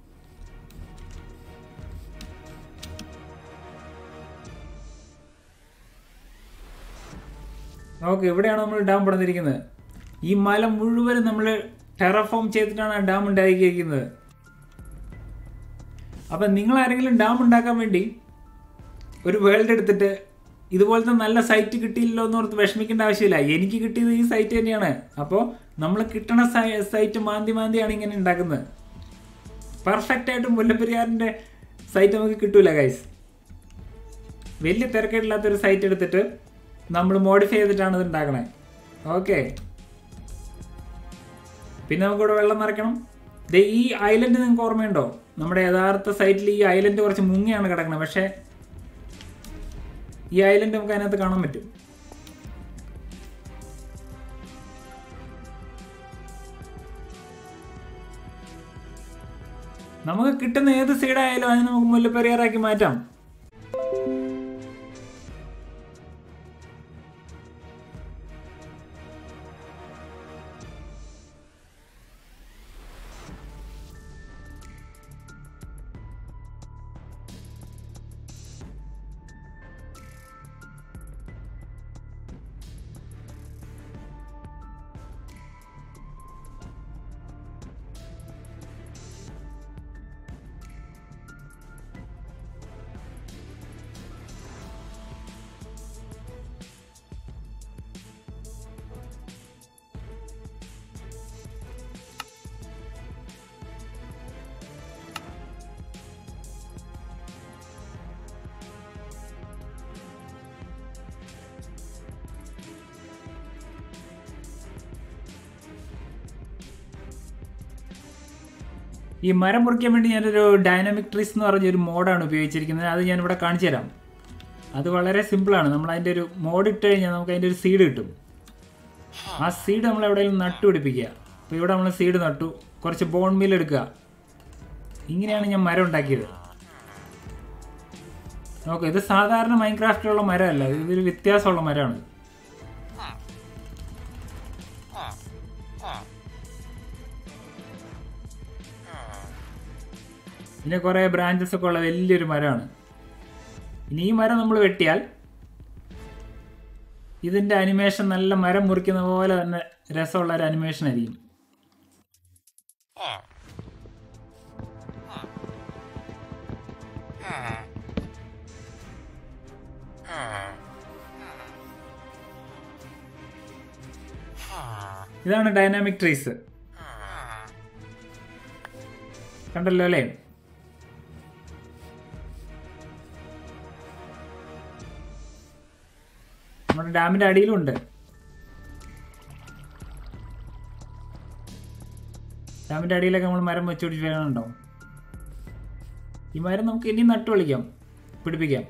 നോക്ക് ഇവിടെയാണ് നമ്മൾ ഡാം പണിതിരിക്കുന്നത് ഈ മല മുഴുവനും നമ്മൾ ടെറഫോം ചെയ്തിട്ടാണ് ആ ഡാം ഉണ്ടാക്കിയിരിക്കുന്നത് അപ്പം നിങ്ങൾ ആരെങ്കിലും ഡാം ഉണ്ടാക്കാൻ വേണ്ടി ഒരു വേൾഡ് എടുത്തിട്ട് ഇതുപോലത്തെ നല്ല സൈറ്റ് കിട്ടിയില്ലല്ലോ എന്ന് ഓർത്ത് വിഷമിക്കേണ്ട ആവശ്യമില്ല എനിക്ക് കിട്ടിയത് ഈ സൈറ്റ് തന്നെയാണ് അപ്പോൾ നമ്മൾ കിട്ടണ സൈറ്റ് മാന്തി മാന്തിയാണ് ഇങ്ങനെ ഉണ്ടാക്കുന്നത് പെർഫെക്റ്റ് ആയിട്ട് മുല്ലപ്പെരിയാറിൻ്റെ സൈറ്റ് നമുക്ക് കിട്ടൂല ഗൈസ് വലിയ തിരക്കായിട്ടില്ലാത്തൊരു സൈറ്റ് എടുത്തിട്ട് നമ്മൾ മോഡിഫൈ ചെയ്തിട്ടാണ് ഇത് ഉണ്ടാക്കണേ ഓക്കെ പിന്നെ നമുക്കിവിടെ വെള്ളം നിറയ്ക്കണം ദേ ഈ ഐലൻഡ് നിങ്ങൾക്ക് ഓർമ്മയുണ്ടോ നമ്മുടെ യഥാർത്ഥ സൈറ്റിൽ ഈ ഐലൻഡ് കുറച്ച് മുങ്ങിയാണ് കിടക്കുന്നത് പക്ഷേ ഈ ഐലൻഡ് നമുക്ക് അതിനകത്ത് കാണാൻ പറ്റും നമുക്ക് കിട്ടുന്ന ഏത് സൈഡായാലും അതിന് നമുക്ക് മുല്ലപ്പെരിയാറാക്കി മാറ്റാം ഈ മരം മുറിക്കാൻ വേണ്ടി ഞാനൊരു ഡൈനാമിക് ട്രീസ് എന്ന് പറഞ്ഞ ഒരു മോഡാണ് ഉപയോഗിച്ചിരിക്കുന്നത് അത് ഞാനിവിടെ കാണിച്ചു തരാം അത് വളരെ സിമ്പിളാണ് നമ്മൾ അതിൻ്റെ ഒരു മോഡ് ഇട്ട് കഴിഞ്ഞാൽ നമുക്ക് അതിൻ്റെ ഒരു സീഡ് കിട്ടും ആ സീഡ് നമ്മൾ എവിടെയെങ്കിലും നട്ടുപിടിപ്പിക്കുക അപ്പോൾ ഇവിടെ നമ്മൾ സീഡ് നട്ടു കുറച്ച് ബോൺ മീൽ എടുക്കുക ഇങ്ങനെയാണ് ഞാൻ മരം ഉണ്ടാക്കിയത് നോക്ക് ഇത് സാധാരണ മൈൻക്രാഫ്റ്റിലുള്ള മരമല്ല ഇതൊരു വ്യത്യാസമുള്ള മരമാണ് പിന്നെ കുറേ ബ്രാഞ്ചസ് ഒക്കെ ഉള്ള വലിയൊരു മരമാണ് ഇനി ഈ മരം നമ്മൾ വെട്ടിയാൽ ഇതിൻ്റെ അനിമേഷൻ നല്ല മരം മുറിക്കുന്ന പോലെ തന്നെ രസമുള്ള ഒരു അനിമേഷൻ ആയിരിക്കും ഇതാണ് ഡൈനാമിക് ട്രീസ് കണ്ടല്ലോ അല്ലേ നമ്മുടെ ഡാമിന്റെ അടിയിലുണ്ട് ഡാമിന്റെ അടിയിലൊക്കെ നമ്മൾ മരം വെച്ചുപിടിച്ച് വേണമുണ്ടാവും ഈ മരം നമുക്ക് ഇനി നട്ടു കളിക്കാം പിടിപ്പിക്കാം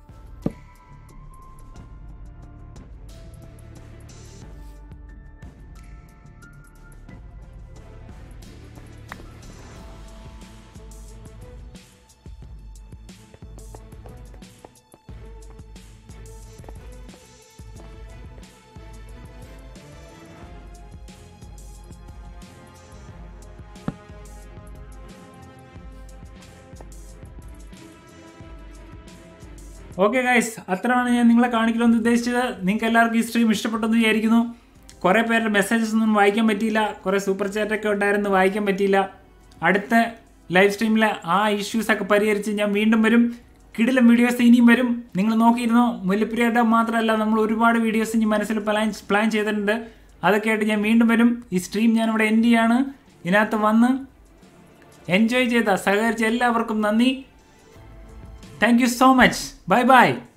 ഓക്കെ ഗൈസ് അത്രയാണ് ഞാൻ നിങ്ങളെ കാണിക്കണമെന്ന് ഉദ്ദേശിച്ചത് നിങ്ങൾക്ക് എല്ലാവർക്കും ഈ സ്ട്രീം ഇഷ്ടപ്പെട്ടെന്ന് വിചാരിക്കുന്നു കുറേ പേരുടെ മെസ്സേജസ് ഒന്നും വായിക്കാൻ പറ്റിയില്ല കുറേ സൂപ്പർ ചാറ്റൊക്കെ ഉണ്ടായിരുന്നു വായിക്കാൻ പറ്റിയില്ല അടുത്ത ലൈവ് സ്ട്രീമിലെ ആ ഇഷ്യൂസ് ഒക്കെ പരിഹരിച്ച് ഞാൻ വീണ്ടും വരും കിടിലം വീഡിയോസ് ഇനിയും വരും നിങ്ങൾ നോക്കിയിരുന്നോ മുല്ലപ്പെരിയാട്ട മാത്രമല്ല നമ്മൾ ഒരുപാട് വീഡിയോസ് ഇനി മനസ്സിൽ പ്ലാൻ പ്ലാൻ ചെയ്തിട്ടുണ്ട് അതൊക്കെ ആയിട്ട് ഞാൻ വീണ്ടും വരും ഈ സ്ട്രീം ഞാനിവിടെ എൻഡ് ചെയ്യാണ് ഇതിനകത്ത് വന്ന് എൻജോയ് ചെയ്ത സഹകരിച്ച എല്ലാവർക്കും നന്ദി Thank you so much. Bye bye.